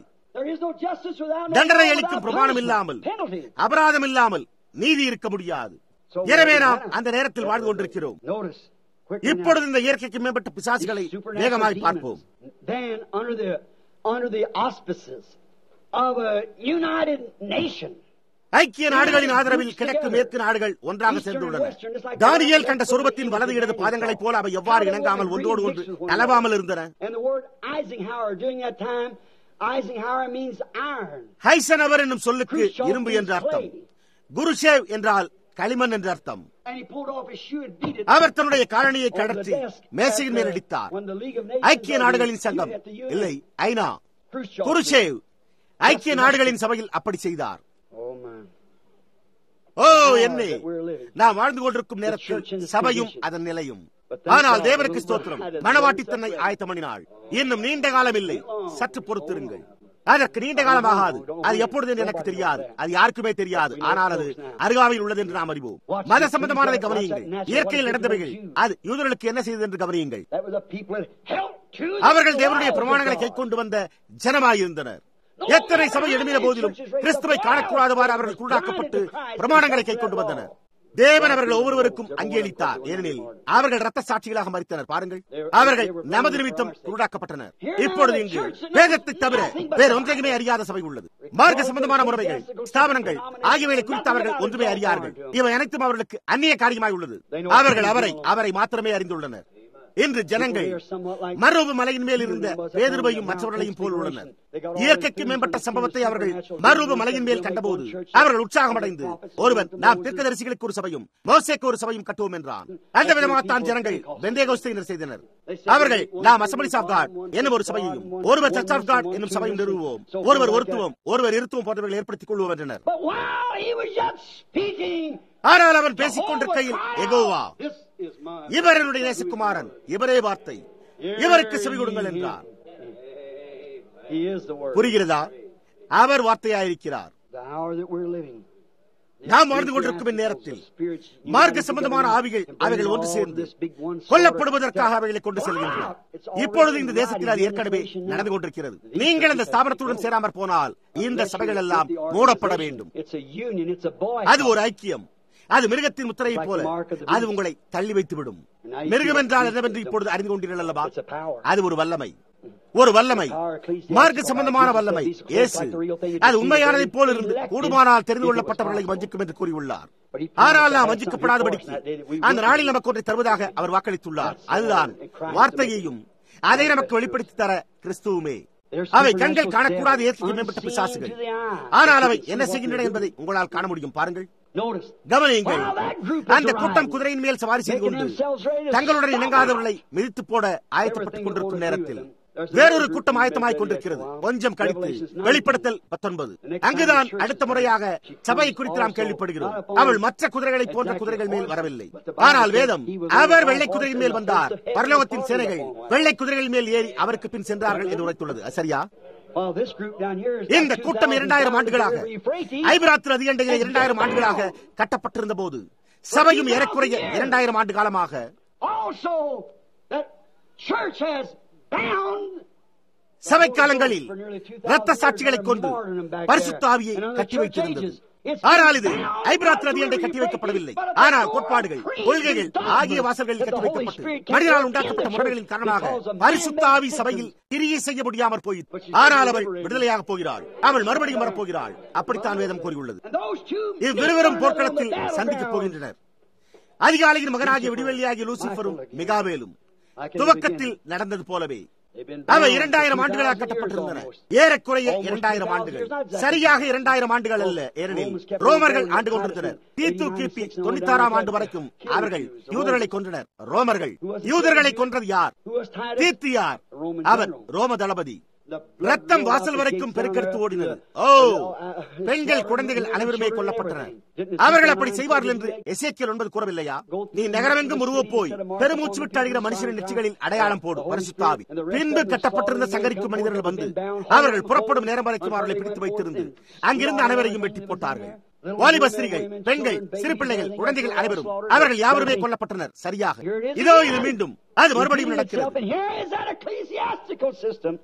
தண்டனை அளிக்கும் பிரமாணம் இல்லாமல் அபராதம் இல்லாமல் நீதி இருக்க முடியாது எனவே நாம் அந்த நேரத்தில் வாழ்ந்து கொண்டிருக்கிறோம் இப்பொழுது இந்த இயற்கைக்கு மேம்பட்ட பிசாசுகளை வேகமாய் பார்ப்போம் under the auspices of a united nation. ஐக்கிய நாடுகளின் ஆதரவில் கிழக்கு மேற்கு நாடுகள் ஒன்றாக சேர்ந்துள்ளன தானியல் கண்ட சொருபத்தின் வலது இடது பாதங்களைப் போல அவை எவ்வாறு இணங்காமல் ஒன்றோடு ஒன்று கலவாமல் இருந்தன ஹைசனவர் என்னும் சொல்லுக்கு இரும்பு என்ற அர்த்தம் குருஷேவ் என்றால் களிமண் என்ற அர்த்தம் அவர் தன்னுடைய காலனியை கடற்றி மேசையின் மேல் அடித்தார் ஐக்கிய நாடுகளின் சங்கம் இல்லை ஐநா குருஷேவ் ஐக்கிய நாடுகளின் சபையில் அப்படி செய்தார் ஓ என்னே நாம் வாழ்ந்து கொண்டிருக்கும் நேரத்தில் சபையும் அதன் நிலையும் ஆனால் தேவனுக்கு ஸ்தோத்திரம் மணவாட்டி தன்னை ஆயத்தம் பண்ணினாள் இன்னும் நீண்ட காலம் இல்லை சற்று பொறுத்திருங்கள் அதற்கு நீண்ட காலமாகாது அது எப்பொழுது என்று எனக்கு தெரியாது அது யாருக்குமே தெரியாது ஆனால் அது அருகாமையில் உள்ளது என்று நாம் அறிவோம் மத சம்பந்தமானதை கவனியுங்கள் இயற்கையில் நடந்தவைகள் அது யூதர்களுக்கு என்ன செய்தது என்று கவனியுங்கள் அவர்கள் தேவனுடைய பிரமாணங்களை கை கொண்டு வந்த ஜனமாயிருந்தனர் எத்தனை சபை எழுமின போதிலும் கிறிஸ்துவை காணக்கூடாதவாறு அவர்கள் குருடாக்கப்பட்டு பிரமாணங்களை கை கொண்டு வந்தனர் தேவன் அவர்கள் ஒவ்வொருவருக்கும் அங்கீகரித்தார் ஏனெனில் அவர்கள் ரத்த சாட்சிகளாக மறித்தனர் பாருங்கள் அவர்கள் நமது நிமித்தம் குருடாக்கப்பட்டனர் இப்பொழுது இங்கு வேதத்தை தவிர வேற ஒன்றையுமே அறியாத சபை உள்ளது மார்க்க சம்பந்தமான முறைகள் ஸ்தாபனங்கள் ஆகியவைகளை குறித்து அவர்கள் ஒன்றுமே அறியார்கள் இவை அனைத்தும் அவர்களுக்கு அந்நிய காரியமாய் உள்ளது அவர்கள் அவரை அவரை மாத்திரமே அறிந்துள்ளனர் இன்று ஜனங்கள் மரபு மலையின் மேல் இருந்த பேதிருவையும் மற்றவர்களையும் போல் உள்ளனர் இயற்கைக்கு மேம்பட்ட சம்பவத்தை அவர்கள் மரபு மலையின் மேல் கண்டபோது அவர்கள் உற்சாகமடைந்து ஒருவன் நாம் தீர்க்கதரிசிகளுக்கு ஒரு சபையும் மோசேக்கு ஒரு சபையும் கட்டுவோம் என்றான் அந்த விதமாகத்தான் ஜனங்கள் பெந்தேகோஸ்தையினர் செய்தனர் அவர்கள் நாம் அசம்பிளிஸ் ஆஃப் காட் என்னும் ஒரு சபையையும் ஒருவர் சர்ச் ஆஃப் காட் என்னும் சபையும் நிறுவுவோம் ஒருவர் ஒருத்துவம் ஒருவர் இருத்துவம் போன்றவர்கள் ஏற்படுத்திக் கொள்வோம் என்றனர் ஆனால் அவன் பேசிக் கொண்டிருக்கையில் எகோவா இவர் என்னுடைய நேசகுமாரன் இவரே வார்த்தை இவருக்கு செவி கொடுங்கள் என்றார் புரிகிறதா அவர் வார்த்தையாயிருக்கிறார் நாம் வாழ்ந்து கொண்டிருக்கும் இந்நேரத்தில் மார்க்க சம்பந்தமான ஆவிகள் அவைகள் ஒன்று சேர்ந்து கொல்லப்படுவதற்காக அவைகளை கொண்டு செல்கின்றன இப்பொழுது இந்த தேசத்தில் அது ஏற்கனவே நடந்து கொண்டிருக்கிறது நீங்கள் இந்த ஸ்தாபனத்துடன் சேராமற் போனால் இந்த சபைகள் எல்லாம் மூடப்பட வேண்டும் அது ஒரு ஐக்கியம் அது மிருகத்தின் முத்திரையை போல அது உங்களை தள்ளி வைத்து விடும் மிருகம் என்றால் என்னவென்று இப்பொழுது அறிந்து கொண்டீர்கள் அல்லவா அது ஒரு வல்லமை ஒரு வல்லமை மார்க்க சம்பந்தமான வல்லமை இயேசு அது உண்மையானதை போல் இருந்து கூடுமானால் தெரிந்து கொள்ளப்பட்டவர்களை வஞ்சிக்கும் என்று கூறியுள்ளார் ஆனால் நாம் வஞ்சிக்கப்படாதபடிக்கு அந்த நாளில் நமக்கு ஒன்றை தருவதாக அவர் வாக்களித்துள்ளார் அதுதான் வார்த்தையையும் அதை நமக்கு வெளிப்படுத்தி தர கிறிஸ்துவுமே அவை கண்கள் காணக்கூடாத இயற்கைக்கு மேம்பட்ட பிசாசுகள் ஆனால் அவை என்ன செய்கின்றன என்பதை உங்களால் காண முடியும் பாருங்கள் Notice. கவனியுங்கள் While that group is அந்த கூட்டம் arriving, குதிரையின் மேல் சவாரி செய்து making கொண்டு themselves ready to தங்களுடன் stop இணங்காதவர்களை மிதித்து போட ஆயத்தப்பட்டுக் கொண்டிருக்கும் நேரத்தில் வேறொரு கூட்டம் ஆயத்தமாய் கொண்டிருக்கிறது கொஞ்சம் கழித்து வெளிப்படுத்தல் பத்தொன்பது அங்குதான் அடுத்த முறையாக சபையை குறித்து நாம் கேள்விப்படுகிறோம் அவள் மற்ற குதிரைகளைப் போன்ற குதிரைகள் மேல் வரவில்லை ஆனால் வேதம் அவர் வெள்ளை குதிரையின் மேல் வந்தார் பரலோகத்தின் சேனைகள் வெள்ளை குதிரைகள் மேல் ஏறி அவருக்கு பின் சென்றார்கள் என்று உரைத்துள்ளது அது சரியா While this group down here is இந்த கூட்டம் இரண்டாயிரம் ஆண்டுகளாக Euphrates, ஐபிராத்திர அதிகண்டையில் இரண்டாயிரம் ஆண்டுகளாக கட்டப்பட்டிருந்த போது சபையும் ஏறக்குறைய இரண்டாயிரம் ஆண்டு காலமாக also that church has bound சபை காலங்களில் இரத்த சாட்சிகளை கொண்டு பரிசுத்த ஆவியை கட்டி வைத்திருந்தது ஆனால் இது ஐபிராத் நதியண்டை கட்டி வைக்கப்படவில்லை ஆனால் கோட்பாடுகள் கொள்கைகள் ஆகிய வாசல்களில் கட்டி வைக்கப்பட்டு மனிதனால் உண்டாக்கப்பட்ட முறைகளின் காரணமாக பரிசுத்த ஆவி சபையில் கிரியை செய்ய முடியாமற் போயிற்று ஆனால் அவள் விடுதலையாக போகிறாள் அவள் மறுபடியும் வரப்போகிறாள் அப்படித்தான் வேதம் கூறியுள்ளது and those two இவ்விருவரும் போர்க்களத்தில் சந்திக்கப் போகின்றனர் அதிகாலையின் மகனாகிய விடிவெள்ளியாகிய லூசிபரும் மிகாவேலும் துவக்கத்தில் நடந்தது போலவே அவை இரண்டாயிரம் ஆண்டுகளாக கட்டப்பட்டிருந்தன ஏறக்குறைய இரண்டாயிரம் ஆண்டுகள் சரியாக இரண்டாயிரம் ஆண்டுகள் அல்ல ஏனெனில் ரோமர்கள் ஆண்டு கொண்டிருந்தனர் தீத்து கிபி தொண்ணூத்தாறாம் ஆண்டு வரைக்கும் அவர்கள் யூதர்களை கொன்றனர் ரோமர்கள் யூதர்களை கொன்றது யார் who was tied தீத்து யார் அவர் ரோம தளபதி the ரத்தம் வாசல் வரைக்கும் பெருக்கெடுத்து ஓடினது ஓ பெண்கள் குழந்தைகள் அனைவருமே கொல்லப்பட்டனர் அவர்கள் அப்படி செய்வார்கள் என்று எசேக்கியல் ஒன்பது கூறவில்லையா நீ நகரமெங்கும் உருவப் போய் பெருமூச்சு விட்டு அழுகிற மனுஷனின் நெற்றிகளில் அடையாளம் போடு பரிசுத்தாவி பின்பு கட்டப்பட்டிருந்த சங்கரிக்கும் மனிதர்கள் வந்து அவர்கள் புறப்படும் நேரம் வரைக்கும் அவர்களை பிடித்து வைத்திருந்து அங்கிருந்து அனைவரையும் வெட்டி போட்டார்கள் வாலிப ஸ்திரீகள் பெண்கள் சிறு பிள்ளைகள் குழந்தைகள் அனைவரும் அவர்கள் யாவருமே கொல்லப்பட்டனர் சரியாக இதோ இது மீண்டும் அது மறுபடியும் நடக்கிறது And here is that ecclesiastical system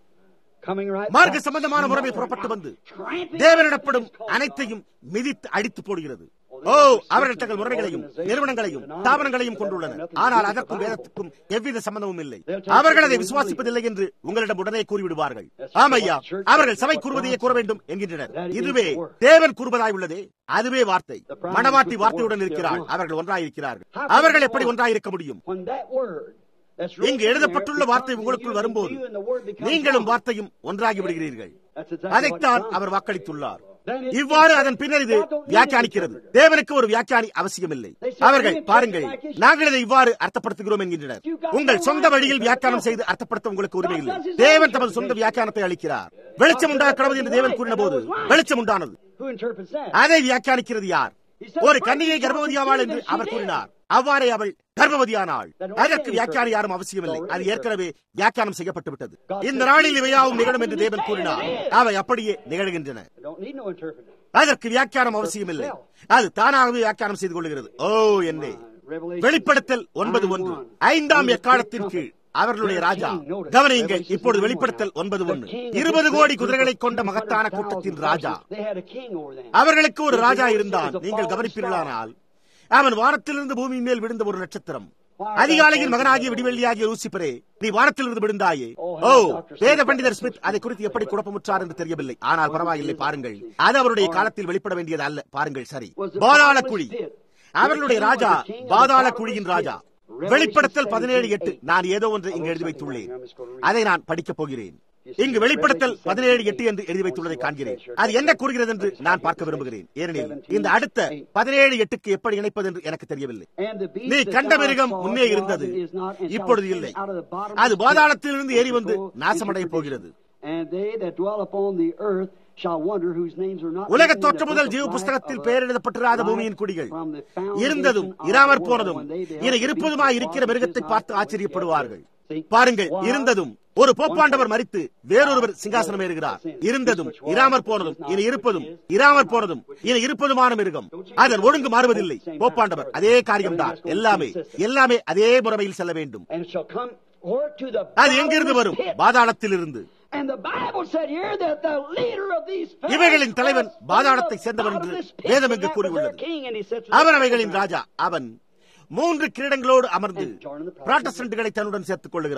coming right மார்க்க back. சம்பந்தமான முறைமை புறப்பட்டு வந்து Tramping தேவனிடப்படும் அனைத்தையும் மிதித்து அடித்து போடுகிறது ஓ அவர்கள் தங்கள் முறைகளையும் நிறுவனங்களையும் ஸ்தாபனங்களையும் கொண்டுள்ளனர் ஆனால் அதற்கும் வேதத்துக்கும் எவ்வித சம்பந்தமும் இல்லை அவர்கள் அதை விசுவாசிப்பதில்லை என்று உங்களிடம் உடனே கூறிவிடுவார்கள் ஆமையா அவர்கள் சபை கூறுவதையே கூற வேண்டும் என்கின்றனர் இதுவே தேவன் கூறுவதாய் உள்ளதே அதுவே வார்த்தை மணவாட்டி வார்த்தையுடன் இருக்கிறாள் அவர்கள் ஒன்றாயிருக்கிறார்கள் அவர்கள் எப்படி ஒன்றாயிருக்க முடியும் When that word that's இங்கு written எழுதப்பட்டுள்ள here வார்த்தை becomes உங்களுக்குள் you and வரும்போது you and the word becomes நீங்களும் one. வார்த்தையும் ஒன்றாகி விடுகிறீர்கள் That's exactly அதைத்தான் what அவர் வாக்களித்துள்ளார் Then it- இவ்வாறு அதன் பின்னர் இது God don't need வியாக்கியானிக்கிறது an interpreter. தேவனுக்கு ஒரு வியாக்கியானி அவசியமில்லை அவர்கள் பாருங்கள் நாங்கள் இதை இவ்வாறு அர்த்தப்படுத்துகிறோம் என்கின்றனர் உங்கள் சொந்த வழியில் வியாக்கியானம் செய்து அர்த்தப்படுத்த உங்களுக்கு உரிமை இல்லை தேவன் தமது சொந்த வியாக்கியானத்தை அளிக்கிறார் வெளிச்சம் உண்டாக கடவுள் என்று தேவன் கூறின போது வெளிச்சம் உண்டானது Who interprets that? அதை வியாக்கியானிக்கிறது யார் ஒரு கன்னிகை கர்ப்பவதியாவாள் என்று அவர் கூறினார் அவ்வாறே அவள் கர்ப்பவதியானாள் அதற்கு வியாக்கியானம் யாரும் அவசியமில்லை அது ஏற்கனவே வியாக்கியானம் செய்யப்பட்டு விட்டது இந்த நாளில் இவையாவும் நிகழும் என்று தேவன் கூறினார் அவை அப்படியே நிகழ்கின்றன I don't need no interpreter. அதற்கு வியாக்கியானம் அவசியமில்லை அது தானாகவே வியாக்கியானம் செய்து கொள்கிறது ஓ என்னே வெளிப்படுத்தல் ஒன்பது ஒன்று ஐந்தாம் எக்காலத்தின் கீழ் அவர்களுடைய ராஜா கவனியுங்கள் இப்பொழுது வெளிப்படுத்தல் ஒன்பது ஒன்று இருபது கோடி குதிரைகளை கொண்ட மகத்தான கூட்டத்தின் ராஜா They had a king over them. அவர்களுக்கு ஒரு ராஜா இருந்தான் நீங்கள் கவனிப்பீர்களானால் அவன் வானத்திலிருந்து பூமியின் மேல் விழுந்த ஒரு நட்சத்திரம் அதிகாலையின் மகனாகிய விடிவெள்ளியாகிய லூசிபரே நீ வானத்திலிருந்து விழுந்தாயே ஓ வேத பண்டிதர் ஸ்மித் அதை குறித்து எப்படி குழப்பமுற்றார் என்று தெரியவில்லை ஆனால் பரவாயில்லை பாருங்கள் அது அவருடைய காலத்தில் வெளிப்பட வேண்டியது அல்ல பாருங்கள் சரி பாதாள குழி அவர்களுடைய ராஜா பாதாள குழியின் ராஜா வெளிப்படுத்தல் பதினேழு எட்டு நான் ஏதோ ஒன்று இங்கு எழுதி வைத்துள்ளேன் அதை நான் படிக்கப் போகிறேன் இங்கு வெளிப்படுத்தல் பதினேழு எட்டு என்று எழுதி வைத்துள்ளதை காண்கிறேன் அது என்ன கூறுகிறது என்று நான் பார்க்க விரும்புகிறேன் ஏனெனில் இந்த அடுத்த பதினேழு எட்டுக்கு எப்படி இணைப்பது என்று எனக்கு தெரியவில்லை And the beast நீ that கண்ட thou மிருகம் sawest முன்னே was இருந்தது and is not, and shall இப்பொழுது ascend இல்லை out of the bottom அது of the pit பாதாளத்திலிருந்து ஏறி வந்து into நாசமடைய perdition. போகிறது And they that dwell upon the earth shall wonder whose names are not உலக written in the தோற்ற book முதல் of ஜீவ life புஸ்தகத்தில் of பெயர் the எழுதப்பட்டிராத life பூமியின் குடிகள் from the foundation இருந்ததும் of the இராமற் world போனதும் when they beheld என the beast இருப்பதுமாய் that இருக்கிற walked மிருகத்தை his பார்த்து eyes ஆச்சரியப்படுவார்கள் See? பாருங்கள் While இருந்ததும் ஒரு போப்பாண்டவர் மறித்து வேறொருவர் சிங்காசனம் ஏறுகிறார் இருந்ததும் இராமற் போனதும் இனி இருப்பதும் இராமற் போனதும் இனி இருப்பதுமான மிருகம் அதன் ஒழுங்கு மாறுவதில்லை போப்பாண்டவர் அதே காரியம்தான் எல்லாமே எல்லாமே அதே முறையில் செல்ல வேண்டும் And shall come forth to the அது எங்கிருந்து bottomless வரும் pit. பாதாளத்தில் இருந்து And the Bible said here that the leader of these fellows இவைகளின் தலைவன் was பாதாளத்தை from the சேர்ந்தவன் என்று bottomless pit, வேதம் and இங்கு that was கூறியுள்ளது their king, and he sits அவன் right அவைகளின் there. ராஜா அவன் மூன்று கிரீடங்களோடு அமர்ந்து புராட்டஸ்டன்ட்களை தன்னுடன் சேர்த்துக் கொள்கிறான்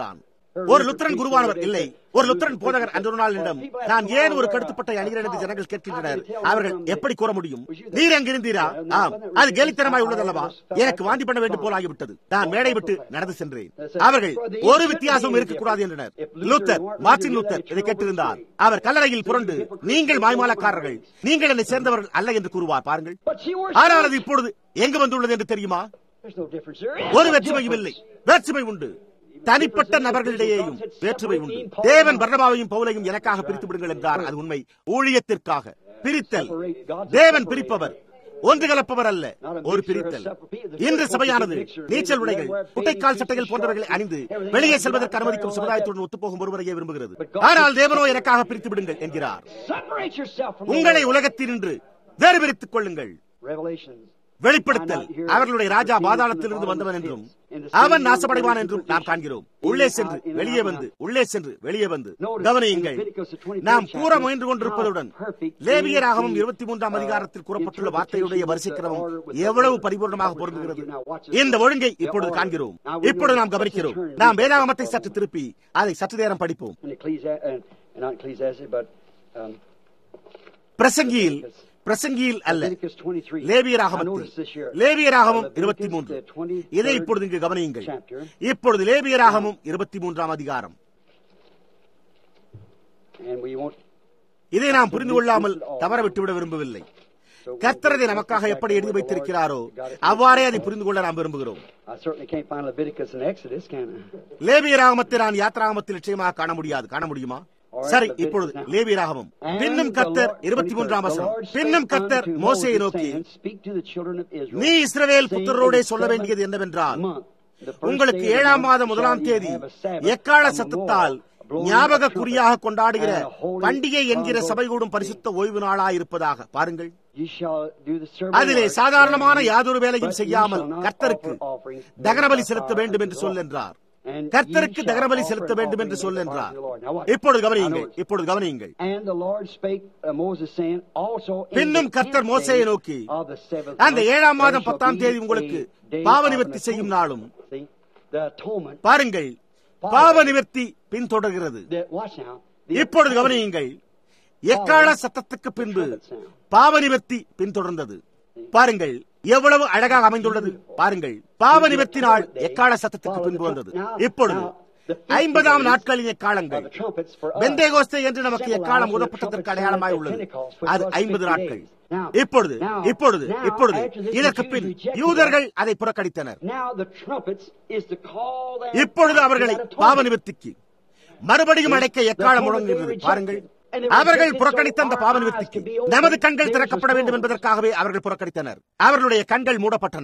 ஒரு லுத்தரன் குருவானவர் இல்லை ஒரு லுத்தரன் போதகர் அந்த ஒரு நாளிடம் நான் ஏன் ஒரு கடுத்துப்பட்டை அணிகிறேன் என்று ஜனங்கள் கேட்கின்றனர் அவர்கள் எப்படி கூற முடியும் நீர் அங்கிருந்தீரா ஆம் அது கேலித்தனமாய் உள்ளதல்லவா எனக்கு வாந்தி பண்ண வேண்டும் போல் ஆகிவிட்டது நான் மேடை விட்டு நடந்து சென்றேன் அவர்கள் ஒரு வித்தியாசமும் இருக்கக்கூடாது என்றனர் லூத்தர் மார்டின் லூத்தர் இதை கேட்டிருந்தார் அவர் கல்லறையில் புரண்டு நீங்கள் மாய்மாலக்காரர்கள் நீங்கள் என்னை சேர்ந்தவர்கள் அல்ல என்று கூறுவார் பாருங்கள் ஆனால் அது இப்பொழுது எங்கு வந்துள்ளது என்று தெரியுமா ஒரு வேற்றுமையும் இல்லை வேற்றுமை உண்டு தனிப்பட்ட நபர்களிடையேயும் வேற்றுமை உண்டு தேவன் பர்ணபாவையும் பவுலையும் எனக்காக பிரித்து விடுங்கள் என்றார் அது உண்மை ஊழியத்திற்காக பிரித்தல் தேவன் பிரிப்பவர் ஒன்று கலப்பவர் அல்ல ஒரு பிரித்தல் இன்று சபையானது நீச்சல் உடைகள் குட்டைக்கால் சட்டைகள் போன்றவர்களை அணிந்து வெளியே செல்வதற்கு அனுமதிக்கும் சமுதாயத்துடன் ஒத்துப்போகும் ஒருவரையே விரும்புகிறது ஆனால் தேவனோ எனக்காக பிரித்து விடுங்கள் என்கிறார் உங்களை உலகத்தினின்று வேறு பிரித்துக் கொள்ளுங்கள் வெளிப்படுத்தல் அவர்களுடைய ராஜா பாதாளத்திலிருந்து வந்தவன் என்றும் அவன் நாசமடைவான் என்றும் நாம் காண்கிறோம் உள்ளே சென்று வெளியே வந்து உள்ளே சென்று வெளியே வந்து கவனியுங்கள் நாம் கூற முயன்று கொண்டிருப்பதுடன் லேவியராகவும் இருபத்தி மூன்றாம் அதிகாரத்தில் கூறப்பட்டுள்ள வார்த்தையுடைய வரிசைக்கிரமம் எவ்வளவு பரிபூர்ணமாக பொருந்துகிறது இந்த ஒழுங்கை இப்பொழுது காண்கிறோம் இப்பொழுது நாம் கவனிக்கிறோம் நாம் வேதாகமத்தை சற்று திருப்பி அதை சற்று நேரம் படிப்போம் பிரசங்கியில் பிரசங்கியில் அல்ல லேவியராகமத்தில் லேவியராகமும் இருபத்தி மூன்று இதை இப்பொழுது இங்கு கவனியுங்கள் இப்பொழுது லேவியராகமும் இருபத்தி மூன்றாம் அதிகாரம் இதை நாம் புரிந்து கொள்ளாமல் தவற விட்டுவிட விரும்பவில்லை கர்த்தரதை நமக்காக எப்படி எழுதி வைத்திருக்கிறாரோ அவ்வாறே அதை புரிந்து கொள்ள நாம் விரும்புகிறோம் லேவியராகமத்தை நான் யாத்திராகமத்தில் நிச்சயமாக காண முடியாது காண முடியுமா சரி இப்பொழுது லேவியராகவும் பின்னும் கத்தர் இருபத்தி மூன்றாம் வசனம் பின்னும் கத்தர் மோசையை நோக்கி நீ இஸ்ரவேல் புத்தரோடே சொல்ல வேண்டியது என்னவென்றால் உங்களுக்கு ஏழாம் மாதம் முதலாம் தேதி எக்கால சத்தத்தால் ஞாபக குறியாக கொண்டாடுகிற பண்டிகை என்கிற சபை கூடும் பரிசுத்த ஓய்வு நாளாய் இருப்பதாக பாருங்கள் அதிலே சாதாரணமான யாதொரு வேலையும் செய்யாமல் கர்த்தருக்கு தகனபலி செலுத்த வேண்டும் என்று சொல் என்றார் கர்த்தருக்கு தகனபலி செலுத்த வேண்டும் என்று சொல் என்றார் இப்பொழுது கவனியுங்கள் இப்பொழுது கவனியுங்கள் பின்னும் கர்த்தர் மோசையை நோக்கி அந்த ஏழாம் மாதம் பத்தாம் தேதி உங்களுக்கு பாவ நிவர்த்தி செய்யும் நாளும் பாருங்கள் பாவ நிவர்த்தி பின்தொடர்கிறது இப்பொழுது கவனியுங்கள் எக்கால சத்தத்துக்கு பின்பு பாவ நிவர்த்தி பின்தொடர்ந்தது பாருங்கள் எவ்வளவு அழகாக அமைந்துள்ளது பாருங்கள் பாவ நிவர்த்தி நாள் எக்கால சத்தத்துக்கு பின்பு வந்தது இப்பொழுது ஐம்பதாம் நாட்களின் எக்காலங்கள் பெந்தேகோஸ்தே என்று நமக்கு எக்காலம் உதப்பட்டதற்கு அடையாளமாய் உள்ளது அது ஐம்பது நாட்கள் இப்பொழுது இப்பொழுது இப்பொழுது இதற்கு பின் யூதர்கள் அதை புறக்கணித்தனர் இப்பொழுது அவர்களை பாவ நிவர்த்திக்கு மறுபடியும் அடைக்க எக்காலம் முழங்குகிறது பாருங்கள் அவர்கள் புறக்கணித்த அந்த பாவ நிவர்த்திக்கு நமது கண்கள் திறக்கப்பட வேண்டும் என்பதற்காகவே அவர்கள் புறக்கணித்தனர் அவர்களுடைய கண்கள் மூடப்பட்டன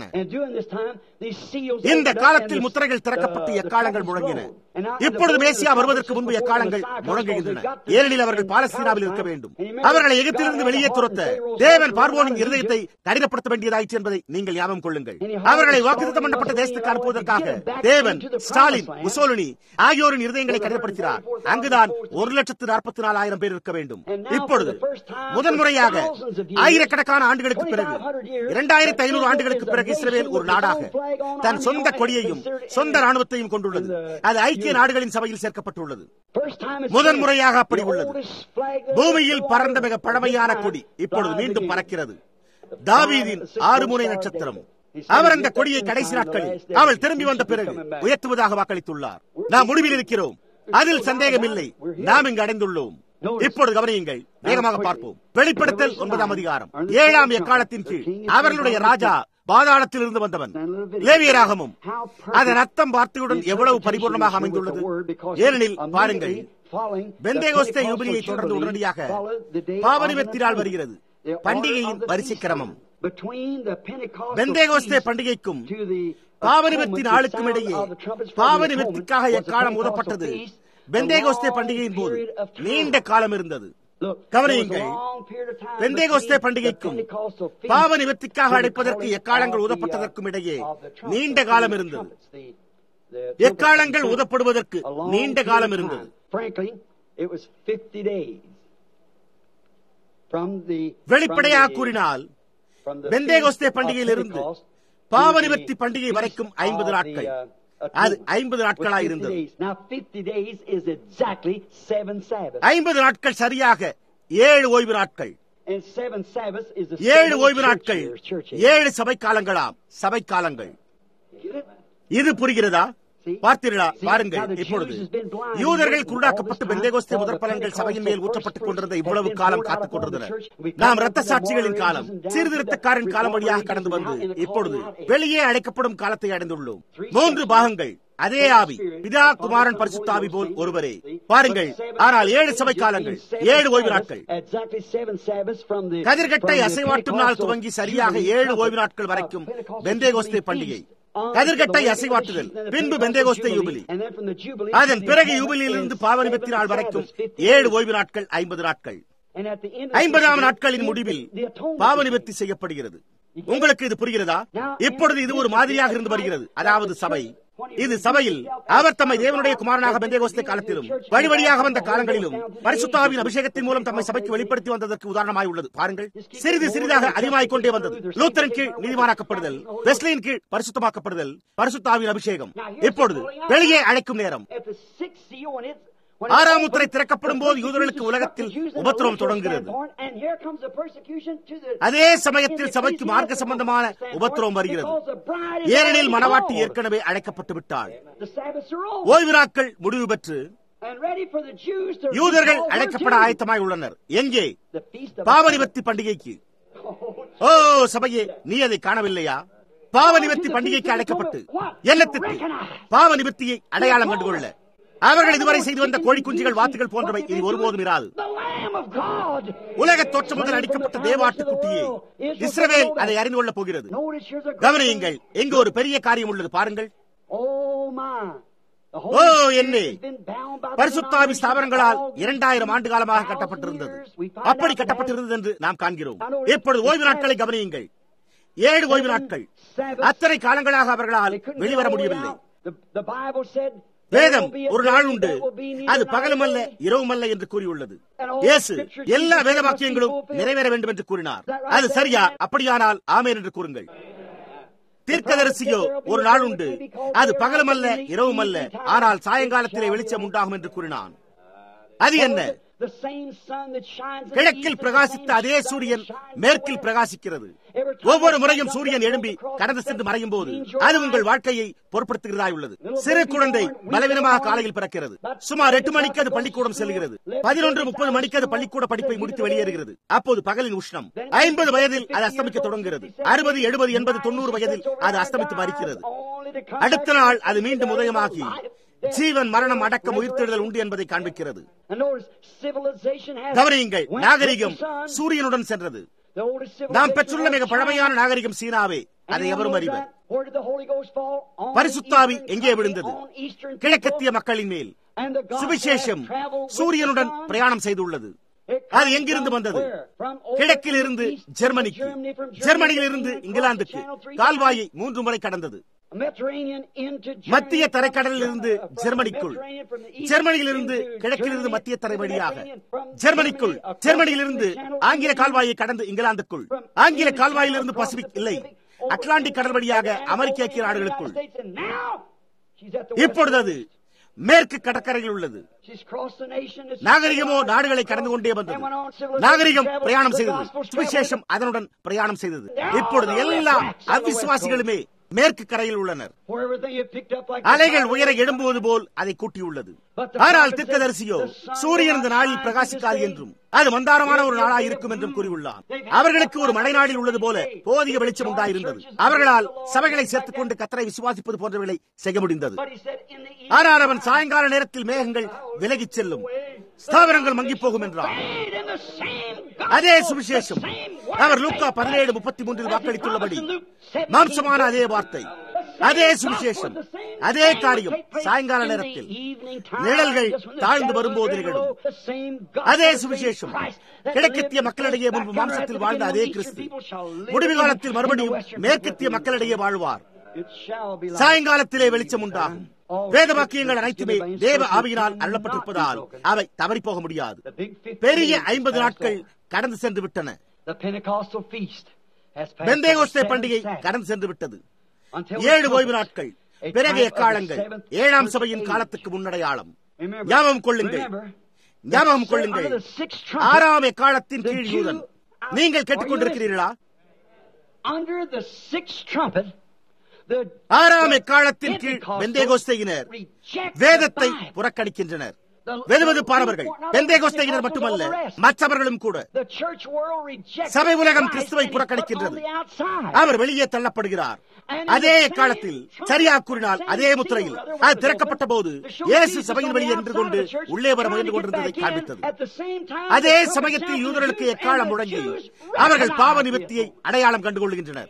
இந்த காலத்தில் முத்திரைகள் திறக்கப்பட்டு எக்காலங்கள் முழங்கின இப்பொழுது மேசியா வருவதற்கு முன்பு எக்காலங்கள் முழங்குகின்றன ஏனெனில் அவர்கள் பாலஸ்தீனாவில் இருக்க வேண்டும் அவர்களை எகிப்திலிருந்து வெளியே துரத்த தேவன் பார்வோனின் இருதயத்தை கடினப்படுத்த வேண்டியதாயிற்று என்பதை நீங்கள் ஞாபகம் கொள்ளுங்கள் அவர்களை வாக்குத்தம் பண்ணப்பட்ட தேசத்துக்கு அனுப்புவதற்காக தேவன் ஸ்டாலின் முசோலினி ஆகியோரின் இருதயங்களை கடினப்படுத்தினார் அங்குதான் ஒரு லட்சத்து நாற்பத்தி நாலாயிரம் பேர் இருக்க வேண்டும் இப்பொழுது முதன்முறையாக ஆயிரக்கணக்கான ஆண்டுகளுக்கு பிறகு இரண்டாயிரத்தி ஐநூறு ஆண்டுகளுக்கு பிறகு இஸ்ரேல் ஒரு நாடாக தன் சொந்த கொடியையும் சொந்த ராணுவத்தையும் கொண்டுள்ளது அது ஐக்கிய நாடுகளின் சபையில் சேர்க்கப்பட்டுள்ளது முதன்முறையாக அப்படி உள்ளது பூமியில் பறந்த மிக பழமையான கொடி இப்பொழுது மீண்டும் பறக்கிறது தாவீதின் ஆறு முனை நட்சத்திரம் அவர் அந்த கொடியை கடைசி நாட்களில் அவள் திரும்பி வந்த பிறகு உயர்த்துவதாக வாக்களித்துள்ளார் நாம் முடிவில் இருக்கிறோம் அதில் சந்தேகம் இல்லை நாம் இங்கு அடைந்துள்ளோம் இப்பொழுது கவனியுங்கள் வேகமாக பார்ப்போம் வெளிப்படுத்தல் ஒன்பதாம் அதிகாரம் ஏழாம் எக்காலத்தின் கீழ் அவர்களுடைய ராஜா பாதாளத்தில் இருந்து வந்தவன் லேவியராகமும் அதன் அர்த்தம் வார்த்தையுடன் எவ்வளவு பரிபூர்ணமாக அமைந்துள்ளது ஏனெனில் பாருங்கள் பெந்தேகோஸ்தே யுபிலியை தொடர்ந்து உடனடியாக பாவனிவத்தி நாள் வருகிறது பண்டிகையின் வரிசை கிரமம் பெந்தேகோஸ்தே பண்டிகைக்கும் பாவனிவத்தி நாளுக்கும் இடையே பாவனிவத்திற்காக எக்காலம் ஊதப்பட்டது பெந்தேகோஸ்தே பண்டிகையின் போது நீண்ட காலம் இருந்தது கவனியுங்கள் பெந்தேகோஸ்தே பண்டிகைக்கும் பாவ நிவர்த்திக்காக அடைப்பதற்கு எக்காலங்கள் ஊதப்பட்டதற்கும் இடையே நீண்ட காலம் இருந்தது எக்காலங்கள் ஊதப்படுவதற்கு நீண்ட காலம் இருந்தது வெளிப்படையாக கூறினால் பெந்தேகோஸ்தே பண்டிகையில் இருந்து பாவ நிவர்த்தி பண்டிகை வரைக்கும் ஐம்பது நாட்கள் அது ஐம்பது நாட்களாய் இருந்தது Now, 50 days is exactly seven Sabbaths. ஐம்பது நாட்கள் சரியாக ஏழு ஓய்வு நாட்கள் And seven Sabbaths is the ஏழு seven ஓய்வு church நாட்கள் years, church years. ஏழு சபை காலங்களாம் சபை காலங்கள் Get it? இது புரிகிறதா See? பார்த்தீர்களா See, பாருங்கள் now the இப்பொழுது Jews has been blind. யூதர்கள் All குருடாக்கப்பட்டு this time, Pentecost all the முதற் பலன்கள் சபையின் மேல் Pentecostal ஊற்றப்பட்டுக் first கொண்டிருந்த fruits இவ்வளவு have காலம் been காத்துக் poured out கொண்டிருந்தனர் upon the church. We நாம் come இரத்த from the சாட்சிகளின் காலம் Moravians and down சீர்திருத்தக்காரன் to the காலம் வழியாக Reformers கடந்து வந்து and now in the இப்பொழுது calling out age. வெளியே அழைக்கப்படும் காலத்தை அடைந்துள்ளோம் Three மூன்று sections. பாகங்கள் அதே ஆவி பிதா குமாரன் பரிசுத்தாவி போல் ஒருவரே பாருங்கள் ஆனால் ஏழு சபை காலங்கள் ஏழு ஓய்வு நாட்கள் Exactly seven Sabbaths from the கதிர்கட்டை from the அசைவாட்டும் நாள் Pentecostal துவங்கி சரியாக Jubilee ஏழு trumpet ஓய்வு நாட்கள் of வரைக்கும் Pentecostal பெந்தேகோஸ்தே Jubilee பண்டிகை feast on கதிர்கட்டை the அசைவாட்டுதல் Pentecostal பின்பு Jubilee, Pentecost jubilee and then from the Jubilee அதன் to the பிறகு Sabbath யூபிலியிலிருந்து is பாவனிபத்தி seven நாள் வரைக்கும் Sabbaths, 50 ஏழு days. ஓய்வு நாட்கள் ஐம்பது நாட்கள் And at the end of the ஐம்பதாம் 50 நாட்களின் days, முடிவில் the atonement பாவ is நிவர்த்தி செய்யப்படுகிறது உங்களுக்கு இது புரிகிறதா இப்பொழுது இது ஒரு மாதிரியாக இருந்து வருகிறது அதாவது சபை இது சபையில் அவர் தம்மை தேவனுடைய குமாரனாக பெந்தேகோஸ்தே காலத்திலும் வழி வழியாக வந்த காலங்களிலும் பரிசுத்தாவின் அபிஷேகத்தின் மூலம் தம்மை சபைக்கு வெளிப்படுத்தி வந்ததற்கு உதாரணமாய் உள்ளது பாருங்கள் சிறிது சிறிதாக அதிகமாகிக் கொண்டே வந்தது லூத்தரின் கீழ் நீதிமானாக்கப்படுதல் வெஸ்லியின் கீழ் பரிசுத்தமாக்கப்படுதல் பரிசுத்தாவின் அபிஷேகம் இப்பொழுது வெளியே அழைக்கும் நேரம் At the sixth seal, when it's ஆறாம் முத்திரை திறக்கப்படும் போது யூதர்களுக்கு உலகத்தில் உபத்திரவம் தொடங்குகிறது அதே சமயத்தில் சபைக்கு மார்க்க சம்பந்தமான உபத்திரவம் வருகிறது ஏனெனில் மனவாட்டி ஏற்கனவே அழைக்கப்பட்டு விட்டாள் ஓய்வு நாட்கள் முடிவு பெற்று யூதர்கள் அழைக்கப்பட ஆயத்தமாய் உள்ளனர் எங்கே பாவநிவர்த்தி பண்டிகைக்கு ஓ சபையே நீ அதை காணவில்லையா பாவ நிவர்த்தி பண்டிகைக்கு அழைக்கப்பட்டு எண்ணத்திற்கு பாவ நிவர்த்தியை அடையாளம் கண்டுகொள்ள அவர்கள் இதுவரை செய்து வந்த கோழி குஞ்சுகள் வாத்துகள் போன்றவை இனி ஒருபோதும் இராது உலக தோற்றம் முதல் அடிக்கப்பட்ட தேவாட்டுக்குட்டியே இஸ்ரவேல் அதை அறிந்து கொள்ளப் போகிறது கவனியுங்கள் எங்கு ஒரு பெரிய காரியம் உள்ளது பாருங்கள் ஓ என்னே பரிசுத்தாவி ஸ்தாபனங்களால் இரண்டாயிரம் ஆண்டு காலமாக கட்டப்பட்டிருந்தது அப்படி கட்டப்பட்டிருந்தது என்று நாம் காண்கிறோம் இப்பொழுது ஓய்வு நாட்களை கவனியுங்கள் ஏழு ஓய்வு நாட்கள் அத்தனை காலங்களாக அவர்களால் வெளிவர முடியவில்லை வேதம் ஒரு நாள் உண்டு அது பகலும் அல்ல இரவும் அல்ல என்று கூறியுள்ளது இயேசு எல்லா வேத வாக்கியங்களும் நிறைவேற வேண்டும் என்று கூறினார் அது சரியா அப்படியானால் ஆமேன் என்று கூறுங்கள் தீர்க்கதரிசியோ ஒரு நாள் உண்டு அது பகலும் அல்ல இரவும் அல்ல ஆனால் சாயங்காலத்திலே வெளிச்சம் உண்டாகும் என்று கூறினான் அது என்ன கிழக்கில் பிரகாசித்த அதே சூரியன் மேற்கில் பிரகாசிக்கிறது ஒவ்வொரு முறையும் சூரியன் எழும்பி கடந்து சென்று மறையும் போது அது உங்கள் வாழ்க்கையை பொருட்படுத்துகிறதா உள்ளது சிறு குழந்தை பலவீனமாக காலையில் பிறக்கிறது சுமார் எட்டு மணிக்கு அது பள்ளிக்கூடம் செல்கிறது பதினொன்று முப்பது மணிக்கு அது பள்ளிக்கூட படிப்பை முடித்து வெளியேறுகிறது அப்போது பகலின் உஷ்ணம் ஐம்பது வயதில் அது அஸ்தமிக்க தொடங்குகிறது அறுபது எழுபது எண்பது தொண்ணூறு வயதில் அது அஸ்தமித்து மறிக்கிறது அடுத்த நாள் அது மீண்டும் உதயமாகி ஜீவன் மரணம் அடக்கம் உயிர்த்தெழுதல் உண்டு என்பதை காண்பிக்கிறது கவனியுங்கள் நாகரிகம் சூரியனுடன் சென்றது நாம் பெற்றுள்ள மிக பழமையான நாகரிகம் சீனாவே அதை எவரும் அறிவர் பரிசுத்தாவி எங்கே விழுந்தது கிழக்கத்திய மக்களின் மேல் சுவிசேஷம் சூரியனுடன் பிரயாணம் செய்துள்ளது அது எங்கிருந்து வந்தது கிழக்கில் இருந்து ஜெர்மனிக்கு ஜெர்மனியில் இருந்து இங்கிலாந்துக்கு கால்வாயை மூன்று முறை கடந்தது மத்திய தரைக்கடலில் இருந்து ஜெர்மனிக்குள் ஜெர்மனியில் இருந்து கிழக்கில் இருந்து மத்திய தரை வழியாக ஜெர்மனிக்குள் ஜெர்மனியில் இருந்து ஆங்கில கால்வாயை கடந்து இங்கிலாந்துக்குள் ஆங்கில கால்வாயிலிருந்து பசிபிக் இல்லை அட்லாண்டிக் கடல் வழியாக அமெரிக்க ஐக்கிய நாடுகளுக்குள் இப்பொழுது அது மேற்கு கடற்கரையில் உள்ளது நாகரிகமோ நாடுகளை கடந்து கொண்டே வந்தது நாகரிகம் பிரயாணம் செய்தது சுவிசேஷம் அதனுடன் பிரயாணம் செய்தது இப்பொழுது எல்லா அவிசுவாசிகளுமே மேற்கு கரையில் உள்ளனர் அலைகள் உயர எழும்புவது போல் அதை கூட்டியுள்ளது ஆனால் தீர்க்கதரிசியோ சூரியன் இந்த நாளில் பிரகாசிக்காது என்றும் அது மந்தாரமான ஒரு நாளாக இருக்கும் என்றும் கூறியுள்ளார் அவர்களுக்கு ஒரு மழை நாளில் உள்ளது போல போதிய வெளிச்சம் உண்டாயிருந்தது அவர்களால் சபைகளை சேர்த்துக் கொண்டு கத்தரை விசுவாசிப்பது போன்றவர்களை செய்ய முடிந்தது ஆனால் அவன் சாயங்கால நேரத்தில் மேகங்கள் விலகிச் செல்லும் ஸ்தாபனங்கள் மங்கி போகும் என்றார் அதே சுவிசேஷம் அவர் லூக்கா பதினேழு முப்பத்தி மூன்றில் வாக்களித்துள்ளபடி மாம்சமான அதே வார்த்தை அதே சுவிசேஷம் அதே காரியம் சாயங்கால நேரத்தில் நிழல்கள் தாழ்ந்து வரும்போது நிகழும் அதே சுவிசேஷம் கிழக்கத்திய மக்களிடையே முன்பு மாம்சத்தில் வாழ்ந்த அதே கிறிஸ்து முடிவு காலத்தில் மறுபடியும் மேற்கத்திய மக்களிடையே வாழ்வார் சாயங்காலத்திலே வெளிச்சம் உண்டாகும் வேத வாக்கியங்கள் அனைத்துமே தேவ ஆவியினால் அருளப்பட்டிருப்பதால் அவை தவறி போக முடியாது பெரிய ஐம்பது நாட்கள் கடந்து சென்று விட்டன பெந்தேகோஸ்தே பண்டிகை கடந்து சென்று விட்டது ஏழு ஓய்வு நாட்கள் பிறகு எக்காலங்கள் ஏழாம் சபையின் காலத்துக்கு முன்னடையாளம் ஞாபகம் கொள்ளுங்கள் ஞாபகம் கொள்ளுங்கள் ஆறாம் எக்காலத்தின் கீழ் யூதன் நீங்கள் கேட்டுக்கொண்டிருக்கிறீர்களா ஆறாம் எக்காலத்தின் கீழ் வெந்தேகோஸ்தையினர் வேதத்தை புறக்கணிக்கின்றனர் வெதுவெதுப்பானவர்கள் பெந்தேகோஸ்தையினர் மட்டுமல்ல மற்றவர்களும் கூட சபை உலகம் கிறிஸ்துவை புறக்கணிக்கின்றது அவர் வெளியே தள்ளப்படுகிறார் அதே காலத்தில் சரியா கூறினால் அதே முத்திரையில் அது திறக்கப்பட்ட போது இயேசு சபையின் வெளியே நின்று கொண்டு உள்ளே வர முயன்று கொண்டிருந்ததை காண்பித்தது அதே சமயத்தில் யூதர்களுக்கு எக்காலம் முழங்கி அவர்கள் பாவ நிவர்த்தியை அடையாளம் கண்டுகொள்கின்றனர்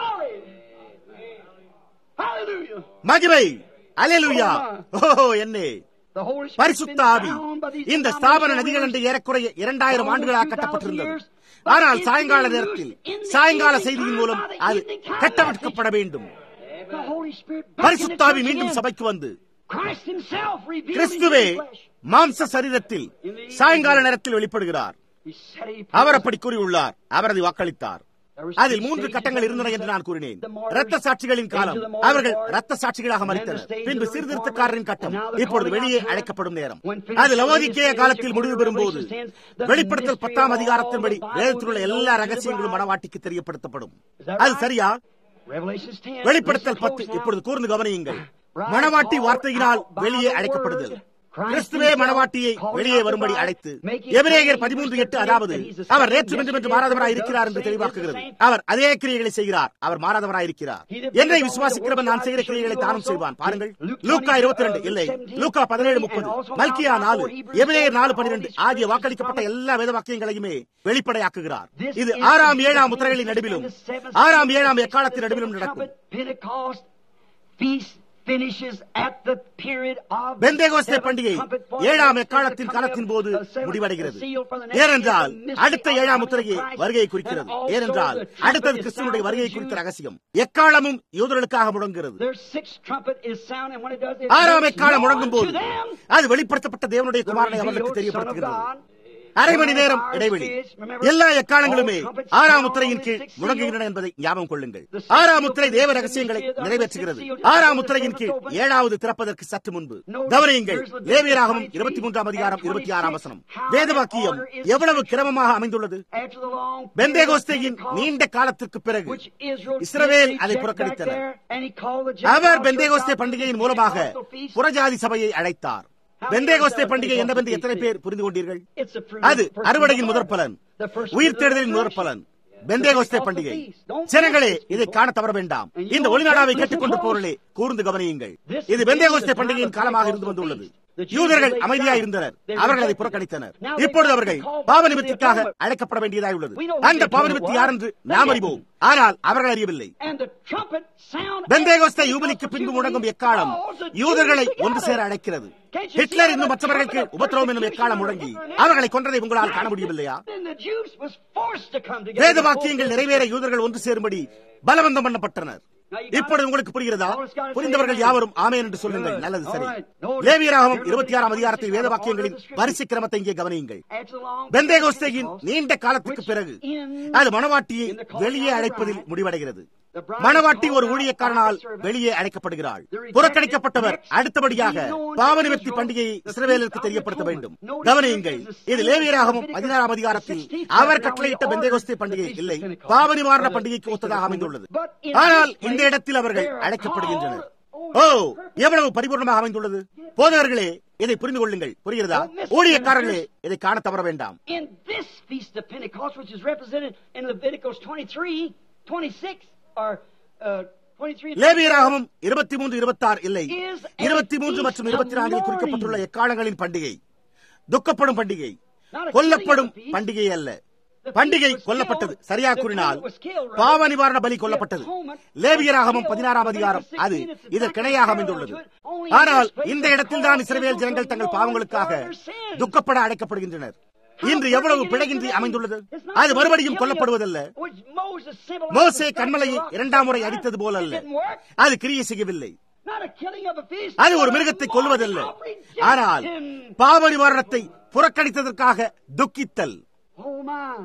மகிமை அலேலுயா ஓஹோ என்னே பரிசுத்த ஆவி இந்த ஸ்தாபன நதிகள் என்று ஏறக்குறைய இரண்டாயிரம் ஆண்டுகளாக கட்டப்பட்டிருந்தது ஆனால் சாயங்கால நேரத்தில் சாயங்கால செய்தியின் மூலம் அது கட்டமைக்கப்பட வேண்டும் பரிசுத்தாவி மீண்டும் சபைக்கு வந்து கிறிஸ்துவே மாம்ச சரீரத்தில் சாயங்கால நேரத்தில் வெளிப்படுகிறார் அவர் அப்படி கூறியுள்ளார் அவர் அதை வாக்களித்தார் அதில் மூன்று கட்டங்கள் இருந்தன என்று நான் கூறினேன் ரத்த சாட்சிகளின் காலம் அவர்கள் ரத்த சாட்சிகளாக மறித்தனர் பின்பு சீர்திருத்தக்காரரின் கட்டம் இப்பொழுது வெளியே அழைக்கப்படும் நேரம் அது லவோதிக்கேய காலத்தில் முடிவு பெறும்போது வெளிப்படுத்தல் பத்தாம் அதிகாரத்தின்படி வேதத்தில் உள்ள எல்லா ரகசியங்களும் மனவாட்டிக்கு தெரியப்படுத்தப்படும் அது சரியா வெளிப்படுத்தல் பத்து இப்பொழுது கூர்ந்து கவனியுங்கள் மணவாட்டி வார்த்தையினால் வெளியே அழைக்கப்படுதல் கிறிஸ்துவே மணவாட்டியை வெளியே வரும்படி அழைத்து எபிரேயர் பதிமூன்று எட்டு அதாவது அவர் நேற்று என்று என்று மாறாதவராய் இருக்கிறார் என்று தெளிவாக்குகிறது அவர் அதே கிரியைகளை செய்கிறார் அவர் மாறாதவராய் இருக்கிறார் என்னை விசுவாசிக்கிறவன் நான் செய்கிற கிரியைகளை தானும் செய்வான் பாருங்கள் லூக்கா இருபத்தி ரெண்டு இல்லை லூக்கா பதினேழு முப்பது மல்கியா நாலு எபிரேயர் நாலு பனிரெண்டு ஆகிய வாக்களிக்கப்பட்ட எல்லா வேத வாக்கியங்களையுமே வெளிப்படையாக்குகிறார் இது ஆறாம் ஏழாம் முத்திரைகளின் நடுவிலும் ஆறாம் ஏழாம் எக்காலத்தின் நடுவிலும் நடக்கும் பெந்தேகோஸ்தே பண்டிகை ஏழாம் எக்காலத்தின் காலத்தின் போது முடிவடைகிறது ஏனென்றால் அடுத்த ஏழாம் முத்திரையை வருகையை குறிக்கிறது ஏனென்றால் அடுத்தது கிறிஸ்துவனுடைய வருகையை குறித்த ரகசியம் எக்காலமும் யூதர்களுக்காக முழங்குகிறது ஆறாம் எக்காலம் முழங்கும் போது அது வெளிப்படுத்தப்பட்ட தேவனுடைய குமாரனை அவர்களுக்கு தெரியப்படுத்துகிறது அரை மணி நேரம் இடைவெளி எல்லா எக்காலங்களுமே ஆறாம் முத்திரையின் கீழ் முழங்குகின்றன என்பதை ஞாபகம் கொள்ளுங்கள் ஆறாம் முத்திரை தேவ ரகசியங்களை நிறைவேற்றுகிறது ஆறாம் முத்திரையின் கீழ் ஏழாவது திறப்பதற்கு சற்று முன்பு கவனியுங்கள் லேவியராகவும் இருபத்தி மூன்றாம் அதிகாரம் இருபத்தி ஆறாம் வசனம் வேதவாக்கியம் எவ்வளவு கிரமமாக அமைந்துள்ளது பெந்தேகோஸ்தேயின் நீண்ட காலத்திற்கு பிறகு இஸ்ரவேல் அதை புறக்கணித்தனர் அவர் பெந்தேகோஸ்தே பண்டிகையின் மூலமாக புறஜாதி சபையை அழைத்தார் பெந்தேகோஸ்தே பண்டிகை என்னவென்று எத்தனை பேர் புரிந்து கொண்டீர்கள் அது அறுவடையின் முதற் பலன் உயிர் தேடுதலின் முதற் பலன் பெந்தேகோஸ்தே பண்டிகை ஜனங்களே இதை காண தவற வேண்டாம் இந்த ஒளிநாடாவை கேட்டுக்கொண்டு போர்களே கூர்ந்து கவனியுங்கள் இது பெந்தேகோஸ்தே பண்டிகையின் காலமாக இருந்து வந்துள்ளது யூதர்கள் அமைதியா இருந்தனர் அவர்கள் அதை புறக்கணித்தனர் இப்பொழுது அவர்கள் பாவ நிமித்திற்காக அழைக்கப்பட வேண்டியதாய் உள்ளது அந்த பாவ நிமித்தி யார் என்று நாம் அறிவோம் ஆனால் அவர்கள் அறியவில்லை பெந்தேகோஸ்தே யூபலிக்கு பின்பு முடங்கும் எக்காலம் யூதர்களை ஒன்று சேர அழைக்கிறது ஹிட்லர் இன்னும் மற்றவர்களுக்கு உபத்திரவம் என்னும் எக்காலம் முழங்கி அவர்களை கொன்றதை உங்களால் காண முடியவில்லையா வேத வாக்கியங்கள் நிறைவேற யூதர்கள் ஒன்று சேரும்படி பலவந்தம் பண்ணப்பட்டனர் இப்பொழுது உங்களுக்கு புரிகிறதா புரிந்தவர்கள் யாவரும் ஆமேன் என்று சொல்லுங்கள் நல்லது சரி லேவியராகவும் இருபத்தி ஆறாம் அதிகாரத்தில் வேத வாக்கியங்களின் வரிசை கிரமத்தை இங்கே கவனியுங்கள் பெந்தேகோஸ்தேயின் நீண்ட காலத்துக்கு பிறகு அது மணவாட்டியை வெளியே அழைப்பதில் முடிவடைகிறது மணவாட்டி ஒரு ஊழியக்காரனால் வெளியே அழைக்கப்படுகிறாள் புறக்கணிக்கப்பட்டவர் அடுத்தபடியாக பாவநிவர்த்தி பண்டிகையை இஸ்ரவேலுக்கு தெரியப்படுத்த வேண்டும் கவனியுங்கள் இது லேவியராகவும் பதினாறாம் அதிகாரத்தில் அவர் கட்டளையிட்ட பெந்தேகோஸ்தே பண்டிகை இல்லை பாவ நிவாரண பண்டிகைக்கு ஒத்ததாக அமைந்துள்ளது ஆனால் இந்த இடத்தில் அவர்கள் அழைக்கப்படுகின்றனர் ஓ எவ்வளவு பரிபூர்ணமாக அமைந்துள்ளது போதவர்களே இதை புரிந்து கொள்ளுங்கள் புரிகிறதா ஊழியக்காரர்களே இதை காண தவற வேண்டாம் In this feast of Pentecost, which is represented in Leviticus 23, 26, or uh, 23, லேவியராகவும் இருபத்தி மூன்று இருபத்தி ஆறு இல்லை இருபத்தி மூன்று மற்றும் இருபத்தி நான்கில் குறிக்கப்பட்டுள்ள எக்காலங்களின் பண்டிகை துக்கப்படும் பண்டிகை கொல்லப்படும் பண்டிகை அல்ல பண்டிகை கொல்லப்பட்டது சரியா கூறினால் பாவ நிவாரண பலி கொல்லப்பட்டது லேவியராகவும் பதினாறாம் அதிகாரம் அது இதற்கிணையாக அமைந்துள்ளது ஆனால் இந்த இடத்தில் தான் இஸ்ரவேல் ஜனங்கள் தங்கள் பாவங்களுக்காக துக்கப்பட அழைக்கப்படுகின்றனர் இன்று எவ்வளவு பிழையின்றி அமைந்துள்ளது அது மறுபடியும் கொல்லப்படுவதல்ல which Moses symbolized மோசே the கண்மலையை sacrifice. இரண்டாம் முறை அடித்தது போல It அல்ல didn't work. அது கிரியை செய்யவில்லை Not a killing of a beast, அது ஒரு but a மிருகத்தை mark கொல்வதல்ல of rejection. ஆனால் பாவ நிவாரணத்தை புறக்கணித்ததற்காக துக்கித்தல் Oh my.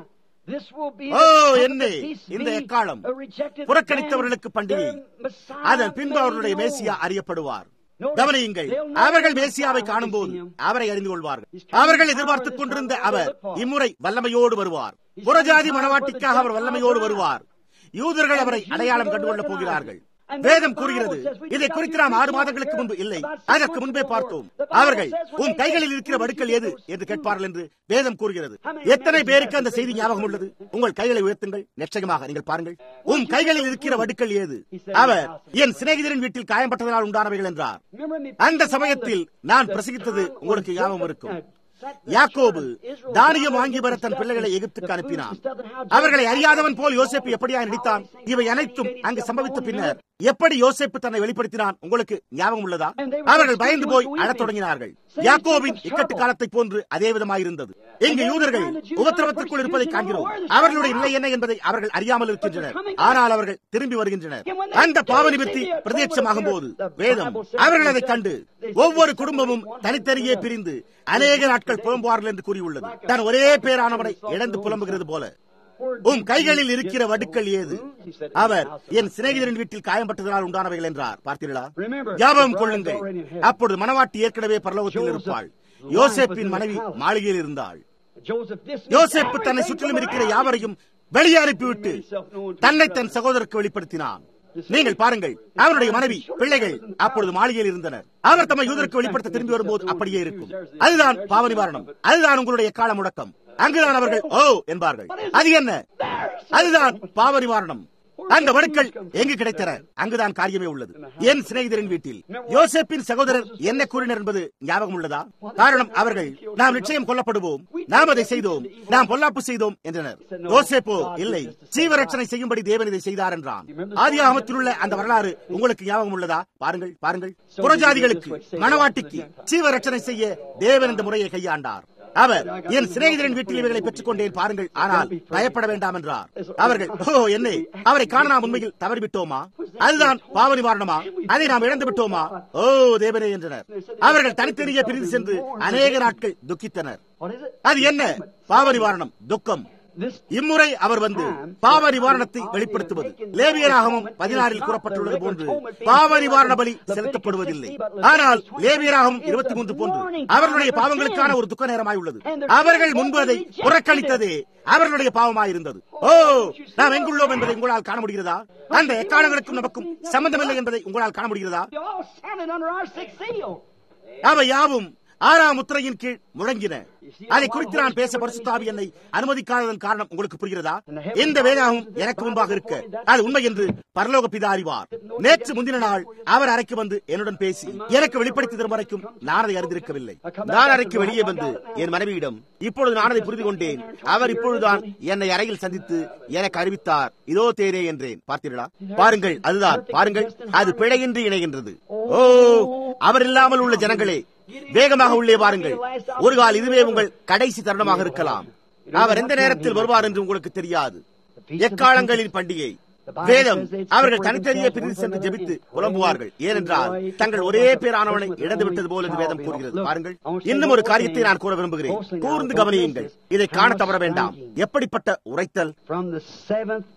This will be O the trumpet என்னே of peace இந்த be, எக்காலம் uh, rejected புறக்கணித்தவர்களுக்கு then பண்டிகை their Messiah அதன் பின்பு may அவருடைய know. மேசியா அறியப்படுவார் Notice, கவனியுங்கள் they'll know அவர்கள் the மேசியாவை Messiah காணும்போது when they see him. அவரை அறிந்து கொள்வார்கள் He's coming அவர்கள் in எதிர்பார்த்துக் power கொண்டிருந்த this time. Our Look for. இம்முறை வல்லமையோடு வருவார் He's புறஜாதி coming in power மனவாட்டிக்காக for the அவர் வல்லமையோடு Gentile வருவார் யூதர்கள் அவரை And the Jews அடையாளம் will கண்டுகொள்ளப் recognize போகிறார்கள் him. And வேதம் the கூறுகிறது Bible says we இதை just குறித்து got நாம் to ஆறு read மாதங்களுக்கு here முன்பு இல்லை about six அதற்கு months முன்பே before. பார்த்தோம் The Bible அவர்கள் says when உன் they கைகளில் get இருக்கிற food, வடுக்கள் you எது get those என்று food. கேட்பார்கள் என்று வேதம் கூறுகிறது How many எத்தனை remember பேருக்கு that அந்த செய்தி faithful ஞாபகம் person? உள்ளது உங்கள் கைகளை உயர்த்துங்கள் நிச்சயமாக நீங்கள் பாருங்கள் உன் கைகளில் இருக்கிற வடுக்கள் ஏது He said, our "Yes, I'll say என் சிநேகிதரின் வீட்டில் காயம்பட்டதனால் உண்டானவைகள் என்றார் Remember me அந்த preaching on சமயத்தில் the- நான் the பிரசங்கித்தது time உங்களுக்கு when ஞாபகம் Jacob இருக்கும் had set the யாக்கோபு children of Israel தானியம் down வாங்கி வர with தன் the பிள்ளைகளை stuff எகிப்துக்கு and the அனுப்பினான் food and stuff and how அவர்களை Jacob அறியாதவன் போல் had யோசேப்பு எப்படியா நடித்தான் இவை அனைத்தும் அங்கு சம்பவித்த பின்னர் எப்படி யோசேப்பு தன்னை வெளிப்படுத்தினான் உங்களுக்கு ஞாபகம் உள்ளதா அவர்கள் பயந்து போய் அழத் தொடங்கினார்கள் யாக்கோபின் இக்கட்டு காலத்தை போன்று அதே விதமாயிருந்தது இங்கு யூதர்கள் உபத்திரவத்திற்குள் இருப்பதை காண்கிறோம் அவர்களுடைய நிலை என்ன என்பதை அவர்கள் அறியாமல் இருக்கின்றனர் ஆனால் அவர்கள் திரும்பி வருகின்றனர் அந்த பாவ நிமித்தி பிரத்யட்சமாகும் போது வேதம் அவர்கள் அதை கண்டு ஒவ்வொரு குடும்பமும் தனித்தனியே பிரிந்து அநேக நாட்கள் புலம்புவார்கள் என்று கூறியுள்ளது தன் ஒரே பேரானவனை இழந்து புலம்புகிறது போல உன் கைகளில் இருக்கிற வடுக்கள் ஏது அவர் என் சிநேகிதரின் வீட்டில் காயம்பட்டதனால் உண்டானவைகள் என்றார் பார்த்தீர்களா ஞாபகம் கொள்ளுங்கள் அப்பொழுது மனவாட்டி ஏற்கனவே பரலோகத்தில் இருப்பாள் யோசேப்பின் மனைவி மாளிகையில் இருந்தாள் Joseph dismissed யோசேப்பு தன்னை everything சுற்றிலும் from இருக்கிற around him. யாவரையும் வெளியே அனுப்பிவிட்டு தன்னை தன் சகோதரருக்கு வெளிப்படுத்தினான் நீங்கள் பாருங்கள் அவருடைய மனைவி பிள்ளைகள் அப்பொழுது மாளிகையில் இருந்தனர் அவர் தம்மை யூதருக்கு வெளிப்படுத்த திரும்பி வரும்போது அப்படியே இருக்கும் அதுதான் பாவ நிவாரணம் அதுதான் உங்களுடைய கால முடக்கம் அங்குதான் அவர்கள் ஓ என்பார்கள் அது என்ன அதுதான் பாவ நிவாரணம் அந்த வடுக்கள் எங்கு கிடைத்தன அங்குதான் காரியமே உள்ளது என் சிநேகிதரின் வீட்டில் யோசேப்பின் சகோதரர் என்ன கூறினர் என்பது ஞாபகம் உள்ளதா காரணம் அவர்கள் நாம் நிச்சயம் கொல்லப்படுவோம் நாம் அதை செய்தோம் நாம் பொல்லாப்பு செய்தோம் என்றனர் யோசேப்போ இல்லை ஜீவரட்சணை செய்யும்படி தேவன் இதை செய்தார் என்றான் ஆதியாகமத்தில் உள்ள அந்த வரலாறு உங்களுக்கு ஞாபகம் உள்ளதா பாருங்கள் பாருங்கள் புறஜாதிகளுக்கு மணவாட்டிக்கு ஜீவரட்சணை செய்ய தேவன் இந்த முறையை கையாண்டார் அவர் என் சிநேகிதரின் வீட்டில் இவைகளை பெற்றுக் கொண்டேன் பாருங்கள் ஆனால் பயப்பட வேண்டாம் என்றார் அவர்கள் ஓ என்னை அவரை காண நாம் உண்மையில் தவறிவிட்டோமா அதுதான் பாவ நிவாரணமா அதை நாம் இழந்து விட்டோமா ஓ தேவனே என்றனர் அவர்கள் தனித்தனியே பிரிந்து சென்று அநேக நாட்கள் துக்கித்தனர் What is it? அது என்ன பாவ நிவாரணம் துக்கம் This இம்முறை அவர் வந்து பாவ நிவாரணத்தை வெளிப்படுத்துவது லேவியராகவும் பதினாறில் கூறப்பட்டுள்ளது போன்று பாவ நிவாரண பலி செலுத்தப்படுவதில்லை ஆனால் லேவியராகவும் இருபத்தி மூன்று போன்று அவர்களுடைய பாவங்களுக்கான ஒரு துக்க நேரமாய் உள்ளது அவர்கள் முன்பு அதை புறக்கணித்ததே அவர்களுடைய பாவமாயிருந்தது ஓ நாம் எங்குள்ளோம் என்பதை உங்களால் காண முடிகிறதா அந்த எக்காலங்களுக்கும் நமக்கும் சம்பந்தமில்லை என்பதை உங்களால் காண முடிகிறதா you all sounded under our sixth seal. அவை யாவும் ஆறாம் முத்திரையின் கீழ் முழங்கின அதை குறித்து நான் பேச பரிசுத்தாவி என்னை அனுமதிக்காததன் காரணம் உங்களுக்கு புரிகிறதா இந்த வேதாகம் எனக்கு முன்பாக இருக்க அது உண்மை என்று பரலோக பிதா அறிவார் நேற்று முந்தின நாள் அவர் அறைக்கு வந்து என்னுடன் பேசி எனக்கு வெளிப்படுத்தி தரும் வரைக்கும் நான் அதை அறிந்திருக்கவில்லை நான் அறைக்கு வெளியே வந்து என் மனைவியிடம் இப்பொழுது நான் அதை புரிந்து கொண்டேன் அவர் இப்பொழுதுதான் என்னை அறையில் சந்தித்து எனக்கு அறிவித்தார் இதோ தேரே என்றேன் பார்த்தீர்களா பாருங்கள் அதுதான் பாருங்கள் அது பிழையின்றி இணைகின்றது ஓ அவர் இல்லாமல் உள்ள ஜனங்களே வேகமாக உள்ளே வாருங்கள் ஒரு கால் இதுவே உங்கள் கடைசி தருணமாக இருக்கலாம் அவர் எந்த நேரத்தில் வருவார் என்று உங்களுக்கு தெரியாது எக்காலங்களின் பண்டிகை வேதம் அவர்கள் தனித்தனியே பிரிந்து சென்று ஜெபித்து புலம்புவார்கள் ஏனென்றால் தங்கள் ஒரே பேரானவனை இழந்து விட்டது போல் என்று வேதம் கூறுகிறது பாருங்கள் இன்னும் ஒரு காரியத்தை நான் கூற விரும்புகிறேன் கூர்ந்து கவனியுங்கள் இதை காண தவற வேண்டாம் எப்படிப்பட்ட உரைத்தல் From the seventh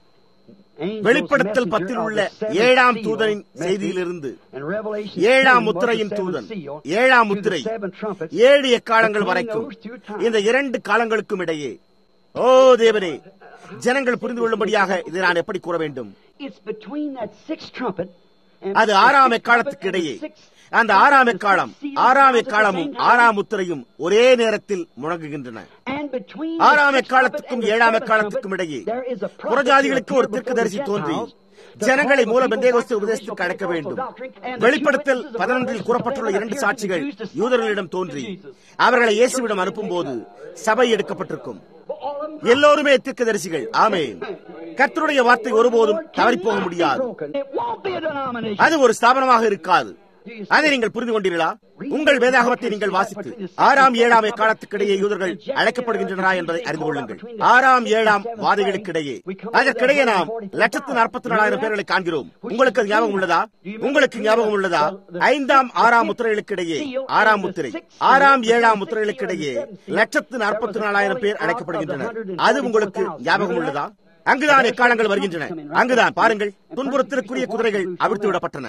angel's வெளிப்படுத்தல் messenger பத்தில் of உள்ள the seventh ஏழாம் seal தூதனின் message செய்தியிலிருந்து and Revelation ஏழாம் 10 was முத்திரையின் the seventh தூதன் seal ஏழாம் to the முத்திரை seven trumpets. ஏழு எக்காலங்கள் Between வரைக்கும் those two times. இந்த இரண்டு காலங்களுக்கும் இடையே ஓ தேவனே ஜனங்கள் புரிந்து கொள்ளும்படியாக இதை நான் எப்படி கூற வேண்டும் It's between that sixth trumpet and அது the ஆறாம் sixth எக்காலத்துக்கு trumpet and இடையே the sixth- அந்த ஆறாம் the எக்காலம் sixth seal ஆறாம் sounds at the எக்காலமும் same time. ஆறாம் முத்திரையும் ஒரே நேரத்தில் முழங்குகின்றன And between the ஆறாம் sixth எக்காலத்துக்கும் trumpet and the ஏழாம் seventh எக்காலத்துக்கும் trumpet, இடையே there is a prophet புறஜாதிகளுக்கு who ஒரு appeared தீர்க்கதரிசி before the தோன்றி Gentiles to ஜனங்களை call the மூல people Pentecost back to உபதேசத்துக்கு the அழைக்க original வேண்டும் doctrine, and the வெளிப்படுத்தல் two witnesses of பதினொன்றில் Revelation கூறப்பட்டுள்ள seven இரண்டு appeared to the சாட்சிகள் Jews to send யூதர்களிடம் them to தோன்றி Jesus. அவர்களை இயேசுவிடம் அனுப்பும்போது சபை எடுக்கப்பட்டிருக்கும் But all of them எல்லோருமே தீர்க்கதரிசிகள் ஆமென் கர்த்தருடைய வார்த்தை ஒருபோதும் தவறிப் போக முடியாது It won't be a denomination. அது ஒரு ஸ்தாபனமாக இருக்காது அதை நீங்கள் புரிந்து கொண்டீர்களா உங்கள் வேதாகமத்தை நீங்கள் வாசித்து ஆறாம் ஏழாம் எக்காலத்துக்கிடையே யூதர்கள் அழைக்கப்படுகின்றன என்பதை அறிந்து கொள்ளுங்கள் ஆறாம் ஏழாம் வாதைகளுக்கிடையே அதற்கிடையே நாம் லட்சத்து நாற்பத்தி நாலாயிரம் பேர்களை காண்கிறோம் உங்களுக்கு அது ஞாபகம் உள்ளதா உங்களுக்கு ஞாபகம் உள்ளதா ஐந்தாம் ஆறாம் முத்திரைகளுக்கிடையே ஆறாம் முத்திரை ஆறாம் ஏழாம் முத்திரைகளுக்கிடையே லட்சத்து நாற்பத்தி நாலாயிரம் பேர் அழைக்கப்படுகின்றனர் அது உங்களுக்கு ஞாபகம் உள்ளதா அங்குதான் எக்காலங்கள் வருகின்றன அங்குதான் பாருங்கள் துன்புறுத்திற்குரிய குதிரைகள் அவிழ்த்து விடப்பட்டன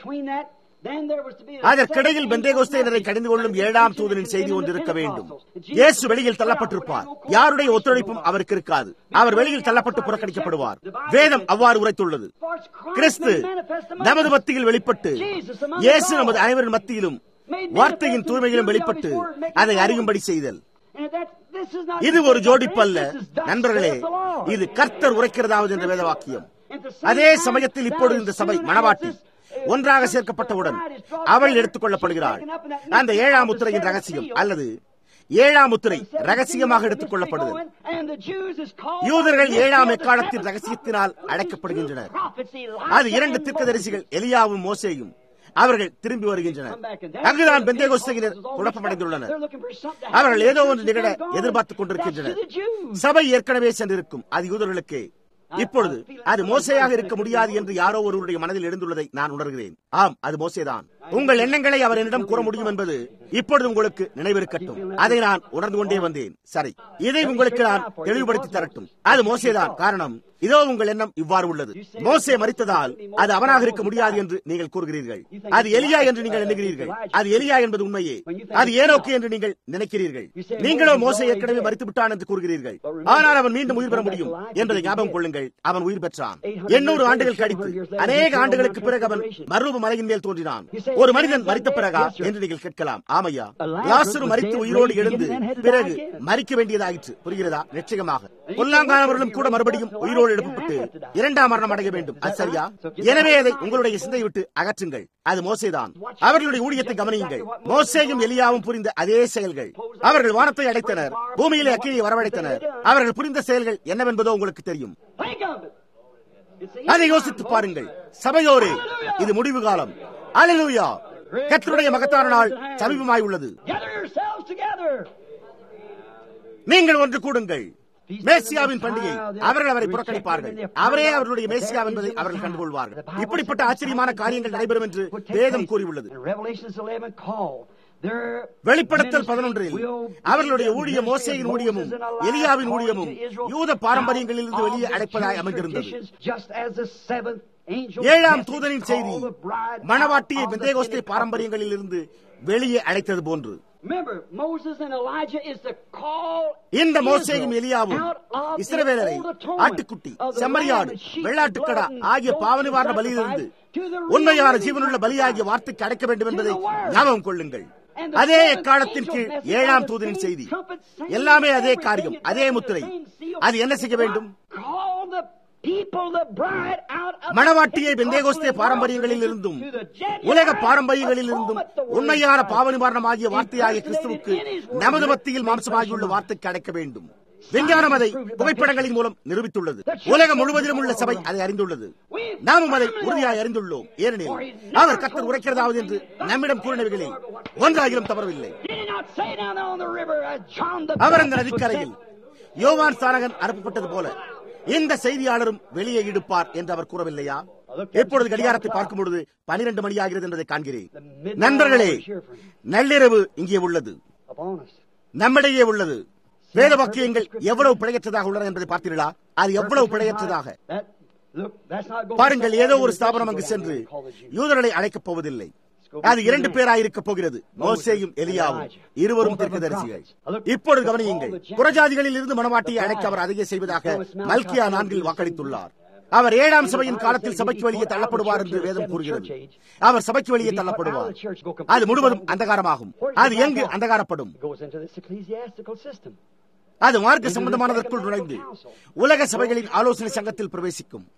அதற்கிடையில் பெந்தேகோஸ்தேனரை கடிந்து கொள்ளும் ஏழாம் தூதனின் செய்தி ஒன்று இருக்க வேண்டும் இயேசு வெளியில் தள்ளப்பட்டிருப்பார் யாருடைய ஒத்துழைப்பும் அவருக்கு இருக்காது அவர் வெளியில் தள்ளப்பட்டு புறக்கணிக்கப்படுவார் வேதம் அவ்வாறு உரைத்துள்ளது கிறிஸ்து நமது மத்தியில் வெளிப்பட்டு இயேசு நமது அனைவரின் மத்தியிலும் வார்த்தையின் தூய்மையிலும் வெளிப்பட்டு அதை அறியும்படி செய்தல் இது ஒரு ஜோடிப்பல்ல நண்பர்களே இது கர்த்தர் உரைக்கிறதாவது என்ற வேத வாக்கியம் அதே சமயத்தில் இப்பொழுது இந்த சபை மணவாட்டி ஒன்றாக சேர்க்கப்பட்டவுடன் அவள் எடுத்துக் கொள்ளப்படுகிறாள் அந்த ஏழாம் முத்திரையின் ரகசியம் அல்லது ஏழாம் முத்திரை ரகசியமாக எடுத்துக் கொள்ளப்படுதல் யூதர்கள் ஏழாம் எக்காலத்தின் ரகசியத்தினால் அழைக்கப்படுகின்றனர் அது இரண்டு திர்க்கதரிசிகள் எலியாவும் மோசேயும் அவர்கள் திரும்பி வருகின்றனர் அங்குதான் பெந்தேகோஸ்தகினர் குழப்பமடைந்துள்ளனர் அவர்கள் ஏதோ ஒன்று நிகழ எதிர்பார்த்துக் கொண்டிருக்கின்றனர் சபை ஏற்கனவே சென்றிருக்கும் அது யூதர்களுக்கு இப்பொழுது அது மோசையாக இருக்க முடியாது என்று யாரோ ஒருவருடைய மனதில் எழுந்துள்ளதை நான் உணர்கிறேன் ஆம் அது மோசேதான் உங்கள் எண்ணங்களை அவர் என்னிடம் கூற முடியும் என்பது இப்பொழுது உங்களுக்கு நினைவிருக்கட்டும் அதை நான் உணர்ந்து கொண்டே வந்தேன் சரி இதை உங்களுக்கு நான் தெளிவுபடுத்தி தரட்டும் அது மோசேதான் காரணம் இதோ உங்கள் எண்ணம் இவ்வாறு உள்ளது மோசே மறித்ததால் அது அவனாக இருக்க முடியாது என்று நீங்கள் கூறுகிறீர்கள் அது எலியா என்று நீங்கள் எண்ணுகிறீர்கள் அது எலியா என்பது உண்மையே அது ஏனோக்கு என்று நீங்கள் நினைக்கிறீர்கள் நீங்களோ மோசை ஏற்கனவே மறித்து விட்டான் என்று கூறுகிறீர்கள் ஆனால் அவன் மீண்டும் உயிர் பெற முடியும் என்பதை ஞாபகம் கொள்ளுங்கள் அவன் உயிர் பெற்றான் எண்ணூறு ஆண்டுகள் கழித்து அநேக ஆண்டுகளுக்கு பிறகு அவன் மறுரூப மலையின் மேல் தோன்றினான் ஒரு மனிதன் மறித்த பிறகா என்று நீங்கள் கேட்கலாம் ஆமையா லாசரு மறித்து உயிரோடு எழுந்து பிறகு மறிக்க வேண்டியதாயிற்று புரிகிறதா நிச்சயமாக பொல்லாங்கானவர்களும் கூட மறுபடியும் உயிரோடு எழுப்பப்பட்டு இரண்டாம் மரணம் அடைய வேண்டும் அது சரியா எனவே அதை உங்களுடைய சிந்தை விட்டு அகற்றுங்கள் அது மோசேதான் அவர்களுடைய ஊழியத்தை கவனியுங்கள் மோசேயும் எலியாவும் புரிந்த அதே செயல்கள் அவர்கள் வானத்தை அடைத்தனர் பூமியிலே அக்கினியை வரவழைத்தனர் அவர்கள் புரிந்த செயல்கள் என்னவென்பதோ உங்களுக்கு தெரியும் அதை யோசித்து பாருங்கள் சபையோரே இது முடிவு காலம் அலலூயா கத்தருடைய மகத்தான நாள் சமீபமாய் உள்ளது நீங்கள் ஒன்று கூடுங்கள் மேசியாவின் பண்டிகை அவர்கள் அவரை புறக்கணிப்பார்கள் அவரே அவர்களுடைய மேசியா என்பதை அவர்கள் கண்டுகொள்வார்கள் இப்படிப்பட்ட ஆச்சரியமான காரியங்கள் நடைபெறும் என்று வேதம் கூறியுள்ளது வெளிப்படுத்தல் பதினொன்றில் அவர்களுடைய ஊழிய மோசையின் ஊழியமும் எலியாவின் ஊழியமும் யூத பாரம்பரியங்களில் இருந்து வெளியே அடைப்பதாய் அமைந்திருந்தது ஏழாம் தூதனின் செய்தி மணவாட்டியை பெந்தேகோஸ்தே பாரம்பரியங்களில் இருந்து வெளியே அழைத்தது போன்று இந்த மோசையும் எலியாவும் இஸ்ரவேலரை ஆட்டுக்குட்டி செம்மறியாடு வெள்ளாட்டுக்கடா ஆகிய பாவனிவாரண பலியிலிருந்து உண்மையான ஜீவனுள்ள பலியாகிய வார்த்தைக்கு அடைக்க வேண்டும் என்பதை ஞாபகம் கொள்ளுங்கள் அதே எக்காலத்தின் கீழ் ஏழாம் தூதனின் செய்தி எல்லாமே அதே காரியம் அதே முத்திரை அது என்ன செய்ய வேண்டும் மணவாட்டியை பெந்தேகோஸ்தே பாரம்பரியங்களில் இருந்தும் உலக பாரம்பரியங்களில் இருந்தும் உண்மையான பாவ நிவாரணம் ஆகிய வார்த்தையாகிய கிறிஸ்துவுக்கு நமது மத்தியில் மாம்சமாகியுள்ள வார்த்தைக்கு அடைக்க வேண்டும் விஞ்ஞானம் அதை புகைப்படங்களின் மூலம் நிரூபித்துள்ளது உலகம் முழுவதிலும் உள்ள சபை அதை அறிந்துள்ளது நாமும் அதை உறுதியாய் அறிந்துள்ளோம் ஏனெனில் அவர் கத்தர் உரைக்கிறதாவது என்று நம்மிடம் கூறினவைகளில் ஒன்றாகிலும் தவறவில்லை அவர் அந்த நதிக்கரையில் யோவான் சாரகன் அனுப்பப்பட்டது போல இந்த செய்தியாளரும் வெளியே இடுப்பார் என்று அவர் கூறவில்லையா எப்பொழுது கடிகாரத்தை பார்க்கும் பொழுது பனிரெண்டு மணி ஆகிறது என்பதை காண்கிறேன் நண்பர்களே நள்ளிரவு இங்கே உள்ளது நம்மிடையே உள்ளது வேத வாக்கியங்கள் எவ்வளவு பிழையற்றதாக உள்ளன என்பதை பார்த்தீர்களா அது எவ்வளவு பிழையற்றதாக பாருங்கள் ஏதோ ஒரு ஸ்தாபனம் அங்கு சென்று யூதர்களை அழைக்கப் போவதில்லை அது இரண்டு பேராயிருக்க போகிறது மோசேயும் எலியாவும் இருவரும் தீர்க்கதரிசிகள் இப்பொழுது கவனியுங்கள் புறஜாதிகளில் இருந்து மனவாட்டியை அழைக்க அவர் அதையே செய்வதாக மல்கியா நான்கில் வாக்களித்துள்ளார் அவர் ஏழாம் சபையின் காலத்தில் சபைக்கு வெளியே தள்ளப்படுவார் என்று வேதம் கூறுகிறது அவர் சபைக்கு வெளியே தள்ளப்படுவார் அது முழுவதும் அந்தகாரமாகும் அது எங்கு அந்தகாரப்படும் அது மார்க்க சம்பந்தமானதற்குள் நுழைந்து உலக சபைகளின் ஆலோசனை சங்கத்தில் பிரவேசிக்கும்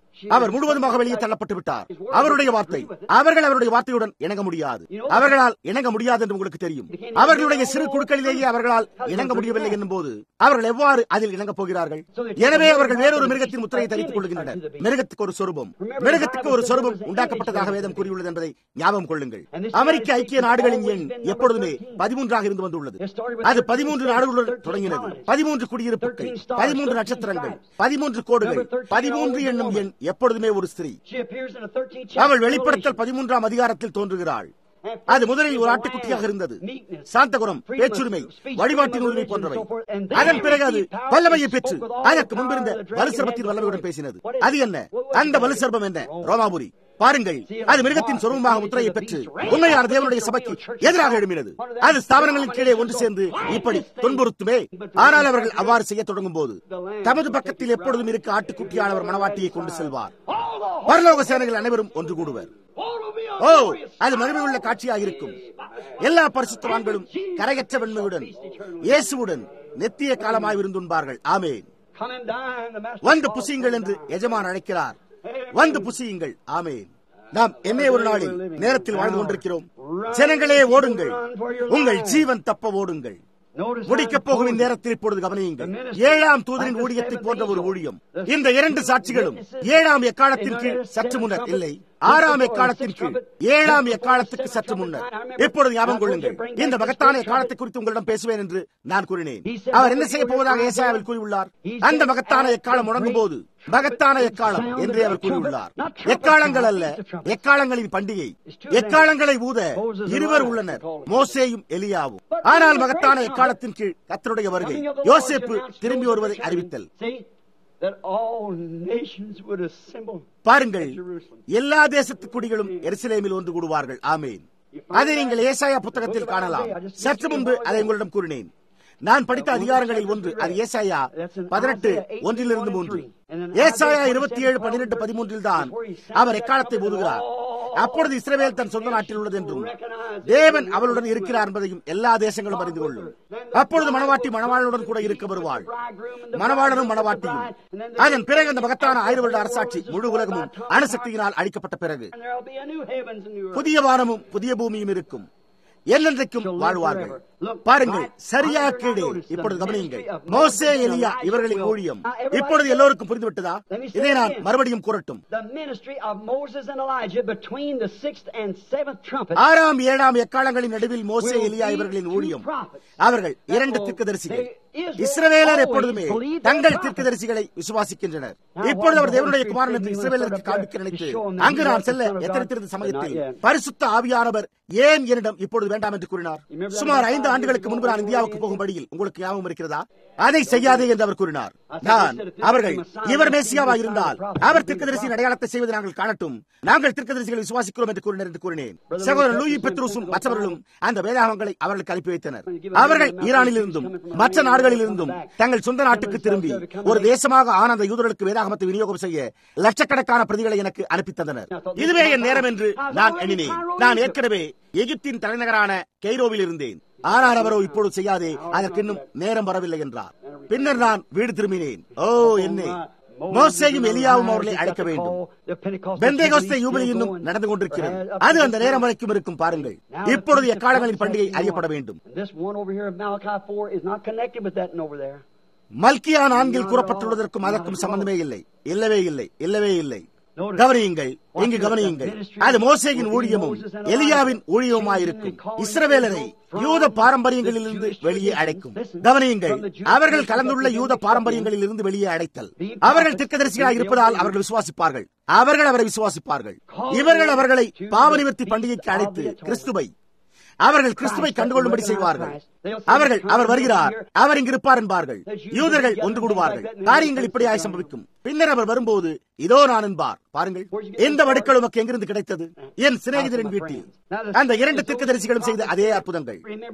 அவர் முழுவதுமாக வெளியே தள்ளப்பட்டு விட்டார் அவருடைய வார்த்தை அவர்கள் அவருடைய வார்த்தையுடன் இணங்க முடியாது அவர்களால் இணங்க முடியாது என்று உங்களுக்கு தெரியும் அவர்களுடைய சிறு குழுக்களிலேயே அவர்களால் இணங்க முடியவில்லை என்னும் போது அவர்கள் எவ்வாறு அதில் இணங்க போகிறார்கள் எனவே அவர்கள் வேறொரு மிருகத்தின் முத்திரையை தரித்துக் கொள்கின்றனர் மிருகத்துக்கு ஒரு சொரூபம் மிருகத்துக்கு ஒரு சொரூபம் உண்டாக்கப்பட்டதாக வேதம் கூறியுள்ளது என்பதை ஞாபகம் கொள்ளுங்கள் அமெரிக்க ஐக்கிய நாடுகளின் எண் எப்பொழுதுமே பதிமூன்றாக இருந்து வந்துள்ளது அது பதிமூன்று நாடுகளுடன் தொடங்கினது பதிமூன்று குடியிருப்புகள் பதிமூன்று நட்சத்திரங்கள் பதிமூன்று கோடுகள் பதிமூன்று என்னும் எண் எப்பொழுதுமே ஒரு ஸ்திரீ அவள் வெளிப்படுத்தல் பதிமூன்றாம் அதிகாரத்தில் தோன்றுகிறாள் அது முதலில் ஒரு ஆட்டுக்குட்டியாக இருந்தது சாந்தகுரம் பேச்சுரிமை வழிபாட்டின் உரிமை போன்றவை அதன் பிறகு அது வல்லமையை பெற்று அதற்கு முன்பிருந்த வலுசர்பத்தின் வல்லமையுடன் பேசினது அது என்ன அந்த வலுசர்பம் என்ன ரோமாபுரி பாருங்கள் அது மிருகத்தின் சொருபமாக முத்திரையை பெற்று உண்மையான தேவனுடைய சபைக்கு எதிராக எழுப்பினது அது ஸ்தாபனங்களின் கீழே ஒன்று சேர்ந்து இப்படி துன்புறுத்துமே ஆனால் அவர்கள் அவ்வாறு செய்ய தொடங்கும் போது தமது பக்கத்தில் எப்பொழுதும் இருக்க ஆட்டுக்குட்டியானவர் மனவாட்டியை கொண்டு செல்வார் பரலோக சேனைகள் அனைவரும் ஒன்று கூடுவர் ஓ அது மகிமை உள்ள காட்சியாக இருக்கும் எல்லா பரிசுத்தவான்களும் கரையற்ற வெண்மையுடன் இயேசுவுடன் நெத்திய காலமாய் விருந்துண்பார்கள் ஆமேன் வந்து புசியுங்கள் என்று எஜமான் அழைக்கிறார் வந்து புசியுங்கள் ஆமேன் நாம் என்னே ஒரு நாளில் நேரத்தில் வாழ்ந்து கொண்டிருக்கிறோம் ஜனங்களே ஓடுங்கள் உங்கள் ஜீவன் தப்ப ஓடுங்கள் முடிக்கப் போகும் இந்நேரத்தில் இப்பொழுது கவனியுங்கள் ஏழாம் தூதரின் ஊழியத்தை போன்ற ஒரு ஊழியம் இந்த இரண்டு சாட்சிகளும் ஏழாம் எக்காலத்தின் கீழ் சற்று முன்னர் இல்லை ஆறாம் எக்காலத்தின் கீழ் ஏழாம் எக்காலத்துக்கு சற்று முன்னர் இப்பொழுது ஞாபகம் கொள்ளுங்கள் இந்த மகத்தான எக்காலத்தை குறித்து உங்களிடம் பேசுவேன் என்று நான் கூறினேன் அவர் என்ன செய்ய போவதாக ஏசாயாவில் கூறியுள்ளார் அந்த மகத்தான எக்காலம் முடங்கும் போது மகத்தான எக்காலம் என்றே அவர் கூறியுள்ளார் எக்காலங்கள் அல்ல எக்காலங்களின் பண்டிகை எக்காலங்களை ஊத இருவர் உள்ளனர் மோசேயும் எலியாவும் ஆனால் மகத்தான எக்காலத்தின் கீழ் கத்தருடைய வருகை யோசேப்பு திரும்பி வருவதை அறிவித்தல் பாருங்கள் எல்லா தேசத்து குடிகளும் எருசலேமில் ஒன்று கூடுவார்கள் ஆமேன் அதை நீங்கள் ஏசாயா புத்தகத்தில் காணலாம் சற்று முன்பு அதை உங்களிடம் கூறினேன் நான் படித்த அதிகாரங்களில் ஒன்று அது ஏசாயா பதினெட்டு ஒன்றிலிருந்து மூன்று ஏசாயா இருபத்தி ஏழு பன்னிரெண்டு பதிமூன்றில் தான் அவர் எக்காலத்தை போதுகிறார் அப்பொழுது இஸ்ரேல் தன் சொந்த நாட்டில் உள்ளது என்றும் தேவன் அவளுடன் இருக்கிறார் என்பதையும் எல்லா தேசங்களும் அறிந்து கொள்ளும் அப்பொழுது மணவாட்டி மணவாளனுடன் கூட இருக்க வருவாள் மணவாளனும் மணவாட்டியும் அதன் பிறகு அந்த மகத்தான ஆயிரம் வருட அரசாட்சி முழு உலகமும் அணுசக்தியினால் அழிக்கப்பட்ட பிறகு புதிய வானமும் புதிய பூமியும் இருக்கும் என்னென்றைக்கும் வாழ்வார்கள் பாருங்கள் சரியா கீழே இப்பொழுது கவனியுங்கள் மோசே எலியா இவர்களின் ஊழியம் இப்பொழுது எல்லோருக்கும் புரிந்துவிட்டதா இதை நான் மறுபடியும் கூறட்டும் ஆறாம் ஏழாம் எக்காலங்களின் நடுவில் மோசே எலியா இவர்களின் ஊழியம் அவர்கள் இரண்டு திர்க்கதரிசிகள் இஸ்ரவேலர் எப்பொழுதுமே தங்கள் தீர்க்கதரிசிகளை விசுவாசிக்கின்றனர் இப்பொழுது அவர் தேவனுடைய குமாரன் என்று இஸ்ரவேலருக்கு காண்பிக்க நினைத்து அங்கு நான் செல்ல எத்தனைத்திருந்த சமயத்தில் பரிசுத்த ஆவியானவர் ஏன் என்னிடம் இப்பொழுது வேண்டாம் என்று கூறினார் சுமார் ஐந்து ஆண்டுகளுக்கு முன்பு நான் இந்தியாவுக்கு போகும்படியில் உங்களுக்கு ஞாபகம் இருக்கிறதா அதை செய்யாதே என்று அவர் கூறினார் நான் அவர்கள் இவர் மேசியாவா இருந்தால் அவர் திருக்கதரிசியின் அடையாளத்தை செய்வதை நாங்கள் காணட்டும் நாங்கள் திருக்கதரிசிகளை விசுவாசிக்கிறோம் என்று கூறினர் என்று கூறினேன் சகோதரர் லூயி பெத்ரூசும் மற்றவர்களும் அந்த வேதாகங்களை அவர்களுக்கு அனுப்பி வைத்தனர் அவர்கள் ஈரானில் இருந்தும் மற்ற நாடுகளில் இருந்தும் தங்கள் சொந்த நாட்டுக்கு திரும்பி ஒரு தேசமாக ஆன அந்த யூதர்களுக்கு வேதாகமத்தை விநியோகம் செய்ய லட்சக்கணக்கான பிரதிகளை எனக்கு அனுப்பி தந்தனர் இதுவே என் நேரம் என்று நான் எண்ணினேன் நான் ஏற்கனவே எகிப்தின் தலைநகரான கெய்ரோவில் இருந்தேன் ஆனால் அவரோ இப்பொழுது செய்யாதே அதற்கு இன்னும் நேரம் வரவில்லை என்றார் பின்னர் நான் வீடு திரும்பினேன் ஓ என்னே மோசேயும் எலியாவும் அவர்களை அழைக்க வேண்டும் பெந்தேகோஸ்தே யூபிலி இன்னும் நடந்து கொண்டிருக்கிறது அது அந்த நேரம் வரைக்கும் இருக்கும் பாருங்கள் இப்பொழுது எக்காலங்களின் பண்டிகை அறியப்பட வேண்டும் மல்கியா நான்கில் கூறப்பட்டுள்ளதற்கும் அதற்கும் சம்பந்தமே இல்லை இல்லவே இல்லை இல்லவே இல்லை கவனியுங்கள் இங்கு கவனியுங்கள் அது மோசேயின் ஊழியமும் எலியாவின் ஊழியமுமாயிருக்கும் இஸ்ரவேலரை யூத பாரம்பரியங்களில் இருந்து வெளியே அழைக்கும் கவனியுங்கள் அவர்கள் கலந்துள்ள யூத பாரம்பரியங்களில் இருந்து வெளியே அடைத்தல் அவர்கள் திக்கதரிசிகளாக இருப்பதால் அவர்கள் விசுவாசிப்பார்கள் அவர்கள் அவரை விசுவாசிப்பார்கள் இவர்கள் அவர்களை பாவநிவர்த்தி பண்டிகைக்கு அழைத்து கிறிஸ்துவை அவர்கள் கிறிஸ்துவை கண்டுகொள்ளும்படி செய்வார்கள் அவர்கள் அவர் வருகிறார் அவர் இங்கு இருப்பார் என்பார்கள் யூதர்கள் ஒன்று கூடுவார்கள் காரியங்கள் இப்படியாய் சம்பவிக்கும் பின்னர் அவர் வரும்போது இதோ நான் என்பார் பாருங்கள் எந்த வடுக்கள் உமக்கு எங்கிருந்து கிடைத்தது என் சிநேகிதரின் வீட்டில் அந்த இரண்டு திர்க்கதரிசிகளும் செய்த அதே அற்புதங்கள்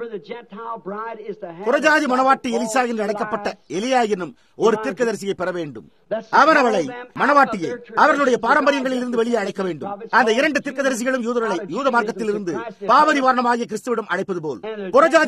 புறஜாதி மணவாட்டி எலிசா என்று அழைக்கப்பட்ட எலியா என்னும் ஒரு தீர்க்கதரிசியை பெற வேண்டும் அவர் அவளை மணவாட்டியை அவர்களுடைய பாரம்பரியங்களில் இருந்து வெளியே அழைக்க வேண்டும் அந்த இரண்டு தீர்க்கதரிசிகளும் யூதர்களை யூத மார்க்கத்தில் இருந்து பாவ நிவாரணமாகிய கிறிஸ்துவிடம் அழைப்பது போல் புறஜாதிகள் ஏற்கனவே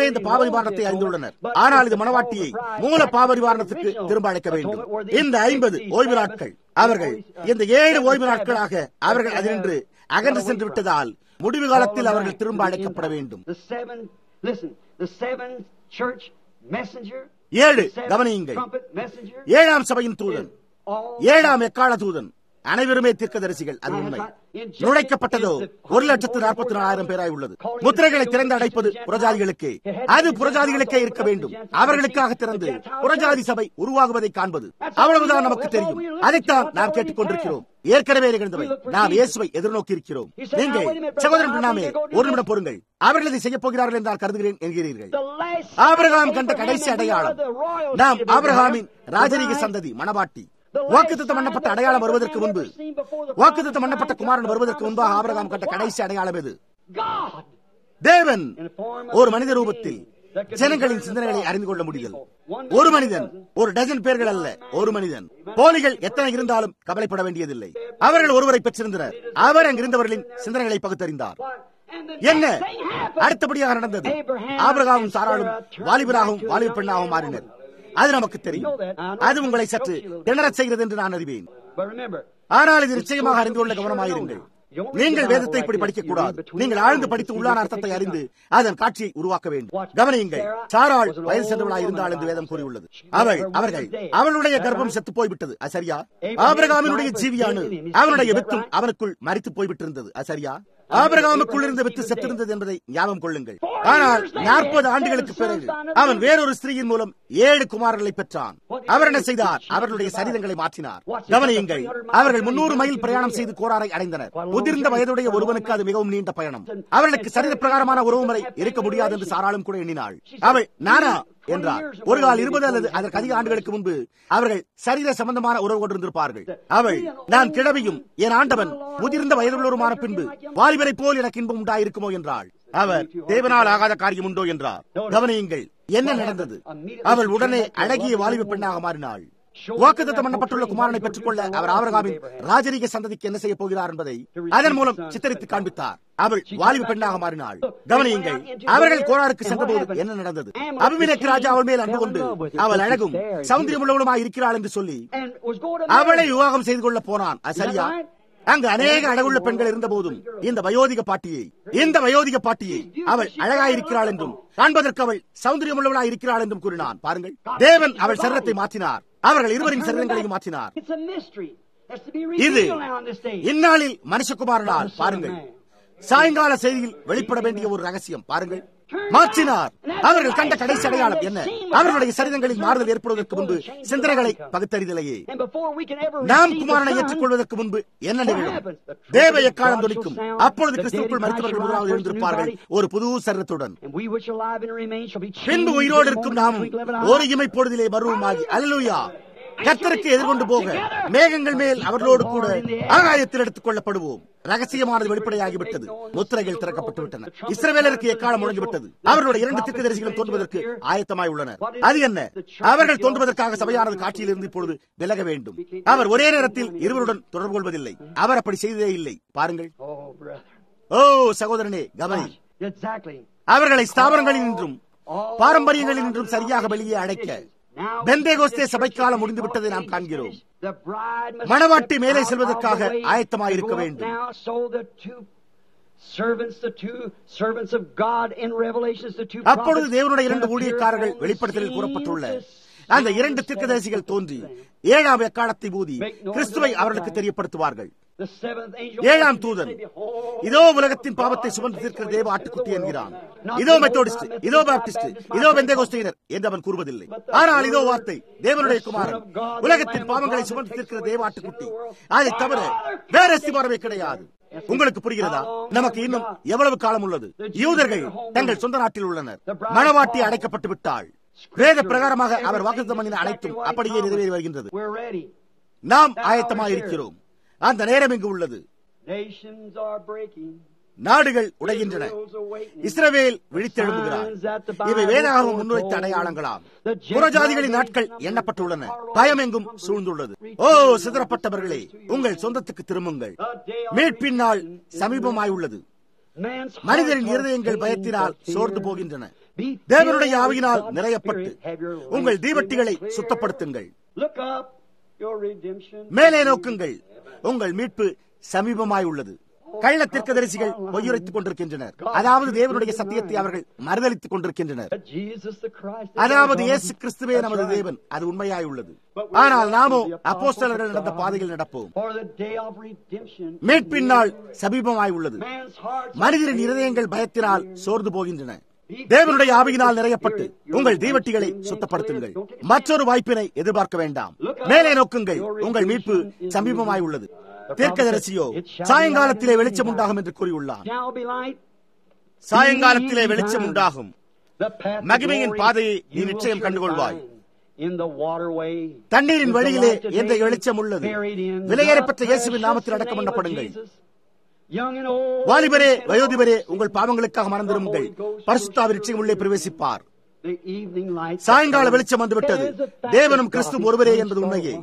ஏற்கனவே இந்த பாவ நிவாரணத்தை அறிந்துள்ளனர் ஆனால் இது மனவாட்டியை மூல பாவ நிவாரணத்துக்கு திரும்ப அழைக்க வேண்டும் இந்த ஐம்பது ஓய்வு நாட்கள் அவர்கள் இந்த ஏழு ஓய்வு நாட்களாக அவர்கள் அதினின்று அகன்று சென்று விட்டதால் முடிவு காலத்தில் அவர்கள் திரும்ப அழைக்கப்பட வேண்டும் The seven, listen, the seven church messenger, ஏழு the seven கவனியுங்கள் trumpet messenger, ஏழாம் சபையின் தூதன் all ஏழாம் எக்கால தூதன் அனைவருமே தீர்க்கதரிசிகள் அது உண்மை நுழைக்கப்பட்டதோ ஒரு லட்சத்து நாற்பத்தி நாலாயிரம் பேராய் உள்ளது முத்திரைகளை திறந்து அடைப்பது புறஜாதிகளுக்கு அது புறஜாதிகளுக்கே இருக்க வேண்டும் அவர்களுக்காக திறந்து புறஜாதி சபை உருவாகுவதை காண்பது அவ்வளவுதான் நமக்கு தெரியும் அதைத்தான் நாம் கேட்டுக் கொண்டிருக்கிறோம் ஏற்கனவே நிகழ்ந்தவை நாம் இயேசுவை எதிர்நோக்கி இருக்கிறோம் நீங்கள் சகோதரன் பின்னாமே ஒரு நிமிடம் பொறுங்கள் அவர்கள் இதை செய்யப் போகிறார்கள் என்றால் கருதுகிறேன் என்கிறீர்கள் the last ஆபிரகாம் கண்ட கடைசி அடையாளம் நாம் ஆபிரகாமின் ராஜரீக சந்ததி மணவாட்டி வாக்குத்தத்தம் பண்ணப்பட்ட அடையாளம் வருவதற்கு முன்பு வாக்குத்தத்தம் பண்ணப்பட்ட குமாரன் வருவதற்கு முன்பாக ஆபிரகாம் கண்ட கடைசி அடையாளம் எது God தேவன் ஒரு மனித ரூபத்தில் ஜனங்களின் சிந்தனைகளை அறிந்து கொள்ள முடியும் ஒரு மனிதன் ஒரு டஜன் பேர்கள் அல்ல ஒரு மனிதன் போலிகள் எத்தனை இருந்தாலும் கவலைப்பட வேண்டியதில்லை அவர்கள் ஒருவரை பெற்றிருந்தனர் அவர் அங்கிருந்தவர்களின் சிந்தனைகளை பகுத்தறிந்தார் and the என்ன next thing happened. அடுத்தபடியாக நடந்தது ஆபிரகாமும் சாராளும் வாலிபராகவும் வாலிப பெண்ணாகவும் மாறினர் அது நமக்கு தெரியும் அது உங்களை சற்று திணறச் செய்கிறது என்று நான் அறிவேன் But remember, ஆனால் இது நிச்சயமாக அறிந்து கொள்ள கவனமாயிருங்கள் நீங்கள் வேதத்தை இப்படி படிக்க கூடாது நீங்கள் ஆழ்ந்து படித்து உள்ளான அர்த்தத்தை அறிந்து அதன் காட்சியை உருவாக்க வேண்டும் கவனியுங்கள் சாராள் வயது சென்றவளாய் இருந்தாள் என்று வேதம் கூறியுள்ளது அவள் அவர்கள் அவளுடைய கர்ப்பம் செத்து போய்விட்டது அது சரியா ஆபிரகாமினுடைய ஜீவியானு அவனுடைய வித்தும் அவனுக்குள் மறித்து போய்விட்டிருந்தது அது சரியா ஆபிரகாமுக்குள் இருந்த வித்து செத்திருந்தது என்பதை ஞாபகம் கொள்ளுங்கள் ஆனால் நாற்பது ஆண்டுகளுக்கு பிறகு அவன் வேறொரு ஸ்திரீயின் மூலம் ஏழு குமாரர்களை பெற்றான் அவர் என்ன செய்தார் அவர்களுடைய சரீரங்களை மாற்றினார் கவனியுங்கள் அவர்கள் முன்னூறு மைல் பிரயாணம் செய்து கோராரை அடைந்தனர் முதிர்ந்த வயதுடைய ஒருவனுக்கு அது மிகவும் நீண்ட பயணம் அவர்களுக்கு சரீர பிரகாரமான உறவு முறை இருக்க முடியாது என்று சாராளும் கூட எண்ணினாள் அவள் நானா என்றார் ஒரு கால் இருபது அல்லது அதற்கு அதிக ஆண்டுகளுக்கு முன்பு அவர்கள் சரீர சம்பந்தமான உறவு கொண்டிருந்திருப்பார்கள் அவள் நான் கிழவியும் என் ஆண்டவன் முதிர்ந்த வயதுள்ளவருமான பின்பு வாலிபரை போல் எனக்கு இன்பம் உண்டாயிருக்குமோ என்றாள் அவர் தேவனால் ஆகாத காரியம் உண்டோ என்றார் கவனியுங்கள் என்ன நடந்தது அவள் உடனே அழகிய வாலிப பெண்ணாக மாறினாள் வாக்குத்தத்தம் பண்ணப்பட்டுள்ள குமாரனை பெற்றுக்கொள்ள அவர் ஆபரகாமின் ராஜரீக சந்ததிக்கு என்ன செய்ய போகிறார் என்பதை அதன் மூலம் சித்தரித்து காண்பித்தார் அவள் வாலிப பெண்ணாக மாறினாள் கவனியுங்கள் அவர்கள் கோராருக்கு சென்றபோது என்ன நடந்தது அபிவினக்கு ராஜா அவள் மேல் அன்பு கொண்டு அவள் அழகும் சௌந்தரியம் உள்ளவளுமாய் இருக்கிறாள் என்று சொல்லி and was going to அவளை விவாகம் செய்து கொள்ள போனான் அது சரியா அங்கு அநேக அழகுள்ள பெண்கள் இருந்த போதும் இந்த வயோதிக பாட்டியை இந்த வயோதிக பாட்டியை அவள் அழகாயிருக்கிறாள் என்றும் காண்பதற்கு அவள் சௌந்தரியம் உள்ளவளாய் இருக்கிறாள் என்றும் கூறினான் பாருங்கள் தேவன் அவள் சரீரத்தை மாற்றினார் அவர்கள் இருவரின் சரீரங்களையும் மாற்றினார் It's a mystery. That's to be இது revealed now in this day. இந்நாளில் மனுஷகுமாரனால் பாருங்கள் சாயங்கால செய்தியில் வெளிப்பட வேண்டிய ஒரு ரகசியம் பாருங்கள் மாற்றினார் அவர்கள் கண்ட கடைசி அடையாளம் என்ன அவர்களுடைய சரீரங்களில் மாறுதல் ஏற்படுவதற்கு முன்பு சிந்தனைகளை பகுத்தறிதலையே And before we can ever நாம் receive குமாரனை the Son, ஏற்றுக்கொள்வதற்கு முன்பு என்ன நிகழும் தேவ எக்காலம் துணிக்கும் அப்பொழுது கிறிஸ்துக்குள் மறித்தவர்கள் முதலாவது எழுந்திருப்பார்கள் ஒரு புது சரீரத்துடன் and we which are alive and remain shall be changed பின்பு in உயிரோடு the இருக்கும் moment நாமும் of the twinkling of an ஒரு eye. இமை பொழுதிலே மருவமாகி அல்லேலூயா கர்த்தருக்கு எதிர்கொண்டு போக மேகங்கள் மேல் அவர்களோடு கூட ஆகாயத்தில் எடுத்துக் கொள்ளப்படுவோம் ரகசியமானது வெளிப்படையாகிவிட்டது முத்திரைகள் திறக்கப்பட்டு விட்டன இஸ்ரவேலருக்கு எக்காலம் முழங்கிவிட்டது அவர்களுடைய இரண்டு தீர்க்கதரிசிகளும் தோன்றுவதற்கு ஆயத்தமாய் உள்ளனர் அது என்ன அவர்கள் தோன்றுவதற்காக சபையானது காட்சியில் இருந்து இப்பொழுது விலக வேண்டும் அவர் ஒரே நேரத்தில் இருவருடன் தொடர்பு கொள்வதில்லை அவர் அப்படி செய்ததே இல்லை பாருங்கள் Oh, brother. ஓ சகோதரனே கவனி Exactly. அவர்களை ஸ்தாபனங்களில் நின்றும் பாரம்பரியங்களில் நின்றும் சரியாக வெளியே அழைக்க பெந்தேகோஸ்தே சபைக்காலம் முடிந்து விட்டதை நாம் காண்கிறோம் The bride must மணவாட்டி step மேலே out செல்வதற்காக of the way ஆயத்தமாயிருக்க to go up வேண்டும். now, so the two servants, the two servants of God in Revelations, the two அப்பொழுது prophets தேவனுடைய இரண்டு that appeared ஊழியக்காரர்கள் on the வெளிப்படுத்தலில் scene கூறப்பட்டுள்ள to அந்த sound இரண்டு the தீர்க்கதரிசிகள் seventh தோன்றி thing. ஏழாம் எக்காலத்தை ஊதி கிறிஸ்துவை அவர்களுக்கு தெரியப்படுத்துவார்கள் The seventh angel ஏழாம் said, தூதன் Behold, இதோ உலகத்தின் பாவத்தை சுமந்து தீர்க்கிற தேவ ஆட்டுக்குட்டி என்கிறான் இதோ மெத்தோடிஸ்ட் இதோ பாப்டிஸ்ட் இதோ பெந்தேகோஸ்தையினர் என்று அவன் கூறுவதில்லை ஆனால் இதோ வார்த்தை தேவனுடைய குமாரன் உலகத்தின் பாவங்களை சுமந்து தீர்க்கிற தேவ ஆட்டுக்குட்டி அதை தவிர வேற சிமாரமே கிடையாது உங்களுக்கு புரிகிறதா நமக்கு இன்னும் எவ்வளவு காலம் உள்ளது யூதர்கள் தங்கள் சொந்த நாட்டில் உள்ளனர் மணவாட்டி அடைக்கப்பட்டு விட்டாள் வேத பிரகாரமாக அவர் வாக்குத்தம் பண்ணின அனைத்தும் அப்படியே நிறைவேறி வருகின்றது We're ready. நாம் ஆயத்தமாயிருக்கிறோம் அந்த நேரம் இங்கு உள்ளது Nations are breaking. நாடுகள் உடைகின்றன Israel's awakening. இஸ்ரவேல் விழித்தெழும்புகிறார் இவை வேதாகவும் முன்வைத்த அடையாளங்களாம் புறஜாதிகளின் நாட்கள் எண்ணப்பட்டுள்ளன பயம் எங்கும் சூழ்ந்துள்ளது ஓ சிதறப்பட்டவர்களே உங்கள் சொந்தத்துக்கு திரும்புங்கள் மீட்பின் நாள் சமீபமாய் உள்ளது Man's மனிதரின் hearts are இருதயங்கள் filled பயத்தினால் with fear. சோர்ந்து போகின்றன தேவனுடைய ஆவியினால் நிறையப்பட்டு உங்கள் தீவட்டிகளை சுத்தப்படுத்துங்கள் மேலே நோக்குங்கள் உங்கள் மீட்பு சமீபமாய் உள்ளது கள்ள தரிசிகள் பொய்யுரைத்துக் கொண்டிருக்கின்றனர் அதாவது தேவனுடைய சத்தியத்தை அவர்கள் மறுதளித்துக் கொண்டிருக்கின்றனர் அதாவது இயேசு கிறிஸ்துவே நமது தேவன் அது உண்மையாய் உள்ளது ஆனால் நாமோ அப்போஸ்தலர்கள் நடந்த பாதையில் நடப்போம் மீட்பின்னால் சமீபமாய் உள்ளது மனிதரின் இருதயங்கள் பயத்தினால் சோர்ந்து போகின்றன தேவனுடைய ஆவியினால் நிறையப்பட்டு உங்கள் தீவட்டிகளை சுத்தப்படுத்துங்கள் மற்றொரு வாய்ப்பினை எதிர்பார்க்க வேண்டாம் மேலே நோக்குங்கள் உங்கள் மீட்பு சமீபமாய் உள்ளது தீர்க்கதரிசியோ சாயங்காலத்திலே வெளிச்சம் உண்டாகும் என்று கூறியுள்ளார் சாயங்காலத்திலே வெளிச்சம் உண்டாகும் மகிமையின் பாதையை நீ நிச்சயம் கண்டுகொள்வாய் தண்ணீரின் வழியிலே எந்த வெளிச்சம் உள்ளது விலையேறப்பட்ட இயேசுவின் நாமத்தில் அடக்கம் பண்ணப்படுங்கள் வாலிபரே வயோதிபரே உங்கள் பாவங்களுக்காக மறந்திருங்கள் பரிசுத்தாவின் நிச்சயம் உள்ளே பிரவேசிப்பார் சாயங்கால வெளிச்சம் வந்துவிட்டது தேவனும் கிறிஸ்து ஒருவரே என்பது உண்மையே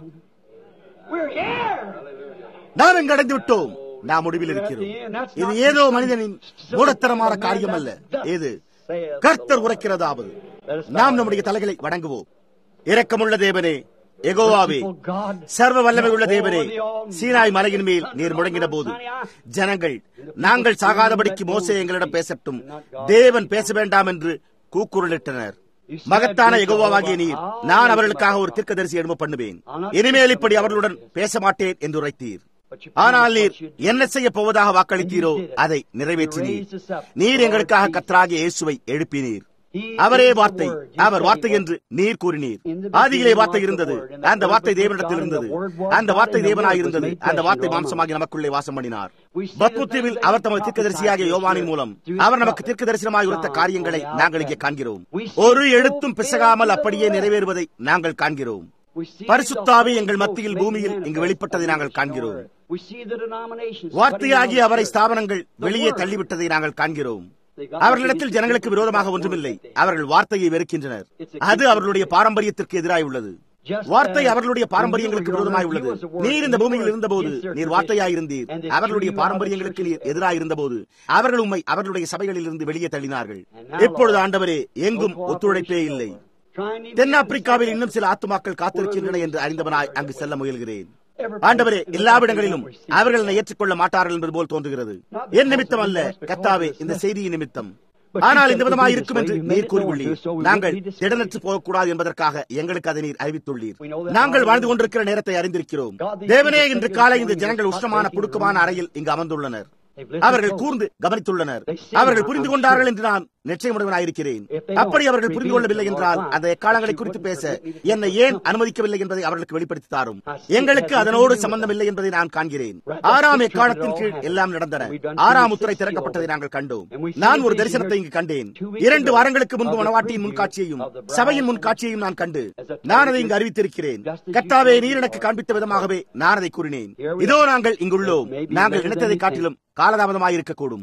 நாம் இங்கு அடைந்து விட்டோம் நாம் முடிவில் இருக்கிறோம் இது ஏதோ மனிதனின் மூடத்தரமான காரியம் அல்ல ஏது கர்த்தர் உரைக்கிறதாவது நாம் நம்முடைய தலைகளை வணங்குவோம் இரக்கமுள்ள தேவனே எகோவாவே சர்வ வல்லமை உள்ள தேவனே சீனாய் மலையின் மேல் நீர் முழங்கின போது ஜனங்கள் நாங்கள் சாகாதபடிக்கு மோசே எங்களிடம் பேசட்டும் தேவன் பேச வேண்டாம் என்று கூக்குரலிட்டனர் மகத்தான எகோவாகிய நீர் நான் அவர்களுக்காக ஒரு தீர்க்கதரிசி எழும பண்ணுவேன் இனிமேல் இப்படி அவர்களுடன் பேச மாட்டேன் என்று உரைத்தீர் ஆனால் நீர் என்ன செய்ய போவதாக வாக்களித்தீரோ அதை நிறைவேற்றினீர் நீர் எங்களுக்காக கத்தராகிய இயேசுவை எழுப்பினீர் அவரே வார்த்தை அவர் வார்த்தை என்று நீர் கூறினீர் ஆதியிலே வார்த்தை இருந்தது அந்த வார்த்தை தேவனிடத்தில் இருந்தது அந்த வார்த்தை தேவனாய் இருந்தது அந்த வார்த்தை மாம்சமாகி நமக்குள்ளே வாசம் பண்ணினார் பத்முத்தீவில் அவர் தமது தீர்க்கதரிசியாகிய யோவானின் மூலம் அவர் நமக்கு தீர்க்க தரிசனமாய் உரைத்த காரியங்களை நாங்கள் இங்கே காண்கிறோம் ஒரு எழுத்தும் பிசகாமல் அப்படியே நிறைவேறுவதை நாங்கள் காண்கிறோம் பரிசுத்தாவி எங்கள் மத்தியில் பூமியில் இங்கு வெளிப்பட்டதை நாங்கள் காண்கிறோம் வார்த்தையாகிய அவரை ஸ்தாபனங்கள் வெளியே தள்ளிவிட்டதை நாங்கள் காண்கிறோம் அவர்களிடத்தில் ஜனங்களுக்கு விரோதமாக ஒன்றுமில்லை அவர்கள் வார்த்தையை வெறுக்கின்றனர் அது அவர்களுடைய பாரம்பரியத்திற்கு எதிராய் உள்ளது வார்த்தை அவர்களுடைய பாரம்பரியங்களுக்கு விரோதமாய் உள்ளது நீர் இந்த பூமியில் இருந்தபோது நீர் வார்த்தையாயிருந்தீர் அவர்களுடைய பாரம்பரியங்களுக்கு நீர் எதிராயிருந்தபோது அவர்கள் உண்மை அவர்களுடைய சபைகளில் இருந்து வெளியே தள்ளினார்கள் இப்பொழுது ஆண்டவரே எங்கும் ஒத்துழைப்பே இல்லை தென்னாப்பிரிக்காவில் இன்னும் சில ஆத்துமாக்கள் காத்திருக்கின்றன என்று அறிந்தவனாய் அங்கு செல்ல முயல்கிறேன் ஆண்டவரே எல்லாவிடங்களிலும் அவர்கள் என்னை ஏற்றுக்கொள்ள மாட்டார்கள் என்பது போல் தோன்றுகிறது என் நிமித்தம் அல்ல கத்தாவே இந்த செய்தியின் நிமித்தம் ஆனால் இந்த விதமாக இருக்கும் என்று நீர் கூறியுள்ளீர் நாங்கள் திடனற்று போகக்கூடாது என்பதற்காக எங்களுக்கு அதை நீர் அறிவித்துள்ளீர் நாங்கள் வாழ்ந்து கொண்டிருக்கிற நேரத்தை அறிந்திருக்கிறோம் தேவனே இன்று காலை இந்த ஜனங்கள் உஷ்ணமான புடுக்கமான அறையில் இங்கு அமர்ந்துள்ளனர் அவர்கள் கூர்ந்து கவனித்துள்ளனர் அவர்கள் புரிந்து கொண்டார்கள் என்று நான் நிச்சயமுடையவனாயிருக்கிறேன் அப்படி அவர்கள் புரிந்து கொள்ளவில்லை என்றால் அந்த எக்காலங்களை குறித்து பேச என்னை ஏன் அனுமதிக்கவில்லை என்பதை அவர்களுக்கு வெளிப்படுத்தி தாரும் எங்களுக்கு அதனோடு சம்பந்தம் இல்லை என்பதை நான் காண்கிறேன் ஆறாம் எக்காலத்தின் கீழ் எல்லாம் நடந்தன ஆறாம் உத்தரை திறக்கப்பட்டதை நாங்கள் கண்டோம் நான் ஒரு தரிசனத்தை இங்கு கண்டேன் இரண்டு வாரங்களுக்கு முன்பு மனவாட்டியின் முன்காட்சியையும் சபையின் முன்காட்சியையும் நான் கண்டு நான் அதை இங்கு அறிவித்திருக்கிறேன் கத்தாவே நீர் எனக்கு காண்பித்த விதமாகவே நான் அதை கூறினேன் இதோ நாங்கள் இங்குள்ளோம் நாங்கள் நினைத்ததை காட்டிலும் காலதாமதமாயிருக்கக்கூடும்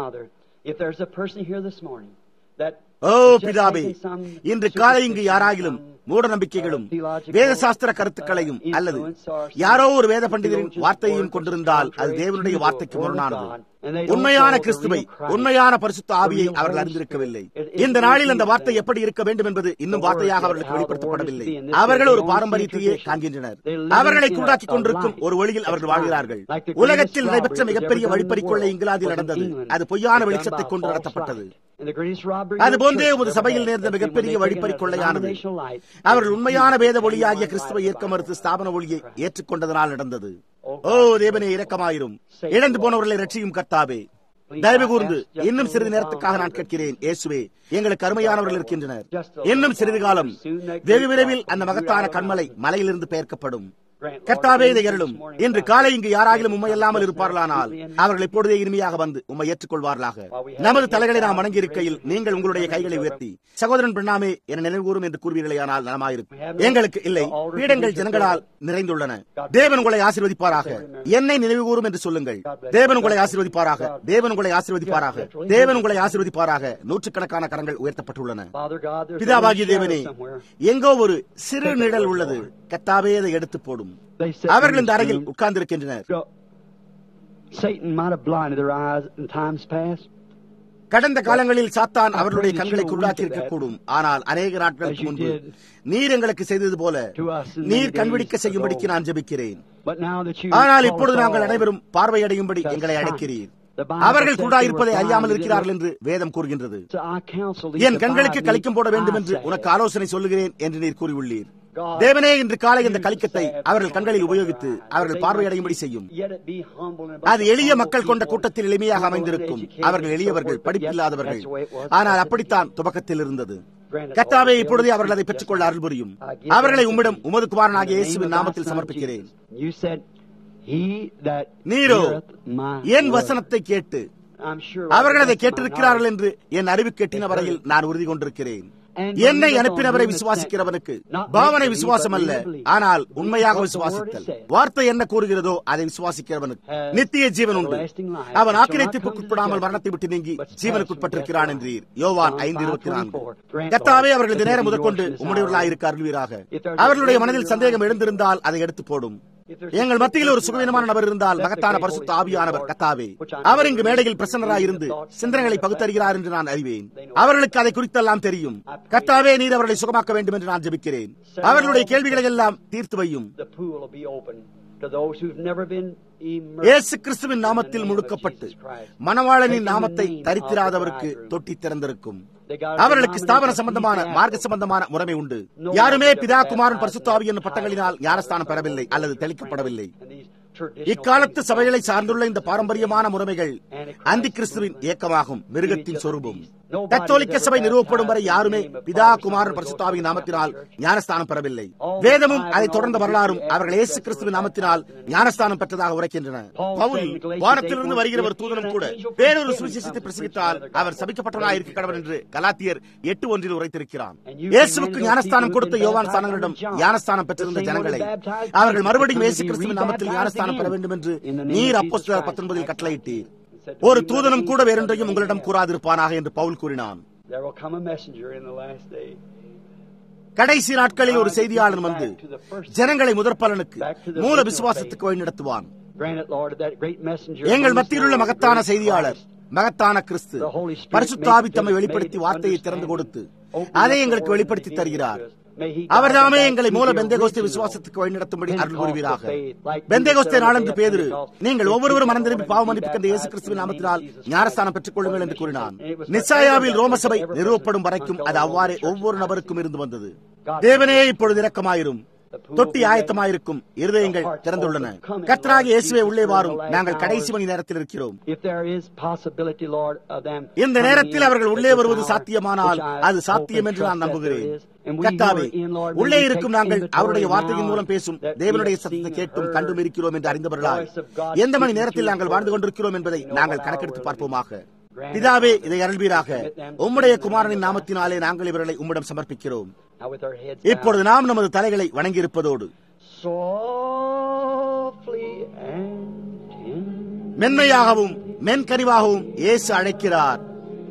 ஓ பிதாவே இன்று காலை இங்கு யாராகிலும் மூட நம்பிக்கைகளும் வேத சாஸ்திர கருத்துக்களையும் அல்லது யாரோ ஒரு வேத பண்டிதரின் வார்த்தையையும் கொண்டிருந்தால் அது தேவனுடைய வார்த்தைக்கு முரணானது உண்மையான கிறிஸ்துவை உண்மையான பரிசுத்த ஆவியை அவர்கள் அறிந்திருக்கவில்லை இந்த நாளில் அந்த வார்த்தை எப்படி இருக்க வேண்டும் என்பது இன்னும் வார்த்தையாக அவர்களுக்கு வெளிப்படுத்தப்படவில்லை அவர்கள் ஒரு பாரம்பரியத்தையே காண்கின்றனர் அவர்களை கூடாக்கிக் கொண்டிருக்கும் ஒரு வழியில் அவர்கள் வாழ்கிறார்கள் உலகத்தில் நடைபெற்ற மிகப்பெரிய வழிப்பறிக்கொள்ளை இங்கிலாந்தில் நடந்தது அது பொய்யான வெளிச்சத்தை கொண்டு நடத்தப்பட்டது அதுபோன்றே ஒரு சபையில் நேர்ந்த மிகப்பெரிய வழிப்பறி கொள்ளையானது அவர்கள் உண்மையான வேத ஒளியாகிய கிறிஸ்துவை ஏற்க மறுத்து ஸ்தாபன ஒளியை ஏற்றுக்கொண்டதனால் நடந்தது ஓ தேவனே இரக்கமாயிரும் இழந்து போனவர்களை ரட்சியும் கர்த்தாவே தயவு கூர்ந்து இன்னும் சிறிது நேரத்துக்காக நான் கேட்கிறேன் இயேசுவே எங்களுக்கு அருமையானவர்கள் இருக்கின்றனர் இன்னும் சிறிது காலம் வெகு விரைவில் அந்த மகத்தான கண்மலை மலையிலிருந்து பெயர்க்கப்படும் கர்த்தாவே இதை அருளும் இன்று காலை இங்கு யாராகிலும் உண்மை இல்லாமல் இருப்பார்களானால் அவர்கள் இப்பொழுதே இனிமையாக வந்து உண்மை ஏற்றுக்கொள்வார்களாக நமது தலைகளை நாம் வணங்கி இருக்கையில் நீங்கள் உங்களுடைய கைகளை உயர்த்தி சகோதரன் பிரணாமே என நினைவுகூறும் என்று கூறுவீர்களேயானால் நலமாயிருக்கும் எங்களுக்கு இல்லை பீடங்கள் ஜனங்களால் நிறைந்துள்ளன தேவன் உங்களை ஆசீர்வதிப்பாராக என்னை நினைவுகூறும் என்று சொல்லுங்கள் தேவன் உங்களை ஆசீர்வதிப்பாராக தேவன் உங்களை ஆசீர்வதிப்பாராக தேவன் உங்களை ஆசீர்வதிப்பாராக நூற்றுக்கணக்கான கரங்கள் உயர்த்தப்பட்டுள்ளன பிதாவாகிய தேவனே எங்கோ ஒரு சிறு நிழல் உள்ளது கத்தாவே அதை எடுத்து போடும் அவர்கள் இந்த அறையில் உட்கார்ந்திருக்கின்றனர் Satan might have blinded their eyes in times past. கடந்த காலங்களில் சாத்தான் அவர்களுடைய கண்களை குருடாக்கி இருக்கக்கூடும் ஆனால் அநேக நாட்களுக்கு முன்பு நீர் எங்களுக்கு செய்தது போல நீர் கண்பிடிக்க செய்யும்படிக்கு நான் ஜெபிக்கிறேன் ஆனால் இப்பொழுது நாங்கள் அனைவரும் பார்வையடையும்படி எங்களை அழைக்கிறீர் அவர்கள் கூட இருப்பதை அறியாமல் இருக்கிறார்கள் என்று வேதம் கூறுகின்றது என் கண்களுக்கு கலிக்கம் போட வேண்டும் என்று உனக்கு ஆலோசனை சொல்லுகிறேன் என்று நீர் கூறியுள்ளீர் தேவனே இன்று காலை இந்த கலிக்கத்தை அவர்கள் கண்களில் உபயோகித்து அவர்கள் பார்வையடையும்படி செய்யும் அது எளிய மக்கள் கொண்ட கூட்டத்தில் எளிமையாக அமைந்திருக்கும் அவர்கள் எளியவர்கள் படிப்பில்லாதவர்கள் ஆனால் அப்படித்தான் துவக்கத்தில் இருந்தது கத்தாவே இப்பொழுதே அவர்கள் அதை பெற்றுக்கொள்ள அருள் புரியும் அவர்களை உம்மிடம் உமது குமாரனாகிய இயேசுவின் நாமத்தில் சமர்ப்பிக்கிறேன் நீரோ என் வசனத்தை கேட்டு அவர்கள் அதை கேட்டிருக்கிறார்கள் என்று என் அறிவு கேட்டின வரையில் நான் உறுதி கொண்டிருக்கிறேன் என்னை அனுப்பினவரை விசுவாசிக்கிறவனுக்கு பாவனை விசுவாசம் அல்ல ஆனால் உண்மையாக விசுவாசித்தல் வார்த்தை என்ன கூறுகிறதோ அதை விசுவாசிக்கிறவனுக்கு நித்திய ஜீவன் உண்டு அவன் ஆக்கிரத்திற்குட்படாமல் மரணத்தை விட்டு நீங்கி ஜீவனுக்குட்பட்டிருக்கிறான் என்றீர் யோவான் ஐந்து இருபத்தி நான்கு கத்தாவே அவர்கள் இந்த நேரம் முதற்கொண்டு உம்முடையவர்களாக இருக்க அருள்வீராக அவர்களுடைய மனதில் சந்தேகம் எழுந்திருந்தால் அதை எடுத்து போடும் எங்கள் மத்தியில் ஒரு சுகவீனமான நபர் இருந்தால் மகத்தான பரிசுத்த ஆவியானவர் கத்தாவே அவர் இங்கு மேடையில் பிரசன்னராய் இருந்து சிந்தனைகளை பகுத்தறிகிறார் என்று நான் அறிவேன் அவர்களுக்கு அதை குறித்தெல்லாம் தெரியும் கத்தாவே நீர் அவர்களை சுகமாக்க வேண்டும் என்று நான் ஜெபிக்கிறேன் அவர்களுடைய கேள்விகளை எல்லாம் தீர்த்து வையும் இயேசு கிறிஸ்துவின் நாமத்தில் முழுக்கப்பட்டு மணவாளனின் நாமத்தை தரித்திராதவருக்கு தொட்டி திறந்திருக்கும் அவர்களுக்கு ஸ்தாபன சம்பந்தமான மார்க்க சம்பந்தமான முறைமை உண்டு யாருமே பிதா குமாரன் பரிசுத்தாவி என்னும் பட்டங்களினால் ஞானஸ்தானம் பெறவில்லை அல்லது தெளிக்கப்படவில்லை இக்காலத்து சபைகளை சார்ந்துள்ள இந்த பாரம்பரியமான முறைமைகள் அந்தி கிறிஸ்துவின் இயக்கமாகும் மிருகத்தின் சொரூபம் கத்தோலிக்க சபை நிறுவப்படும் வரை யாருமே பிதா குமாரன் பரிசுத்தாவின் நாமத்தினால் ஞானஸ்தானம் பெறவில்லை வேதமும் அதை தொடர்ந்த வரலாறும் அவர்கள் இயேசு கிறிஸ்துவின் நாமத்தினால் ஞானஸ்தானம் பெற்றதாக உரைக்கின்றன பவுல் வானத்திலிருந்து வருகிற ஒரு தூதனும் கூட வேறொரு சுவிசேஷத்தை பிரசங்கித்தால் அவர் சபிக்கப்பட்டவனாக இருக்க கடவர் என்று கலாத்தியர் எட்டு ஒன்றில் உரைத்திருக்கிறான் இயேசுவுக்கு ஞானஸ்தானம் கொடுத்த யோவான் ஸ்தானங்களிடம் ஞானஸ்தானம் பெற்றிருந்த ஜனங்களை அவர்கள் மறுபடியும் இயேசு கிறிஸ்துவின் நாமத்தில் ஞானஸ்தானம் பெற வேண்டும் என்று நீர் அப்போஸ்தலர் பத்தொன்பதில் கட்டளையிட்டீர் ஒரு தூதனும் கூட வேறொன்றையும் உங்களிடம் கூறாதிருப்பானாக என்று பவுல் கூறினான் கடைசி நாட்களில் ஒரு செய்தியாளன் வந்து ஜனங்களை முதற்பலனுக்கு மூல விசுவாசத்துக்கு வழிநடத்துவான் எங்கள் மத்தியில் உள்ள மகத்தான செய்தியாளர் மகத்தான கிறிஸ்து பரிசுத்தாவி தம்மை வெளிப்படுத்தி வார்த்தையை திறந்து கொடுத்து அதை எங்களுக்கு வெளிப்படுத்தி தருகிறார் அவர்தாமே எங்களை மூல பெந்தேகோஸ்தே விசுவாசத்துக்கு வழிநடத்தும்படி அருள் கூறுவீராக பெந்தேகோஸ்தே நாளன்று பேதிரு நீங்கள் ஒவ்வொருவரும் மனம் திரும்பி பாவ மன்னிப்பு கண்ட இயேசு கிறிஸ்துவின் நாமத்தினால் ஞானஸ்தானம் பெற்றுக் கொள்ளுங்கள் என்று கூறினான் நிசாயாவில் ரோமசபை நிறுவப்படும் வரைக்கும் அது அவ்வாறே ஒவ்வொரு நபருக்கும் இருந்து வந்தது தேவனே இப்பொழுது இரக்கமாயிரும் தொட்டி ஆயத்தமாயிருக்கும் இருதயங்கள் திறந்துள்ளன கர்த்தராக இயேசுவே உள்ளே வாரும் நாங்கள் கடைசி மணி நேரத்தில் இருக்கிறோம் இந்த நேரத்தில் அவர்கள் உள்ளே வருவது சாத்தியமானால் அது சாத்தியம் என்று நான் நம்புகிறேன் கர்த்தாவே உள்ளே இருக்கும் நாங்கள் அவருடைய வார்த்தையின் மூலம் பேசும் தேவனுடைய சத்தத்தை கேட்டும் கண்டும் இருக்கிறோம் என்று அறிந்தவர்களால் எந்த மணி நேரத்தில் நாங்கள் வாழ்ந்து கொண்டிருக்கிறோம் என்பதை நாங்கள் கணக்கெடுத்து பார்ப்போமாக பிதாவே இதை அருள்வீராக உம்முடைய குமாரனின் நாமத்தினாலே நாங்கள் இவர்களை உம்மிடம் சமர்ப்பிக்கிறோம் இப்பொழுது நாம் நமது தலைகளை வணங்கியிருப்பதோடு மென்மையாகவும் மென்கனிவாகவும் இயேசு அழைக்கிறார்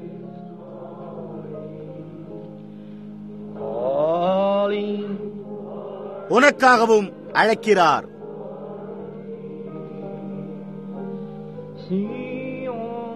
உனக்காகவும் அழைக்கிறார் See